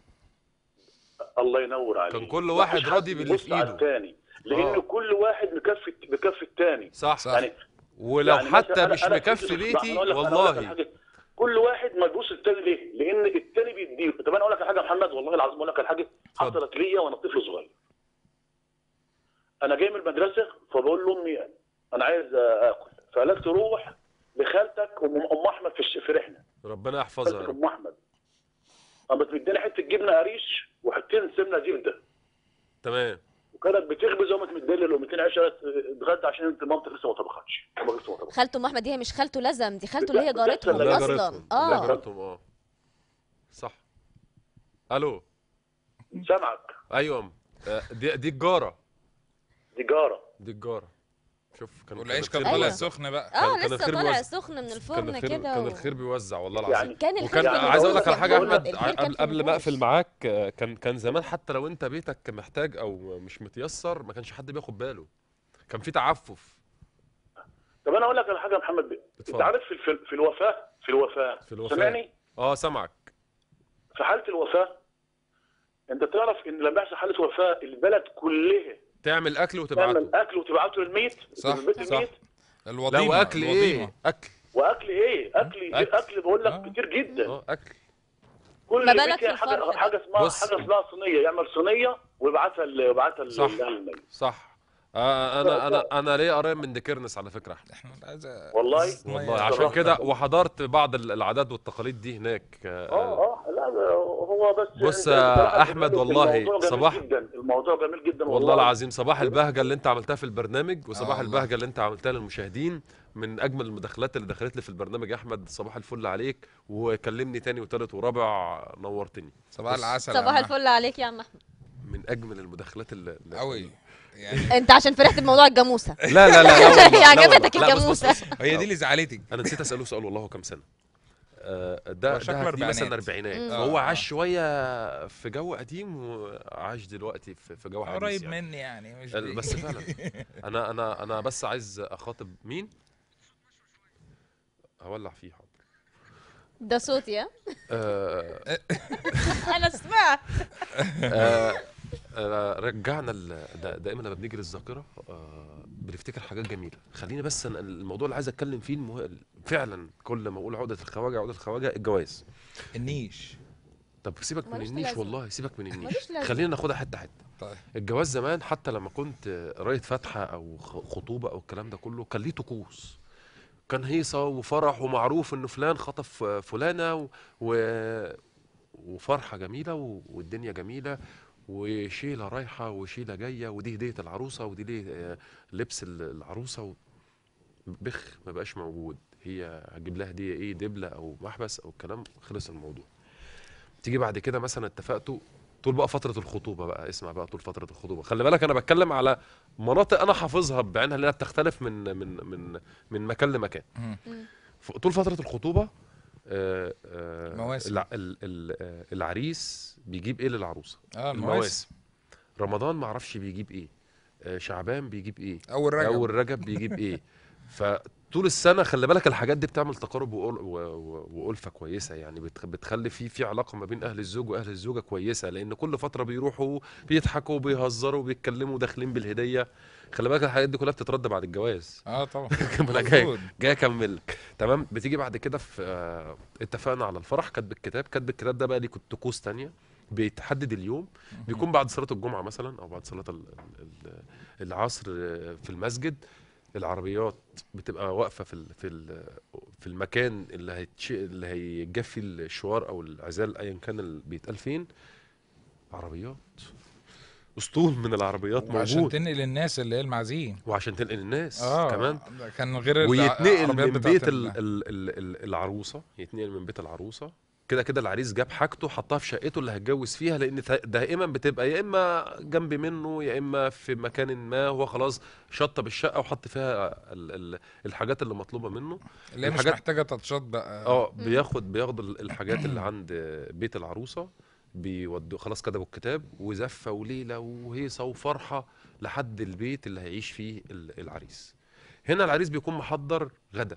الله ينور عليك كان كل واحد مفيش حد راضي باللي بيبص في على إيده. التاني لان آه. كل واحد مكفي مكفي التاني صح صح. يعني ولو يعني حتى مثلاً أنا- مش أنا مكفي كنت- بيتي أنا أقول لك- أنا أقول لك على والله حاجة. كل واحد ما يبص التاني ليه؟ لان التاني بيديه طب انا اقول لك على حاجه يا محمد والله العظيم اقول لك على حاجه اتفضل. حصلت ليا وانا طفل صغير انا جاي من المدرسه فبقول لامي انا عايز اكل فقالت روح لخالتك ام ام احمد في الش- في رحله ربنا يحفظها يا خالتك رب ام احمد قامت مديني حته جبنه قريش وحتتين سمنه زبده تمام وكانت بتخبز وقامت مديني لقمتين عيش قالت اتغدى عشان انت مامتك لسه ما طبختش مامتك لسه ما خالته ام احمد دي هي مش خالته لزم دي خالته اللي هي بتحصل جارتهم لما الله اصلا يجارتهم الله اه يجارتهم اه صح الو سامعك ايوه آه، دي دي الجاره دي جاره دي الجاره شوف كان والعيش كان كان الخير طالع أيوة. بيوزع. سخن بقى اه كان لسه الخير طالع بيوزع. سخن من كان الفرن الخير كده كان و- الخير بيوزع والله العظيم يعني كان الخير وكان كان عايز اقول لك على حاجه يا بيبوظ. احمد الخير ع- كان قبل في قبل ما اقفل النفوس. معاك آه، كان كان زمان حتى لو انت بيتك محتاج او مش متيسر ما كانش حد بياخد باله كان في تعفف طب انا اقول لك على حاجه يا محمد بيه انت اتفضل. عارف في في, في الوفاه في الوفاه في الوفاه سامعني اه سامعك في حاله الوفاه انت تعرف ان لما يحصل حاله وفاه البلد كلها تعمل اكل وتبعته تعمل اكل وتبعته للميت صح، للبيت صح. الميت لا الوظيفه واكل ايه اكل واكل ايه اكل أكل. اكل بقول لك آه. كتير جدا اه اكل كل ما بيت بالك فيها في حاجه الفرح ده. حاجه اسمها بص. حاجه اسمها صينيه يعمل صينيه ويبعتها ل- ويبعتها ل- صح. لاهل الميت صح آه انا انا انا ليه قريب من ديكرنس على فكره احمد احنا عايز والله والله عشان كده وحضرت بعض ال- العادات والتقاليد دي هناك اه آه اه لا هو بس بص أنت يا بصراحة أحمد برنامج والله الموضوع جميل صباح- جدا الموضوع جميل جدا والله العظيم صباح البهجه اللي انت عملتها في البرنامج وصباح آه والله. البهجه اللي انت عملتها للمشاهدين من اجمل المداخلات اللي دخلت لي في البرنامج يا احمد صباح الفل عليك وكلمني تاني وتالت ورابع نورتني صباح بص، العسل يا صباح عم الفل عليك يا عم احمد من اجمل المداخلات اللي اللي- قوي يعني انت عشان فرحت بموضوع الجاموسه لا لا لا لا والله هي لا عجبتك والله. لا، بص- بص- الجاموسه بص. هي دي اللي زعلتك انا نسيت اساله سؤال والله هو كام سنه آه، ده هو شكله ده دي مثلا أربعينات. اربعينات مم. فهو آه، عاش شويه في جو قديم وعاش دلوقتي في في جو حديث قريب يعني. مني يعني مش آه، بعيد. بس فعلا انا انا انا بس عايز اخاطب مين هولع فيه حاضر ده صوتي ها آه انا سمعت آه آه رجعنا ال- دا دائما لما بنيجي للذاكره آه بنفتكر حاجات جميله خليني بس أنا الموضوع اللي عايز اتكلم فيه المه... فعلا كل ما اقول عقده الخواجه عقده الخواجه الجواز النيش طب سيبك من ملوش النيش لازمة. والله سيبك من النيش ملوش لازمة. خلينا ناخدها حته حته طيب الجواز زمان حتى لما كنت قرايه فاتحه او خ- خطوبه او الكلام ده كله كان ليه طقوس كان هيصه وفرح ومعروف ان فلان خطف فلانه و... و... وفرحه جميله و... والدنيا جميله وشيله رايحه وشيله جايه ودي هديه العروسه ودي ليه آه، لبس ال- العروسه و... بخ ما بقاش موجود هي هجيب لها هديه ايه دبله او محبس او الكلام خلص الموضوع تيجي بعد كده مثلا اتفقتوا طول بقى فتره الخطوبه بقى اسمع بقى طول فتره الخطوبه خلي بالك انا بتكلم على مناطق انا حافظها بعينها لانها بتختلف من من من من مكان لمكان مم. ف- طول فتره الخطوبه آه، آه، مواسم. الع- ال- ال- آه، العريس بيجيب ايه للعروسه اه المواسم المواسم رمضان ما اعرفش بيجيب ايه آه، شعبان بيجيب ايه اول رجب اول رجب بيجيب ايه فطول السنه خلي بالك الحاجات دي بتعمل تقارب وأل- و- و- والفه كويسه يعني بتخ- بتخلي في في علاقه ما بين اهل الزوج واهل الزوجه كويسه لان كل فتره بيروحوا بيضحكوا بيهزروا بيتكلموا داخلين بالهديه خلي بالك الحاجات دي كلها بتترد بعد الجواز اه طبعا ما انا جاي المفروض. جاي اكمل لك تمام بتيجي بعد كده في آه، اتفقنا على الفرح كاتب الكتاب كاتب الكتاب ده بقى ليه طقوس تانية بيتحدد اليوم بيكون بعد صلاه الجمعه مثلا او بعد صلاه ال- ال- العصر آه، في المسجد العربيات بتبقى واقفه في ال- في ال- في المكان اللي هيتش اللي هيتجاب فيه الشوار او العزال ايا كان اللي بيتقال فين عربيات اسطول من العربيات وعشان موجود تنقل الناس اللي هي المعازيم وعشان تنقل الناس اه كمان ده كان غير ويتنقل العربيات من بتاعت بيت ال- ال ال ال ال العروسه يتنقل من بيت العروسه كده كده العريس جاب حاجته حطها في شقته اللي هيتجوز فيها لان ث- دائما بتبقى يا اما جنب منه يا اما في مكان ما هو خلاص شطب الشقه وحط فيها ال ال الحاجات اللي مطلوبه منه اللي هي مش الحاجات- محتاجه تاتشات بقى اه بياخد بياخد ال- الحاجات اللي عند بيت العروسه بيودوا خلاص كتبوا الكتاب وزفه وليله وهيصه وفرحه لحد البيت اللي هيعيش فيه ال- العريس هنا العريس بيكون محضر غدا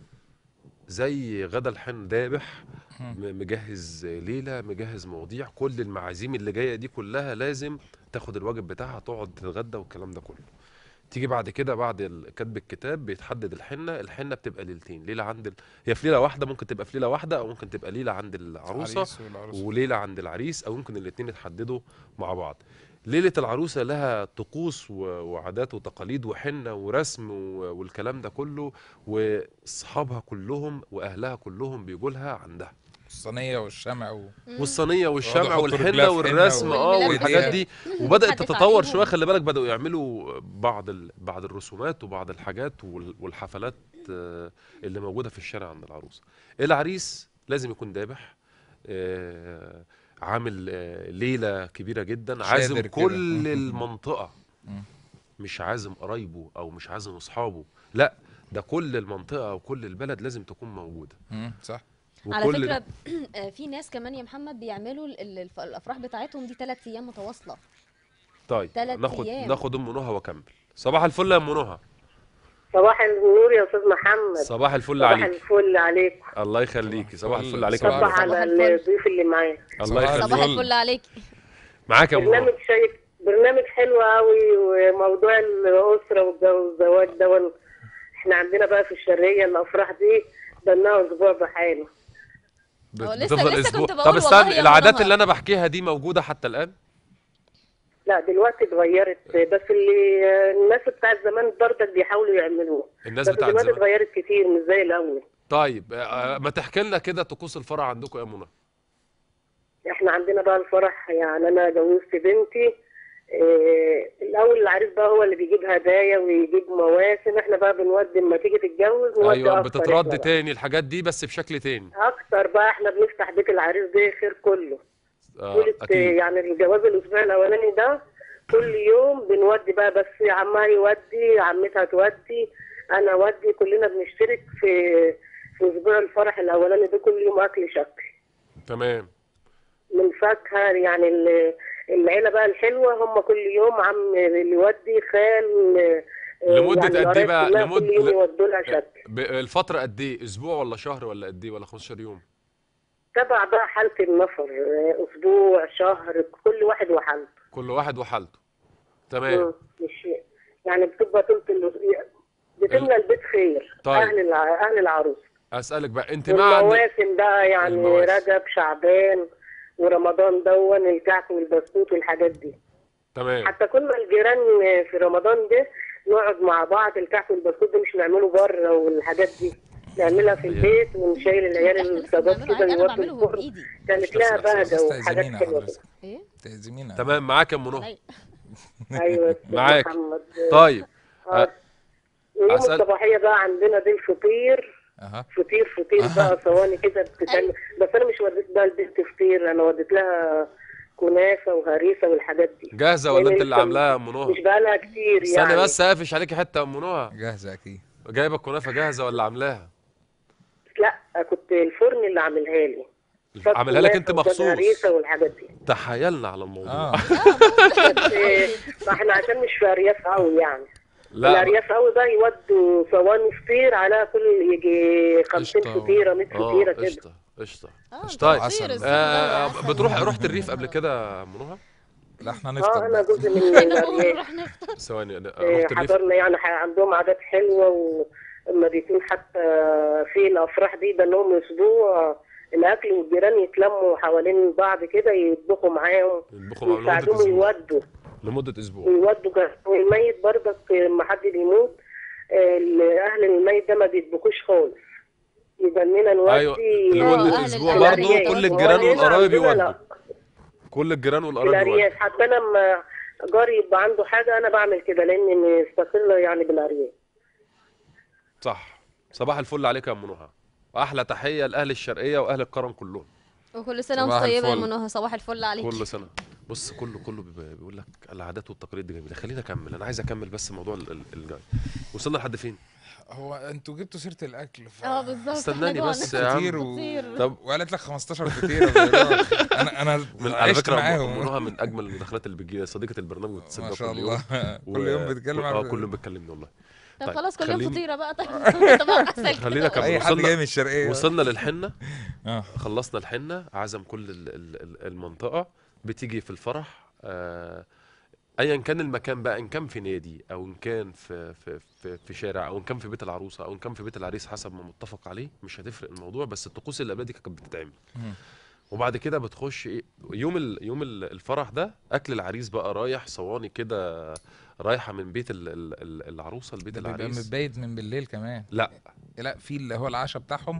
زي غدا الحن دابح م- مجهز ليله مجهز مواضيع كل المعازيم اللي جايه دي كلها لازم تاخد الواجب بتاعها تقعد تتغدى والكلام ده كله تيجي بعد كده بعد ال- كتب الكتاب بيتحدد الحنه الحنه بتبقى ليلتين ليله عند ال... هي في ليله واحده ممكن تبقى في ليله واحده او ممكن تبقى ليله عند العروسه العريس والعروسة. وليله عند العريس او ممكن الاثنين يتحددوا مع بعض ليله العروسه لها طقوس و- وعادات وتقاليد وحنه ورسم و- والكلام ده كله واصحابها كلهم واهلها كلهم بيجوا لها عندها الصينيه والشمع و... والصينيه والشمع يحطوا والحنه رجلها في والرسم حنة اه والميلاد والحاجات دي وبدات بتحدف تتطور عليهم. شويه خلي بالك بداوا يعملوا بعض ال... بعض الرسومات وبعض الحاجات وال... والحفلات آه، اللي موجوده في الشارع عند العروسه العريس لازم يكون دابح آه، عامل آه، ليله كبيره جدا عازم شادر كده. كل المنطقه مم. مش عازم قرايبه او مش عازم اصحابه لا ده كل المنطقه وكل البلد لازم تكون موجوده مم، صح على وكل فكره آه، في ناس كمان يا محمد بيعملوا ال- ال- الف- الافراح بتاعتهم دي ثلاث ايام متواصله طيب تلات ناخد أيام. ناخد ام نهى واكمل صباح الفل يا ام نهى صباح النور يا استاذ محمد صباح الفل صباح عليك الفل عليك الله يخليكي صباح الفل. الفل عليك يا صباح أم صبح نهى. صباح على الفل. الضيوف اللي معاك الله صباح يخليك صباح الفل. الفل عليك معاك يا ام برنامج نهى شيق برنامج حلو قوي وموضوع الاسره والزواج ده احنا عندنا بقى في الشرقيه الافراح دي بناها اسبوع بحاله بت- هو لسه- بتفضل لسه اسبوع كنت طب بقول والله استنى يا العادات منى. اللي انا بحكيها دي موجوده حتى الان لا دلوقتي اتغيرت بس اللي الناس بتاعت زمان برضك بيحاولوا يعملوه الناس بس بتاعت دلوقتي زمان اتغيرت كتير مش زي الاول طيب آه، ما تحكي لنا كده طقوس الفرح عندكم يا منى احنا عندنا بقى الفرح يعني انا جوزت بنتي اه الاول العريس بقى هو اللي بيجيب هدايا ويجيب مواسم احنا بقى بنودي لما تيجي تتجوز نودي ايوه أكتر بتترد إحنا بقى. تاني الحاجات دي بس بشكل تاني اكتر بقى احنا بنفتح بيت العريس ده خير كله آه طول الت- اكيد يعني الجواز الاسبوع الاولاني ده كل يوم بنودي بقى بس عمها يودي عمتها تودي انا اودي كلنا بنشترك في في اسبوع الفرح الاولاني ده كل يوم اكل شكل تمام من فاكهه يعني ال- العيله بقى الحلوه هم كل يوم عم اللي يودي خال آه، لمدة يعني قد إيه القرايب بقى؟ كلها لمد- كل يوم ل- يودوا لها شكل ب- الفتره قد ايه اسبوع ولا شهر ولا قد ايه ولا 15 يوم تبع بقى حاله النفر آه، اسبوع شهر كل واحد وحالته كل واحد وحالته تمام مم. مش يعني بتبقى تلت ال- بتملى البيت خير طيب. اهل الع... اهل العروس اسالك بقى انت مع إن- والمواسم بقى يعني المواسم. رجب شعبان ورمضان دون الكعك والبسكوت والحاجات دي تمام حتى كنا الجيران في رمضان ده نقعد مع بعض الكعك والبسكوت ده مش نعمله بره والحاجات دي نعملها في البيت ونشيل العيال احنا لسه الصاجات بنعمله كده عادي، انا يودوا بعمله الفرن بايدي كانت لها بهجه بس وحاجات تعزمينا حلوه حضرتك كده ايه تعزمينا تمام معاك يا ام نهى أي. ايوه أستاذ معاك. محمد طيب آه. ويوم أسأل- الصباحيه بقى عندنا دي الفطير اها فطير فطير أها. بقى صواني كده بتتعمل بس انا مش وديت بقى البنت فطير انا وديت لها كنافه وهريسه والحاجات دي جاهزه ولا لأن انت اللي لسه عاملاها يا ام مش نهى بقى لها كتير استني يعني بس قافش عليكي حته يا ام نهى جاهزه اكيد جايبه الكنافه جاهزه ولا عاملاها لا كنت الفرن اللي عاملها لي عاملها لك انت كنافة وكان مخصوص هريسه والحاجات دي تحايلنا على الموضوع اه بس ما احنا عشان مش في ارياف قوي يعني لا الارياف قوي بقى يودوا صواني فطير على كل يجي 50 قشطة. فطيره 100 اه فطيره كده قشطه قشطه اه مش ده طيب. فطير عسل. الصبح آه ده عسل. بتروح رحت الريف قبل كده يا ام نهى لا احنا اه نفطر انا بقى. جزء من انا الارياف نروح نفطر ثواني أنا آه، رحت الريف حضرنا يعني ح- عندهم عادات حلوه ولما بيكون حتى في الافراح دي ده لهم اسبوع الاكل والجيران يتلموا حوالين بعض كده يطبخوا معاهم يطبخوا معاهم لمده ويساعدوهم اسبوع يودوا لمده اسبوع ويودوا جه- والميت برضك لما حد بيموت آه، اهل الميت ده ما بيطبخوش خالص يبقى اننا نودي ايوه آه، لمده أهل اسبوع الأرياف. برضه الأرياف. كل الجيران وهنا والقرايب عندنا يودوا لا. كل الجيران في والقرايب يودوا الارياف حتى انا لما جاري يبقى عنده حاجه انا بعمل كده لاني مستقله يعني بالارياف صح صباح الفل عليك يا ام نهى واحلى تحيه لاهل الشرقيه واهل الكرم كلهم وكل سنه وانت صباح طيبه يا الفل. منى صباح الفل عليك كل سنه بص كله كله بيبقى- بيقول لك العادات والتقاليد دي جميله خلينا اكمل انا عايز اكمل بس موضوع ال- ال- الجاي وصلنا لحد فين هو انتوا جبتوا سيره الاكل ف... اه بالظبط استناني احنا بس جوعنا. يا عم. فطير و... فطير. طب وقالت لك 15 فطيره بيضاء. انا انا من على عشت فكره أم- معاهم ام نهى من اجمل المداخلات اللي بتجي صديقه البرنامج وبتتصل ما شاء كل الله يوم كل يوم بتتكلم اه عن كل يوم بتكلمني والله طب طيب، خلاص كل يوم خليني- فطيره بقى طيب طبعا احسن خلينا كده. كمل اي حد وصلنا- جاي من الشرقيه وصلنا للحنه اه خلصنا الحنه عزم كل ال- ال- ال- المنطقه بتيجي في الفرح آه، ايا كان المكان بقى ان كان في نادي او ان كان في في في, في شارع او ان كان في بيت العروسه او ان كان في بيت العريس حسب ما متفق عليه مش هتفرق الموضوع بس الطقوس اللي قبل دي كانت بتتعمل مم. وبعد كده بتخش ايه يوم ال يوم ال- الفرح ده اكل العريس بقى رايح صواني كده رايحه من بيت ال ال ال العروسه لبيت ده بيبقى العريس متبيت من بالليل كمان لا لا في اللي هو العشاء بتاعهم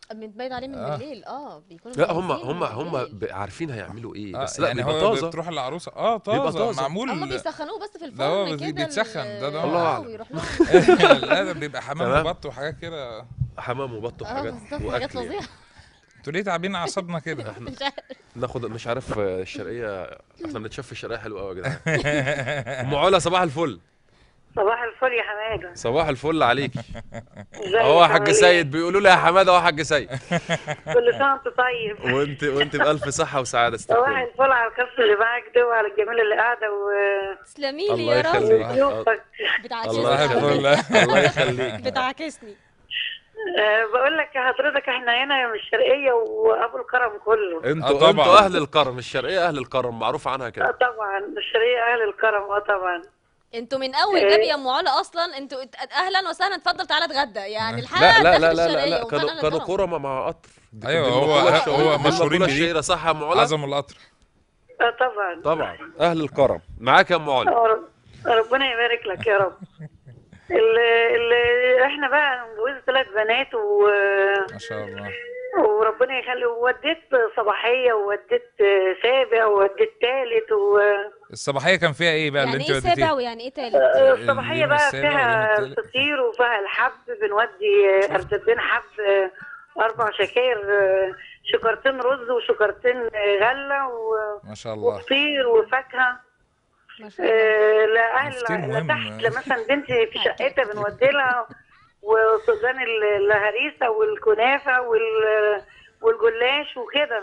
بنتبعد عليه من آه. بالليل اه بيكونوا لا هم مجهزين هم من هم بالليل. ب- عارفين هيعملوا ايه آه بس لا يعني بيبقى هو طازه بتروح العروسه اه بيبقى طازه طازة. معمول هم بيسخنوه بس في ده هو الفرن بي- كده بيتسخن، ال- ده- ده الله آه، أعلم. ويروح لهم لا ده بيبقى حمام تمام. وبط وحاجات كده حمام وبط اه وحاجات بالظبط حاجات واكل يعني. فظيعه انتوا ليه تعبين اعصابنا كده احنا مش عارف ناخد مش عارف آه، الشرقيه احنا بنتشاف في الشرقيه حلو قوي يا جدعان ام علا صباح الفل صباح الفل يا حماده صباح الفل عليك ازيك اهو يا حاج عامل إيه؟ سيد بيقولوا لي يا حماده اهو يا حاج سيد كل سنه وانت طيب وانت وانت بالف صحه وسعاده ست صباح الكل. الفل على الكاس اللي معاك ده وعلى الجميله اللي قاعده و تسلمي لي الله يا رب يخليك وضيوفك بتعاكسني الله يخليك الله يخليك بتعاكسني أه بقول لك يا حضرتك احنا هنا من الشرقيه وابو الكرم كله انتوا آه، طبعاً. انتوا اهل الكرم الشرقيه اهل الكرم معروف عنها اه كده طبعا الشرقيه اهل الكرم اه طبعا انتوا من اول إيه؟ جاب يا ام علا اصلا انتوا ات- اهلا وسهلا اتفضل تعالى اتغدى يعني الحال لا لا لا داخل لا لا, الشرقية لا. وفعلا كانوا كانوا الكرم. كرمة مع قطر دي- أيوة، دي هو- المقولة الش- هو دي مشهورين المقولة بدي. الشهيرة صح يا ام علا عظم القطر اه طبعا طبعا اهل الكرم معاك يا ام علا آه، رب- ربنا يبارك لك يا رب اللي, اللي احنا بقى متجوزة ثلاث بنات و... ما شاء الله وربنا يخلي ووديت صباحية ووديت سابع ووديت ثالث و... الصباحيه كان فيها ايه بقى اللي يعني انت ايه سابع وديتيه ويعني ايه تالت الصباحية اليوم بقى السابع فيها واليوم التالت. فطير وفيها الحب بنودي أرتبين حب أربع شكاير شكرتين رز وشكرتين غلة و- ما شاء الله وفطير وفاكهة ما شاء الله آه، لا الفطير اهل لا مهم. تحت لا مثلا بنتي في شقتها بنودي لها وسودان ال- الهريسه والكنافه وال والجلاش وكده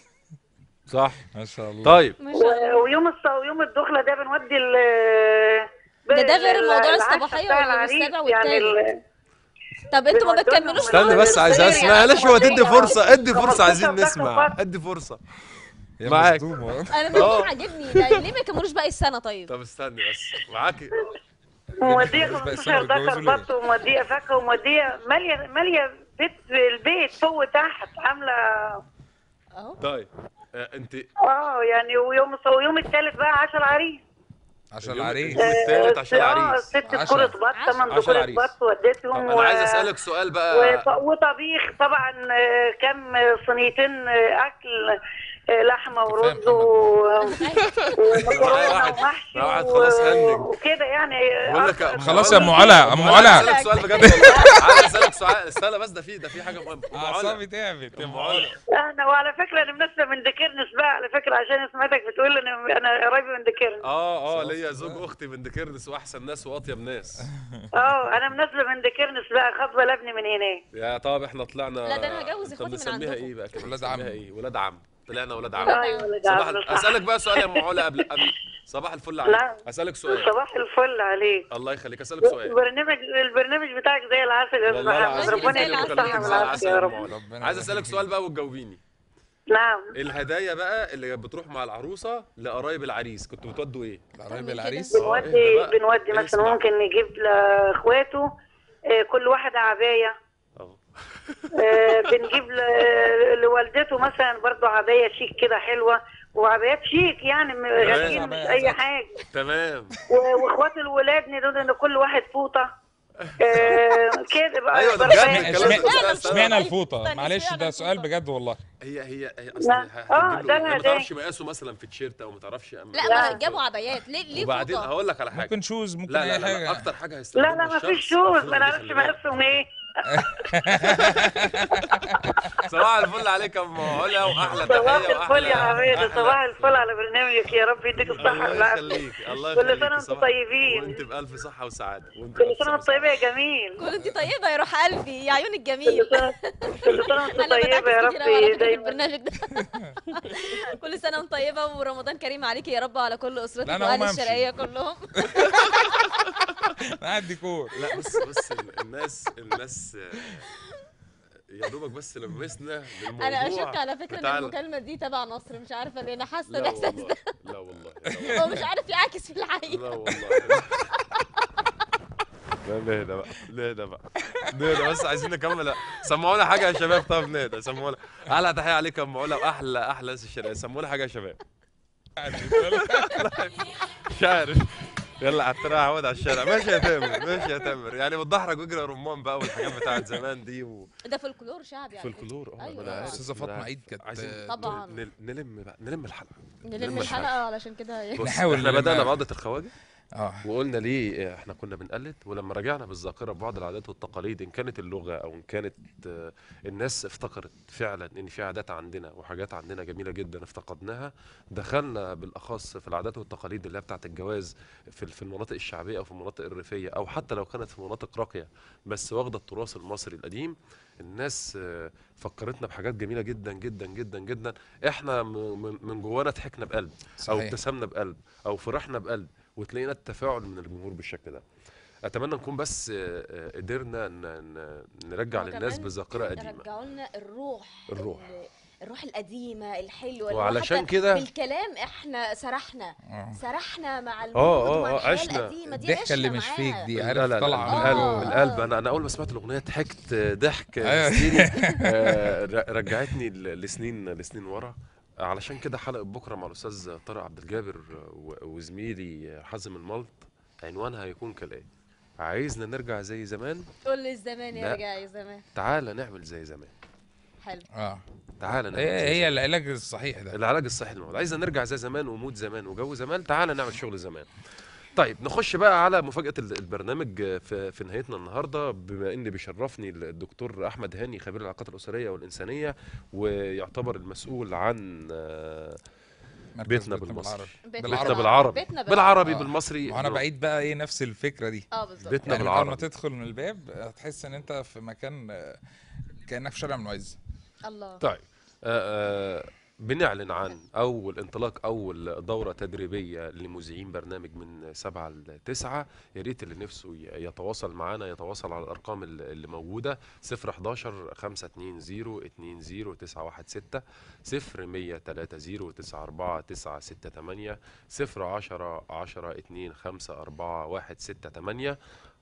صح ما شاء الله طيب ما شاء الله و- ويوم الص... ويوم الدخله ده بنودي ال ده- ده غير ال- الموضوع العشاء الصباحية بتاع ولا العريس، السابع يعني ال- والتالت؟ طب انتوا ما بنودي لهم بتكملوش من استنى بس عايز الفطير اسمع يعني معلش هو تدي مودية فرصة ادي فرصة 15 عايزين باكو نسمع فط. ادي فرصة يا معاك. مصدومة. انا ده آه. اللي عاجبني ده ليه ما يكملوش باقي السنه طيب طب استني بس معاكي وموديه بقى 15 السنة دكر بيتجوزوا ليه؟ بط وموديه فاكهه وموديه ماليه ماليه بيت البيت فوق وتحت عامله اهو طيب آه، انت اه يعني ويوم ويوم الثالث بقى عشان العريس عشان اليوم- العريس اليوم التالت عشان اه العريس ست عشا. كرة بط ثمان عشا كرة العريس. بط طب وديتهم انا عايز اسالك سؤال بقى وط- وطبيخ طبعا آه، كم صينيتين آه، اكل آه، لحمه ورز محمد. و- ومكرونه واحد- ومحشي واحد و- خلاص هنج. وكده يعني بقول لك آه، خلاص يا ام علا. علا ام عايز علا اسالك سؤال بجد والله عايز اسالك سؤال استنى بس ده في ده في حاجه مهمه أم علا. اعصابي تعبت يا ام علا انا وعلى فكره انا مناسبه من دكرنس بقى على فكره عشان سمعتك بتقول انا انا قريبه من دكرنس اه اه ليا زوج اختي من دكردس واحسن ناس واطيب ناس اه انا مناسبه من دكرنس بقى خطبه لابني من هناك يا طب احنا طلعنا لا، ده أنا هجوز طب إخواتي من نسميها عندكم. ايه بقى كده ولاد نسميها عم. ايه ولاد عم طلعنا ولاد عم ايوه ولد صباح عم، ال- صح. اسالك بقى سؤال يا ام علا قبل قبل صباح الفل عليك نعم. اسالك سؤال صباح الفل عليك الله يخليك اسالك سؤال البرنامج البرنامج بتاعك زي العسل يا والله أستاذ العظيم محمد ربنا زي يديك العسل. الصحة زي والعافية العسل يا يا رب أم علا. ربنا عايز يبارك اسالك فيك. سؤال بقى وتجاوبيني نعم الهدايا بقى اللي بتروح مع العروسه لقرايب العريس كنتوا بتودوا ايه قرايب كده. العريس آه، بنودي إيه بقى؟ بنودي إيه مثلا اسمع. ممكن نجيب لاخواته آه، كل واحد عباية أهو. آه، بنجيب ل- لوالدته مثلا برضو عباية شيك كده حلوة وعبايات شيك يعني م- غاليين مش أي حاجة تمام و- واخوات الولاد ندون ان كل واحد فوطة آه، كده بقى أيوة ده برضو بجد إيه. الكلام ده اشمعنى استنى. اشمعنى طيب، الفوطه استني، معلش اشمعنى ده سؤال الفوطة؟ بجد والله هي هي هي لا. اصل آه، هتجيب ده له ما الهدايا. تعرفش مقاسه مثلا في تيشيرت او ما تعرفش أم- لا لا. ما جابوا عبايات ليه ليه وبعدين فوطه هقول لك على حاجه ممكن شوز ممكن لا اي لا, لا, حاجه لا اكتر حاجه لا هيستخدمها لا ما الشمس فيش شوز الفوطة ما دي، نعرفش خلي بالك. مقاسهم ايه صباح الفل عليك يا ام علا واحلى صباح تحيه الفل يا وأحلى- حبيبي أحلى- صباح الفل على برنامجك يا رب يديك الصحة الله والعافية يخليك الله كل يخليك سنة وانتم صباح- طيبين. وانت بالف صحه وسعاده وانت كل بألف سنة صحة وانت طيبة يا جميل كل انت طيبه يا روح قلبي يا عيون الجميل كل سنة كل سنة وانت انا طيبة يا بتعكس كتير أوي على رب فكرة في دايما البرنامج ده كل سنه وانت طيبه ورمضان كريم عليكي يا رب وعلى كل اسرتك لا، أنا واهل هقوم أمشي. الشرقيه كلهم قاعد ديكور لا بس بس ال- الناس الناس آه، يا دوبك بس لمسنا للموضوع انا اشك على فكره ان بتاع ال- المكالمه دي تبع نصر مش عارفه ليه انا حاسه لا الاحساس والله ده لا والله لا هو مش عارف يعاكس في والله. الحقيقه لا والله لا نهدى بقى نهدى بقى نهدى بس عايزين نكمل سمعونا حاجه يا شباب طب نهدى سمعونا احلى تحيه عليك يا ام علا واحلى احلى ناس الشرقيه سمونا حاجه يا شباب مش عارف يلا عتنا عواد على الشارع ماشي يا تامر ماشي يا تامر يعني بتدحرج واجري يا رمان بقى والحاجات بتاعت زمان دي و... ده فولكلور شعبي على فكرة. فولكلور اه أيوة. ما انا عارف أستاذة ما أنا فاطمة عارف. عيد كانت- عايزين طبعاً. نل- نلم بقى نلم الحلقه نلم الحلقه علشان كده بص نحاول احنا نلمها. بدانا بعضة الخواجه اه وقلنا ليه احنا كنا بنقلد ولما رجعنا بالذاكره ببعض العادات والتقاليد ان كانت اللغه او ان كانت آه، الناس افتكرت فعلا ان في عادات عندنا وحاجات عندنا جميله جدا افتقدناها دخلنا بالاخص في العادات والتقاليد اللي هي بتاعت الجواز في في المناطق الشعبيه او في المناطق الريفيه او حتى لو كانت في مناطق راقيه بس واخده التراث المصري القديم الناس آه، فكرتنا بحاجات جميله جدا جدا جدا جدا احنا م- من من جوانا ضحكنا بقلب او صحيح. ابتسمنا بقلب او فرحنا بقلب وتلاقينا التفاعل من الجمهور بالشكل ده اتمنى نكون بس آه، آه، قدرنا ن- ن- نرجع هو للناس كمان بذاكره قديمه رجعوا لنا الروح الروح. ال- الروح القديمه الحلوه اللي هو وعلشان حتى كده- بالكلام احنا سرحنا آه. سرحنا مع المود آه، آه، ومع آه، الحياه عشنا. القديمه دي الضحكة اللي عشنا مش فيك معاها. دي لا عارف لا لا طالعة من من القلب آه، من آه. القلب انا انا اول ما سمعت الاغنيه ضحكت ضحك أيوة. هستيري آه، ر- رجعتني ل- لسنين لسنين ورا علشان كده حلقه بكره مع الاستاذ طارق عبد الجابر و- وزميلي حازم الملط عنوانها هيكون كالاتي عايزنا نرجع زي زمان قول لي الزمان لا. يرجع يا زمان تعالى نعمل زي زمان حلو اه تعالى نعمل هي زي هي زمان. العلاج الصحيح ده العلاج الصحي للموضوع عايزنا نرجع زي زمان ومود زمان وجو زمان تعالى نعمل شغل زمان طيب نخش بقى على مفاجأة ال- البرنامج في, في نهايتنا النهاردة بما ان بيشرفني الدكتور احمد هاني خبير العلاقات الاسرية والانسانية ويعتبر المسؤول عن آه، مركز بيتنا بيتنا بالمصري بيتنا بيتنا بالعربي. بالعربي بيتنا بالعربي آه. بالمصري وانا إنه بعيد بقى ايه نفس الفكره دي اه بالظبط بيتنا يعني اول ما بالعربي تدخل من الباب هتحس ان انت في مكان آه، كانك في شارع المعز الله طيب آه آه بنعلن عن اول انطلاق اول دوره تدريبيه لمذيعين برنامج من سبعة ل 9 يا ريت اللي نفسه ي- يتواصل معنا يتواصل على الارقام ال- اللي موجوده 011 520 20 916 0 130 94 968 010 10 2 5 4 1 6 8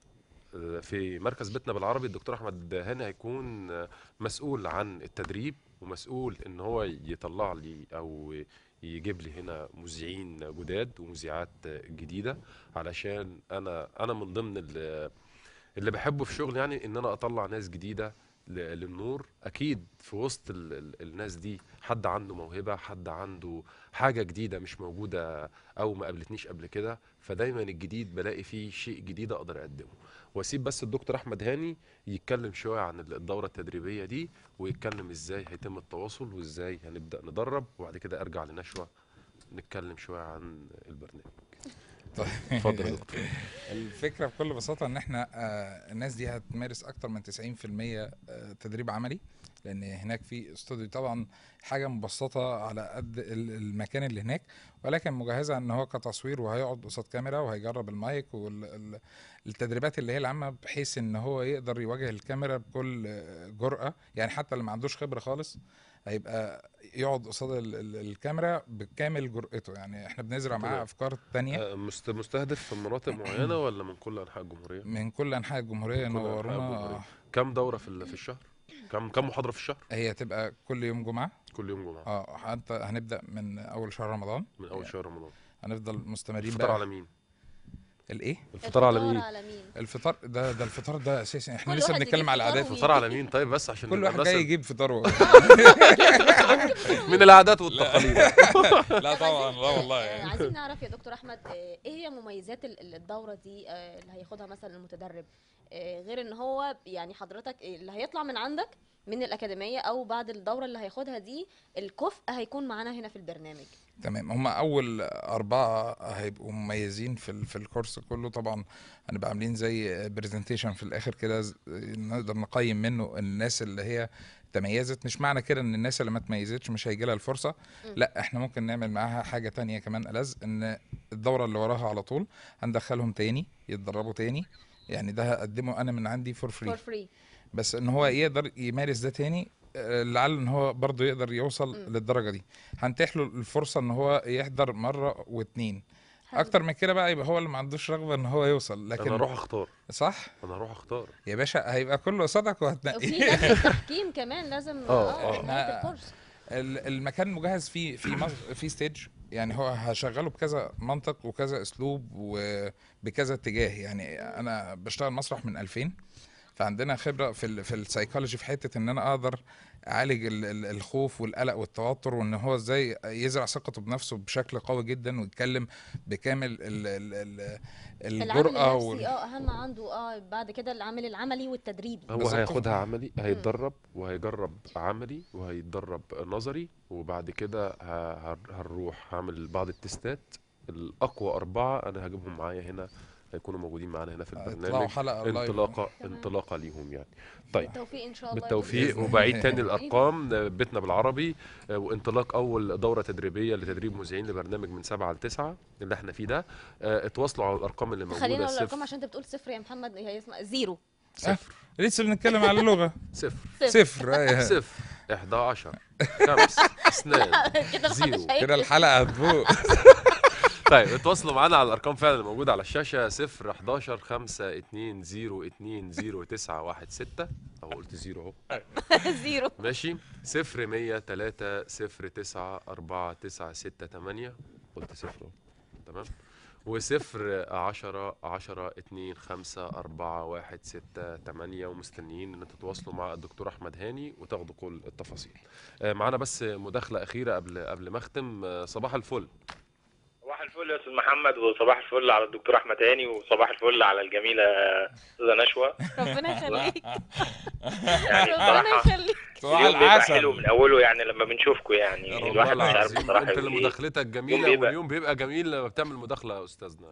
في مركز بيتنا بالعربي الدكتور احمد هاني هيكون مسؤول عن التدريب ومسؤول ان هو يطلع لي او يجيب لي هنا مذيعين جداد ومذيعات جديده علشان انا انا من ضمن ال- اللي بحبه في شغل يعني ان انا اطلع ناس جديده ل- للنور اكيد في وسط ال ال الناس دي حد عنده موهبه حد عنده حاجه جديده مش موجوده او ما قابلتنيش قبل كده فدايما الجديد بلاقي فيه شيء جديد اقدر اقدمه واسيب بس الدكتور احمد هاني يتكلم شويه عن ال- الدوره التدريبيه دي ويتكلم ازاي هيتم التواصل وازاي هنبدا ندرب وبعد كده ارجع لنشوه نتكلم شويه عن البرنامج اتفضل يا دكتور الفكره بكل بساطه ان احنا آه، الناس دي هتمارس اكتر من 90% آه، تدريب عملي لان هناك في استوديو طبعا حاجه مبسطه على قد ال- المكان اللي هناك ولكن مجهزه ان هو كتصوير وهيقعد قصاد كاميرا وهيجرب المايك والتدريبات اللي هي العامه بحيث ان هو يقدر يواجه الكاميرا بكل آه، جرأه يعني حتى اللي ما عندوش خبره خالص هيبقى يقعد قصاد ال- ال- الكاميرا بكامل جرأته يعني احنا بنزرع معاه تمام. افكار تانية آه، مست- مستهدف في مناطق معينه ولا من كل انحاء الجمهوريه من كل انحاء الجمهوريه من كل أنحاء نورونا الجمهورية. كم دوره في ال- في الشهر كم كم محاضره في الشهر هي تبقى كل يوم جمعه كل يوم جمعه اه حتى هنبدا من اول شهر رمضان من اول شهر رمضان هنفضل مستمرين الفطار بقى على مين الايه الفطار على مين على مين الفطار ده ده الفطار ده اساسي احنا كل لسه واحد بنتكلم يجيب على فطار العادات وي- الفطار على مين طيب بس عشان كل نبقى واحد جاي مثل يجيب فطاره من العادات والتقاليد لا طبعا لا والله آه، يعني عايزين نعرف يا دكتور احمد آه، ايه هي مميزات ال- ال- الدوره دي آه، اللي هياخدها مثلا المتدرب آه، غير ان هو يعني حضرتك اللي هيطلع من عندك من الاكاديميه او بعد الدوره اللي هياخدها دي الكفء هيكون معانا هنا في البرنامج تمام هم اول اربعه هيبقوا مميزين في ال- في الكورس كله طبعا هنبقى عاملين زي برزنتيشن في الاخر كده ز- نقدر نقيم منه الناس اللي هي تميزت مش معنى كده ان الناس اللي ما تميزتش مش هيجي لها الفرصه لا احنا ممكن نعمل معاها حاجه تانية كمان ألذ ان الدوره اللي وراها على طول هندخلهم تاني يتدربوا تاني يعني ده هقدمه انا من عندي فور فري فور فري بس ان هو يقدر يمارس ده تاني آه، لعل ان هو برضه يقدر يوصل مم. للدرجه دي هنتيح له الفرصه ان هو يحضر مره واتنين اكتر من كده بقى يبقى هو اللي ما عندوش رغبه ان هو يوصل لكن انا اروح اختار صح انا اروح اختار يا باشا هيبقى كله قصادك وفي وهتنقي لجنه تحكيم كمان لازم آه، اه آه. نهايه الكورس ال- المكان مجهز فيه في مص- في ستيج يعني هو هشغله بكذا منطق وكذا اسلوب وبكذا اتجاه يعني انا بشتغل مسرح من 2000 فعندنا خبره في ال في السايكولوجي في حته ان انا اقدر اعالج ال- ال- الخوف والقلق والتوتر وان هو ازاي يزرع ثقته بنفسه بشكل قوي جدا ويتكلم بكامل ال ال ال العامل الجرأه النفسي وال... اه اهم عنده اه بعد كده العامل العملي والتدريبي هو بالظبط. هياخدها عملي هيتدرب وهيجرب عملي وهيتدرب نظري وبعد كده ه- هر- هنروح هعمل بعض التستات الأقوى أربعة أنا هجيبهم معايا هنا هيكونوا موجودين معانا هنا في يطلعوا البرنامج حلقه لايف انطلاقة تمام. انطلاقة ليهم يعني طيب بالتوفيق ان شاء الله يا بالتوفيق بإذن وبعيد الله. تاني الارقام آه، بيتنا بالعربي آه، وانطلاق اول دوره تدريبيه لتدريب مذيعين لبرنامج من سبعة لتسعة اللي احنا فيه ده آه، اتواصلوا على الارقام اللي خلينا موجوده نقول الارقام صفر عشان انت بتقول صفر يا محمد هي اسمها زيرو صفر لسه بنتكلم على اللغه صفر صفر أيوة. صفر 11 خمس اثنان كده محدش زيرو هيكتب. كده الحلقه هتفوق طيب اتواصلوا معانا على الارقام فعلا اللي موجوده على الشاشه 0 11 5 2 0 2 0 9 1 6 اهو قلت زيرو اهو زيرو ماشي 0 100 3 0 9 4 9 6 8 قلت صفر اهو تمام وصفر 10 10 2 5 4 1 6 8 ومستنيين ان تتواصلوا مع الدكتور احمد هاني وتاخدوا كل التفاصيل آه، معانا بس مداخله اخيره قبل قبل ما اختم آه، صباح الفل صباح الفل يا استاذ محمد وصباح الفل على الدكتور احمد هاني وصباح الفل على الجميله استاذه نشوى ربنا يخليك يعني ربنا بصراحه يخليك صباح اليوم بيبقى العسل. حلو من اوله يعني لما بنشوفكم يعني والله الواحد مش عارف العظيم بصراحه انت اللي يقول ايه مداخلتك جميله بيبقى- واليوم بيبقى جميل لما بتعمل مداخله يا استاذنا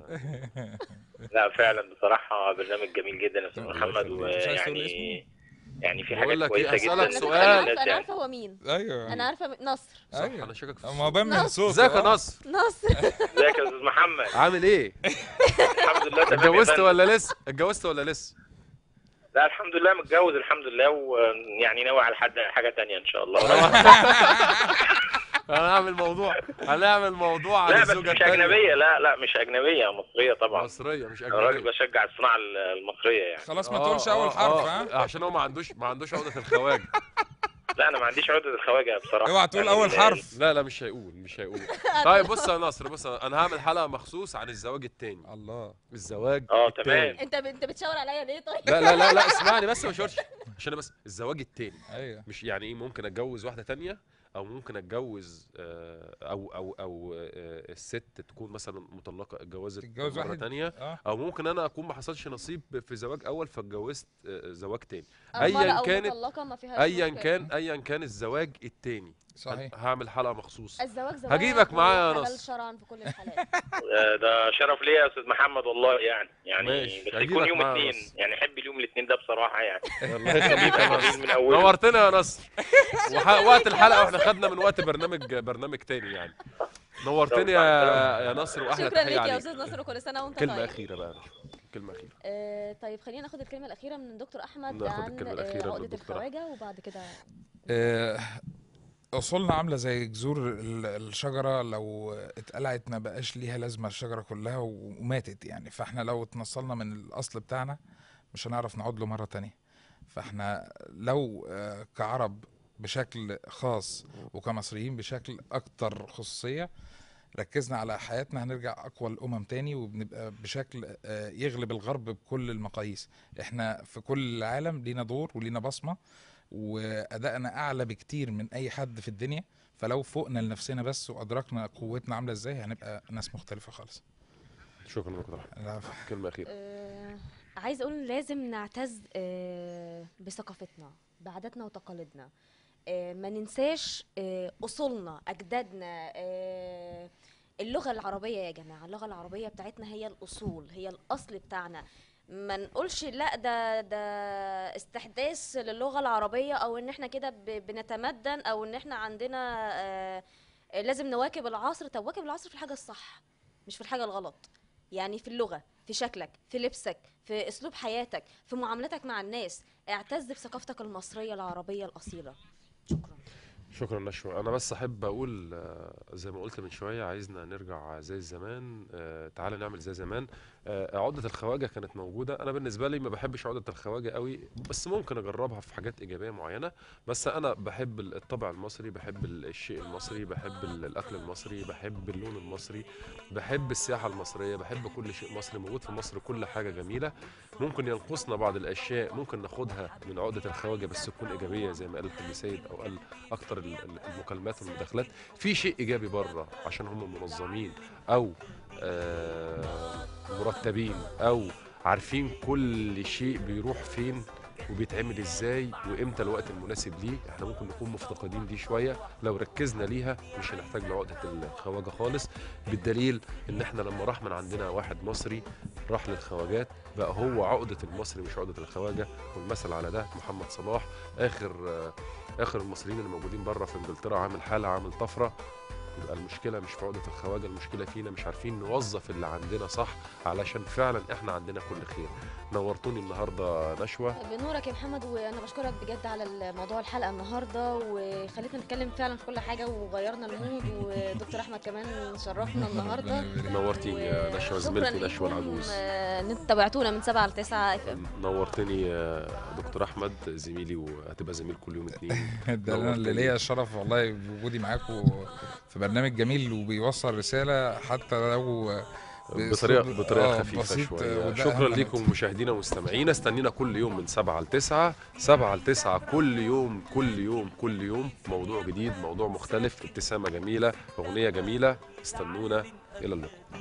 لا فعلا بصراحه برنامج جميل جدا يا استاذ الله محمد يخليك. مش عايز تقول يعني يعني في بقول حاجات لك ايه، كويسه أسألك جدا سؤال. انا الناس عارفه انا يعني عارفه هو مين ايوه انا عارفه مين- نصر صح أيوة. انا شاكك في ما الصوت. بان من صوته ازيك يا آه. نصر نصر ازيك يا استاذ محمد عامل ايه الحمد لله تمام يا اتجوزت فندم. ولا لسه اتجوزت ولا لسه لا الحمد لله متجوز الحمد لله ويعني ناوي على حد حاجه تانية ان شاء الله هنعمل موضوع هنعمل موضوع عن لا بس الزوجه مش التانية اجنبيه لا لا مش اجنبيه مصريه طبعا مصريه مش انا راجل اجنبيه بشجع الصناعه المصريه يعني خلاص ما آه، تقولش آه، اول حرف آه، ها عشان هو ما عندوش ما عندوش عقده الخواجه لا انا ما عنديش عقده الخواجه بصراحه اوعى تقول يعني اول ال- حرف لا لا مش هيقول مش هيقول طيب بص يا نصر بص انا هعمل حلقه مخصوص عن الزواج التاني الله الزواج اه تمام التاني انت ب... انت بتشاور عليا ليه طيب لا لا لا لا اسمعني بس ما اشورش عشان أنا بس الزواج التاني ايوه مش يعني ايه ممكن اتجوز واحده تانية او ممكن اتجوز آه، او او او آه، الست تكون مثلا مطلقه اتجوزت تتجوز مره واحد تانية اه او ممكن انا اكون ما حصلش نصيب في زواج اول فاتجوزت آه، زواج تاني أو مرة ايا أو كانت مطلقة ما فيهاش ايا مشكلة. كان ايا كان الزواج التاني صحيح هعمل حلقه مخصوص الزواج زواج هجيبك معايا يا وحلال نصر. شرعا في كل الحالات آه، ده شرف ليا يا استاذ محمد والله يعني يعني ماشي، بس هجيبك يكون يوم معايا اثنين بس. يعني احب اليوم الاثنين ده بصراحه يعني الله يخليك يا جميل نصر من اوله نورتنا يا نصر وح- وقت الحلقه واحنا خدنا من وقت برنامج برنامج تاني يعني نورتني يا يا نصر واحلى شكرا تحيه ليك يا عليك استاذ نصر وكل سنه وانت كلمه طيب اخيره بقى كلمه اخيره آه طيب خلينا ناخد الكلمه الاخيره من الدكتور احمد ناخد عن الكلمة آه، الأخيرة من عقده الدكتور الخواجه وبعد كده آه، اصولنا عامله زي جذور ال- الشجره لو اتقلعت ما بقاش ليها لازمه الشجره كلها وماتت يعني فاحنا لو اتنصلنا من الاصل بتاعنا مش هنعرف نعود له مره تانية فاحنا لو آه، كعرب بشكل خاص وكمصريين بشكل اكتر خصوصيه ركزنا على حياتنا هنرجع اقوى الامم تاني وبنبقى بشكل آه، يغلب الغرب بكل المقاييس احنا في كل العالم لينا دور ولينا بصمه وادائنا اعلى بكتير من اي حد في الدنيا فلو فوقنا لنفسنا بس وادركنا قوتنا عامله ازاي هنبقى ناس مختلفه خالص شكرا دكتور احمد العفو. كلمه اخيره آه عايز اقول لازم نعتز آه بثقافتنا بعاداتنا وتقاليدنا آه ما ننساش آه اصولنا اجدادنا آه اللغه العربيه يا جماعه اللغه العربيه بتاعتنا هي الاصول هي الاصل بتاعنا ما نقولش لا ده ده استحداث للغه العربيه او ان احنا كده ب- بنتمدن او ان احنا عندنا آه لازم نواكب العصر طب واكب العصر في الحاجه الصح مش في الحاجه الغلط يعني في اللغه في شكلك في لبسك في اسلوب حياتك في معاملتك مع الناس اعتز بثقافتك المصريه العربيه الاصيله شكرا شكرا نشوى انا بس احب اقول آه، زي ما قلت من شويه عايزنا نرجع زي زمان آه، تعالى نعمل زي زمان آه، عقده الخواجه كانت موجوده انا بالنسبه لي ما بحبش عقده الخواجه قوي بس ممكن اجربها في حاجات ايجابيه معينه بس انا بحب ال- الطبع المصري بحب ال- الشيء المصري بحب ال- الاكل المصري بحب اللون المصري بحب السياحه المصريه بحب كل شيء مصري موجود في مصر كل حاجه جميله ممكن ينقصنا بعض الاشياء ممكن ناخدها من عقده الخواجه بس تكون ايجابيه زي ما قال الحاج سيد او قال اكتر ال- ال- المكالمات والمداخلات في شيء ايجابي بره عشان هم منظمين او آه، مرتبين او عارفين كل شيء بيروح فين وبيتعمل ازاي وامتى الوقت المناسب ليه احنا ممكن نكون مفتقدين دي شويه لو ركزنا ليها مش هنحتاج لعقده الخواجه خالص بالدليل ان احنا لما راح من عندنا واحد مصري راح للخواجات بقى هو عقده المصري مش عقده الخواجه والمثل على ده محمد صلاح اخر آه، اخر المصريين اللي موجودين بره في انجلترا عامل حاله عامل طفره يبقى المشكله مش في عقده الخواجه المشكله فينا مش عارفين نوظف اللي عندنا صح علشان فعلا احنا عندنا كل خير نورتوني النهارده نشوه بنورك يا محمد وانا بشكرك بجد على موضوع الحلقه النهارده وخليتنا نتكلم فعلا في كل حاجه وغيرنا المود ودكتور احمد كمان شرفنا النهارده نورتيني يا نشوه زميلتي شكرا نشوه لكم العجوز آه، ان انتوا تابعتونا من 7 ل 9 اف ام نورتني يا دكتور احمد زميلي وهتبقى زميل كل يوم اتنين ده انا اللي ليا الشرف والله بوجودي معاكم في برنامج جميل وبيوصل رساله حتى لو بطريقه بأسلوب- بطريقه آه، خفيفه بسيط، شويه وده شكرا أهم لكم مشاهدينا ومستمعينا استنينا كل يوم من 7 ل 9 7 ل 9 كل يوم كل يوم كل يوم موضوع جديد موضوع مختلف ابتسامه جميله اغنيه جميله استنونا الى اللقاء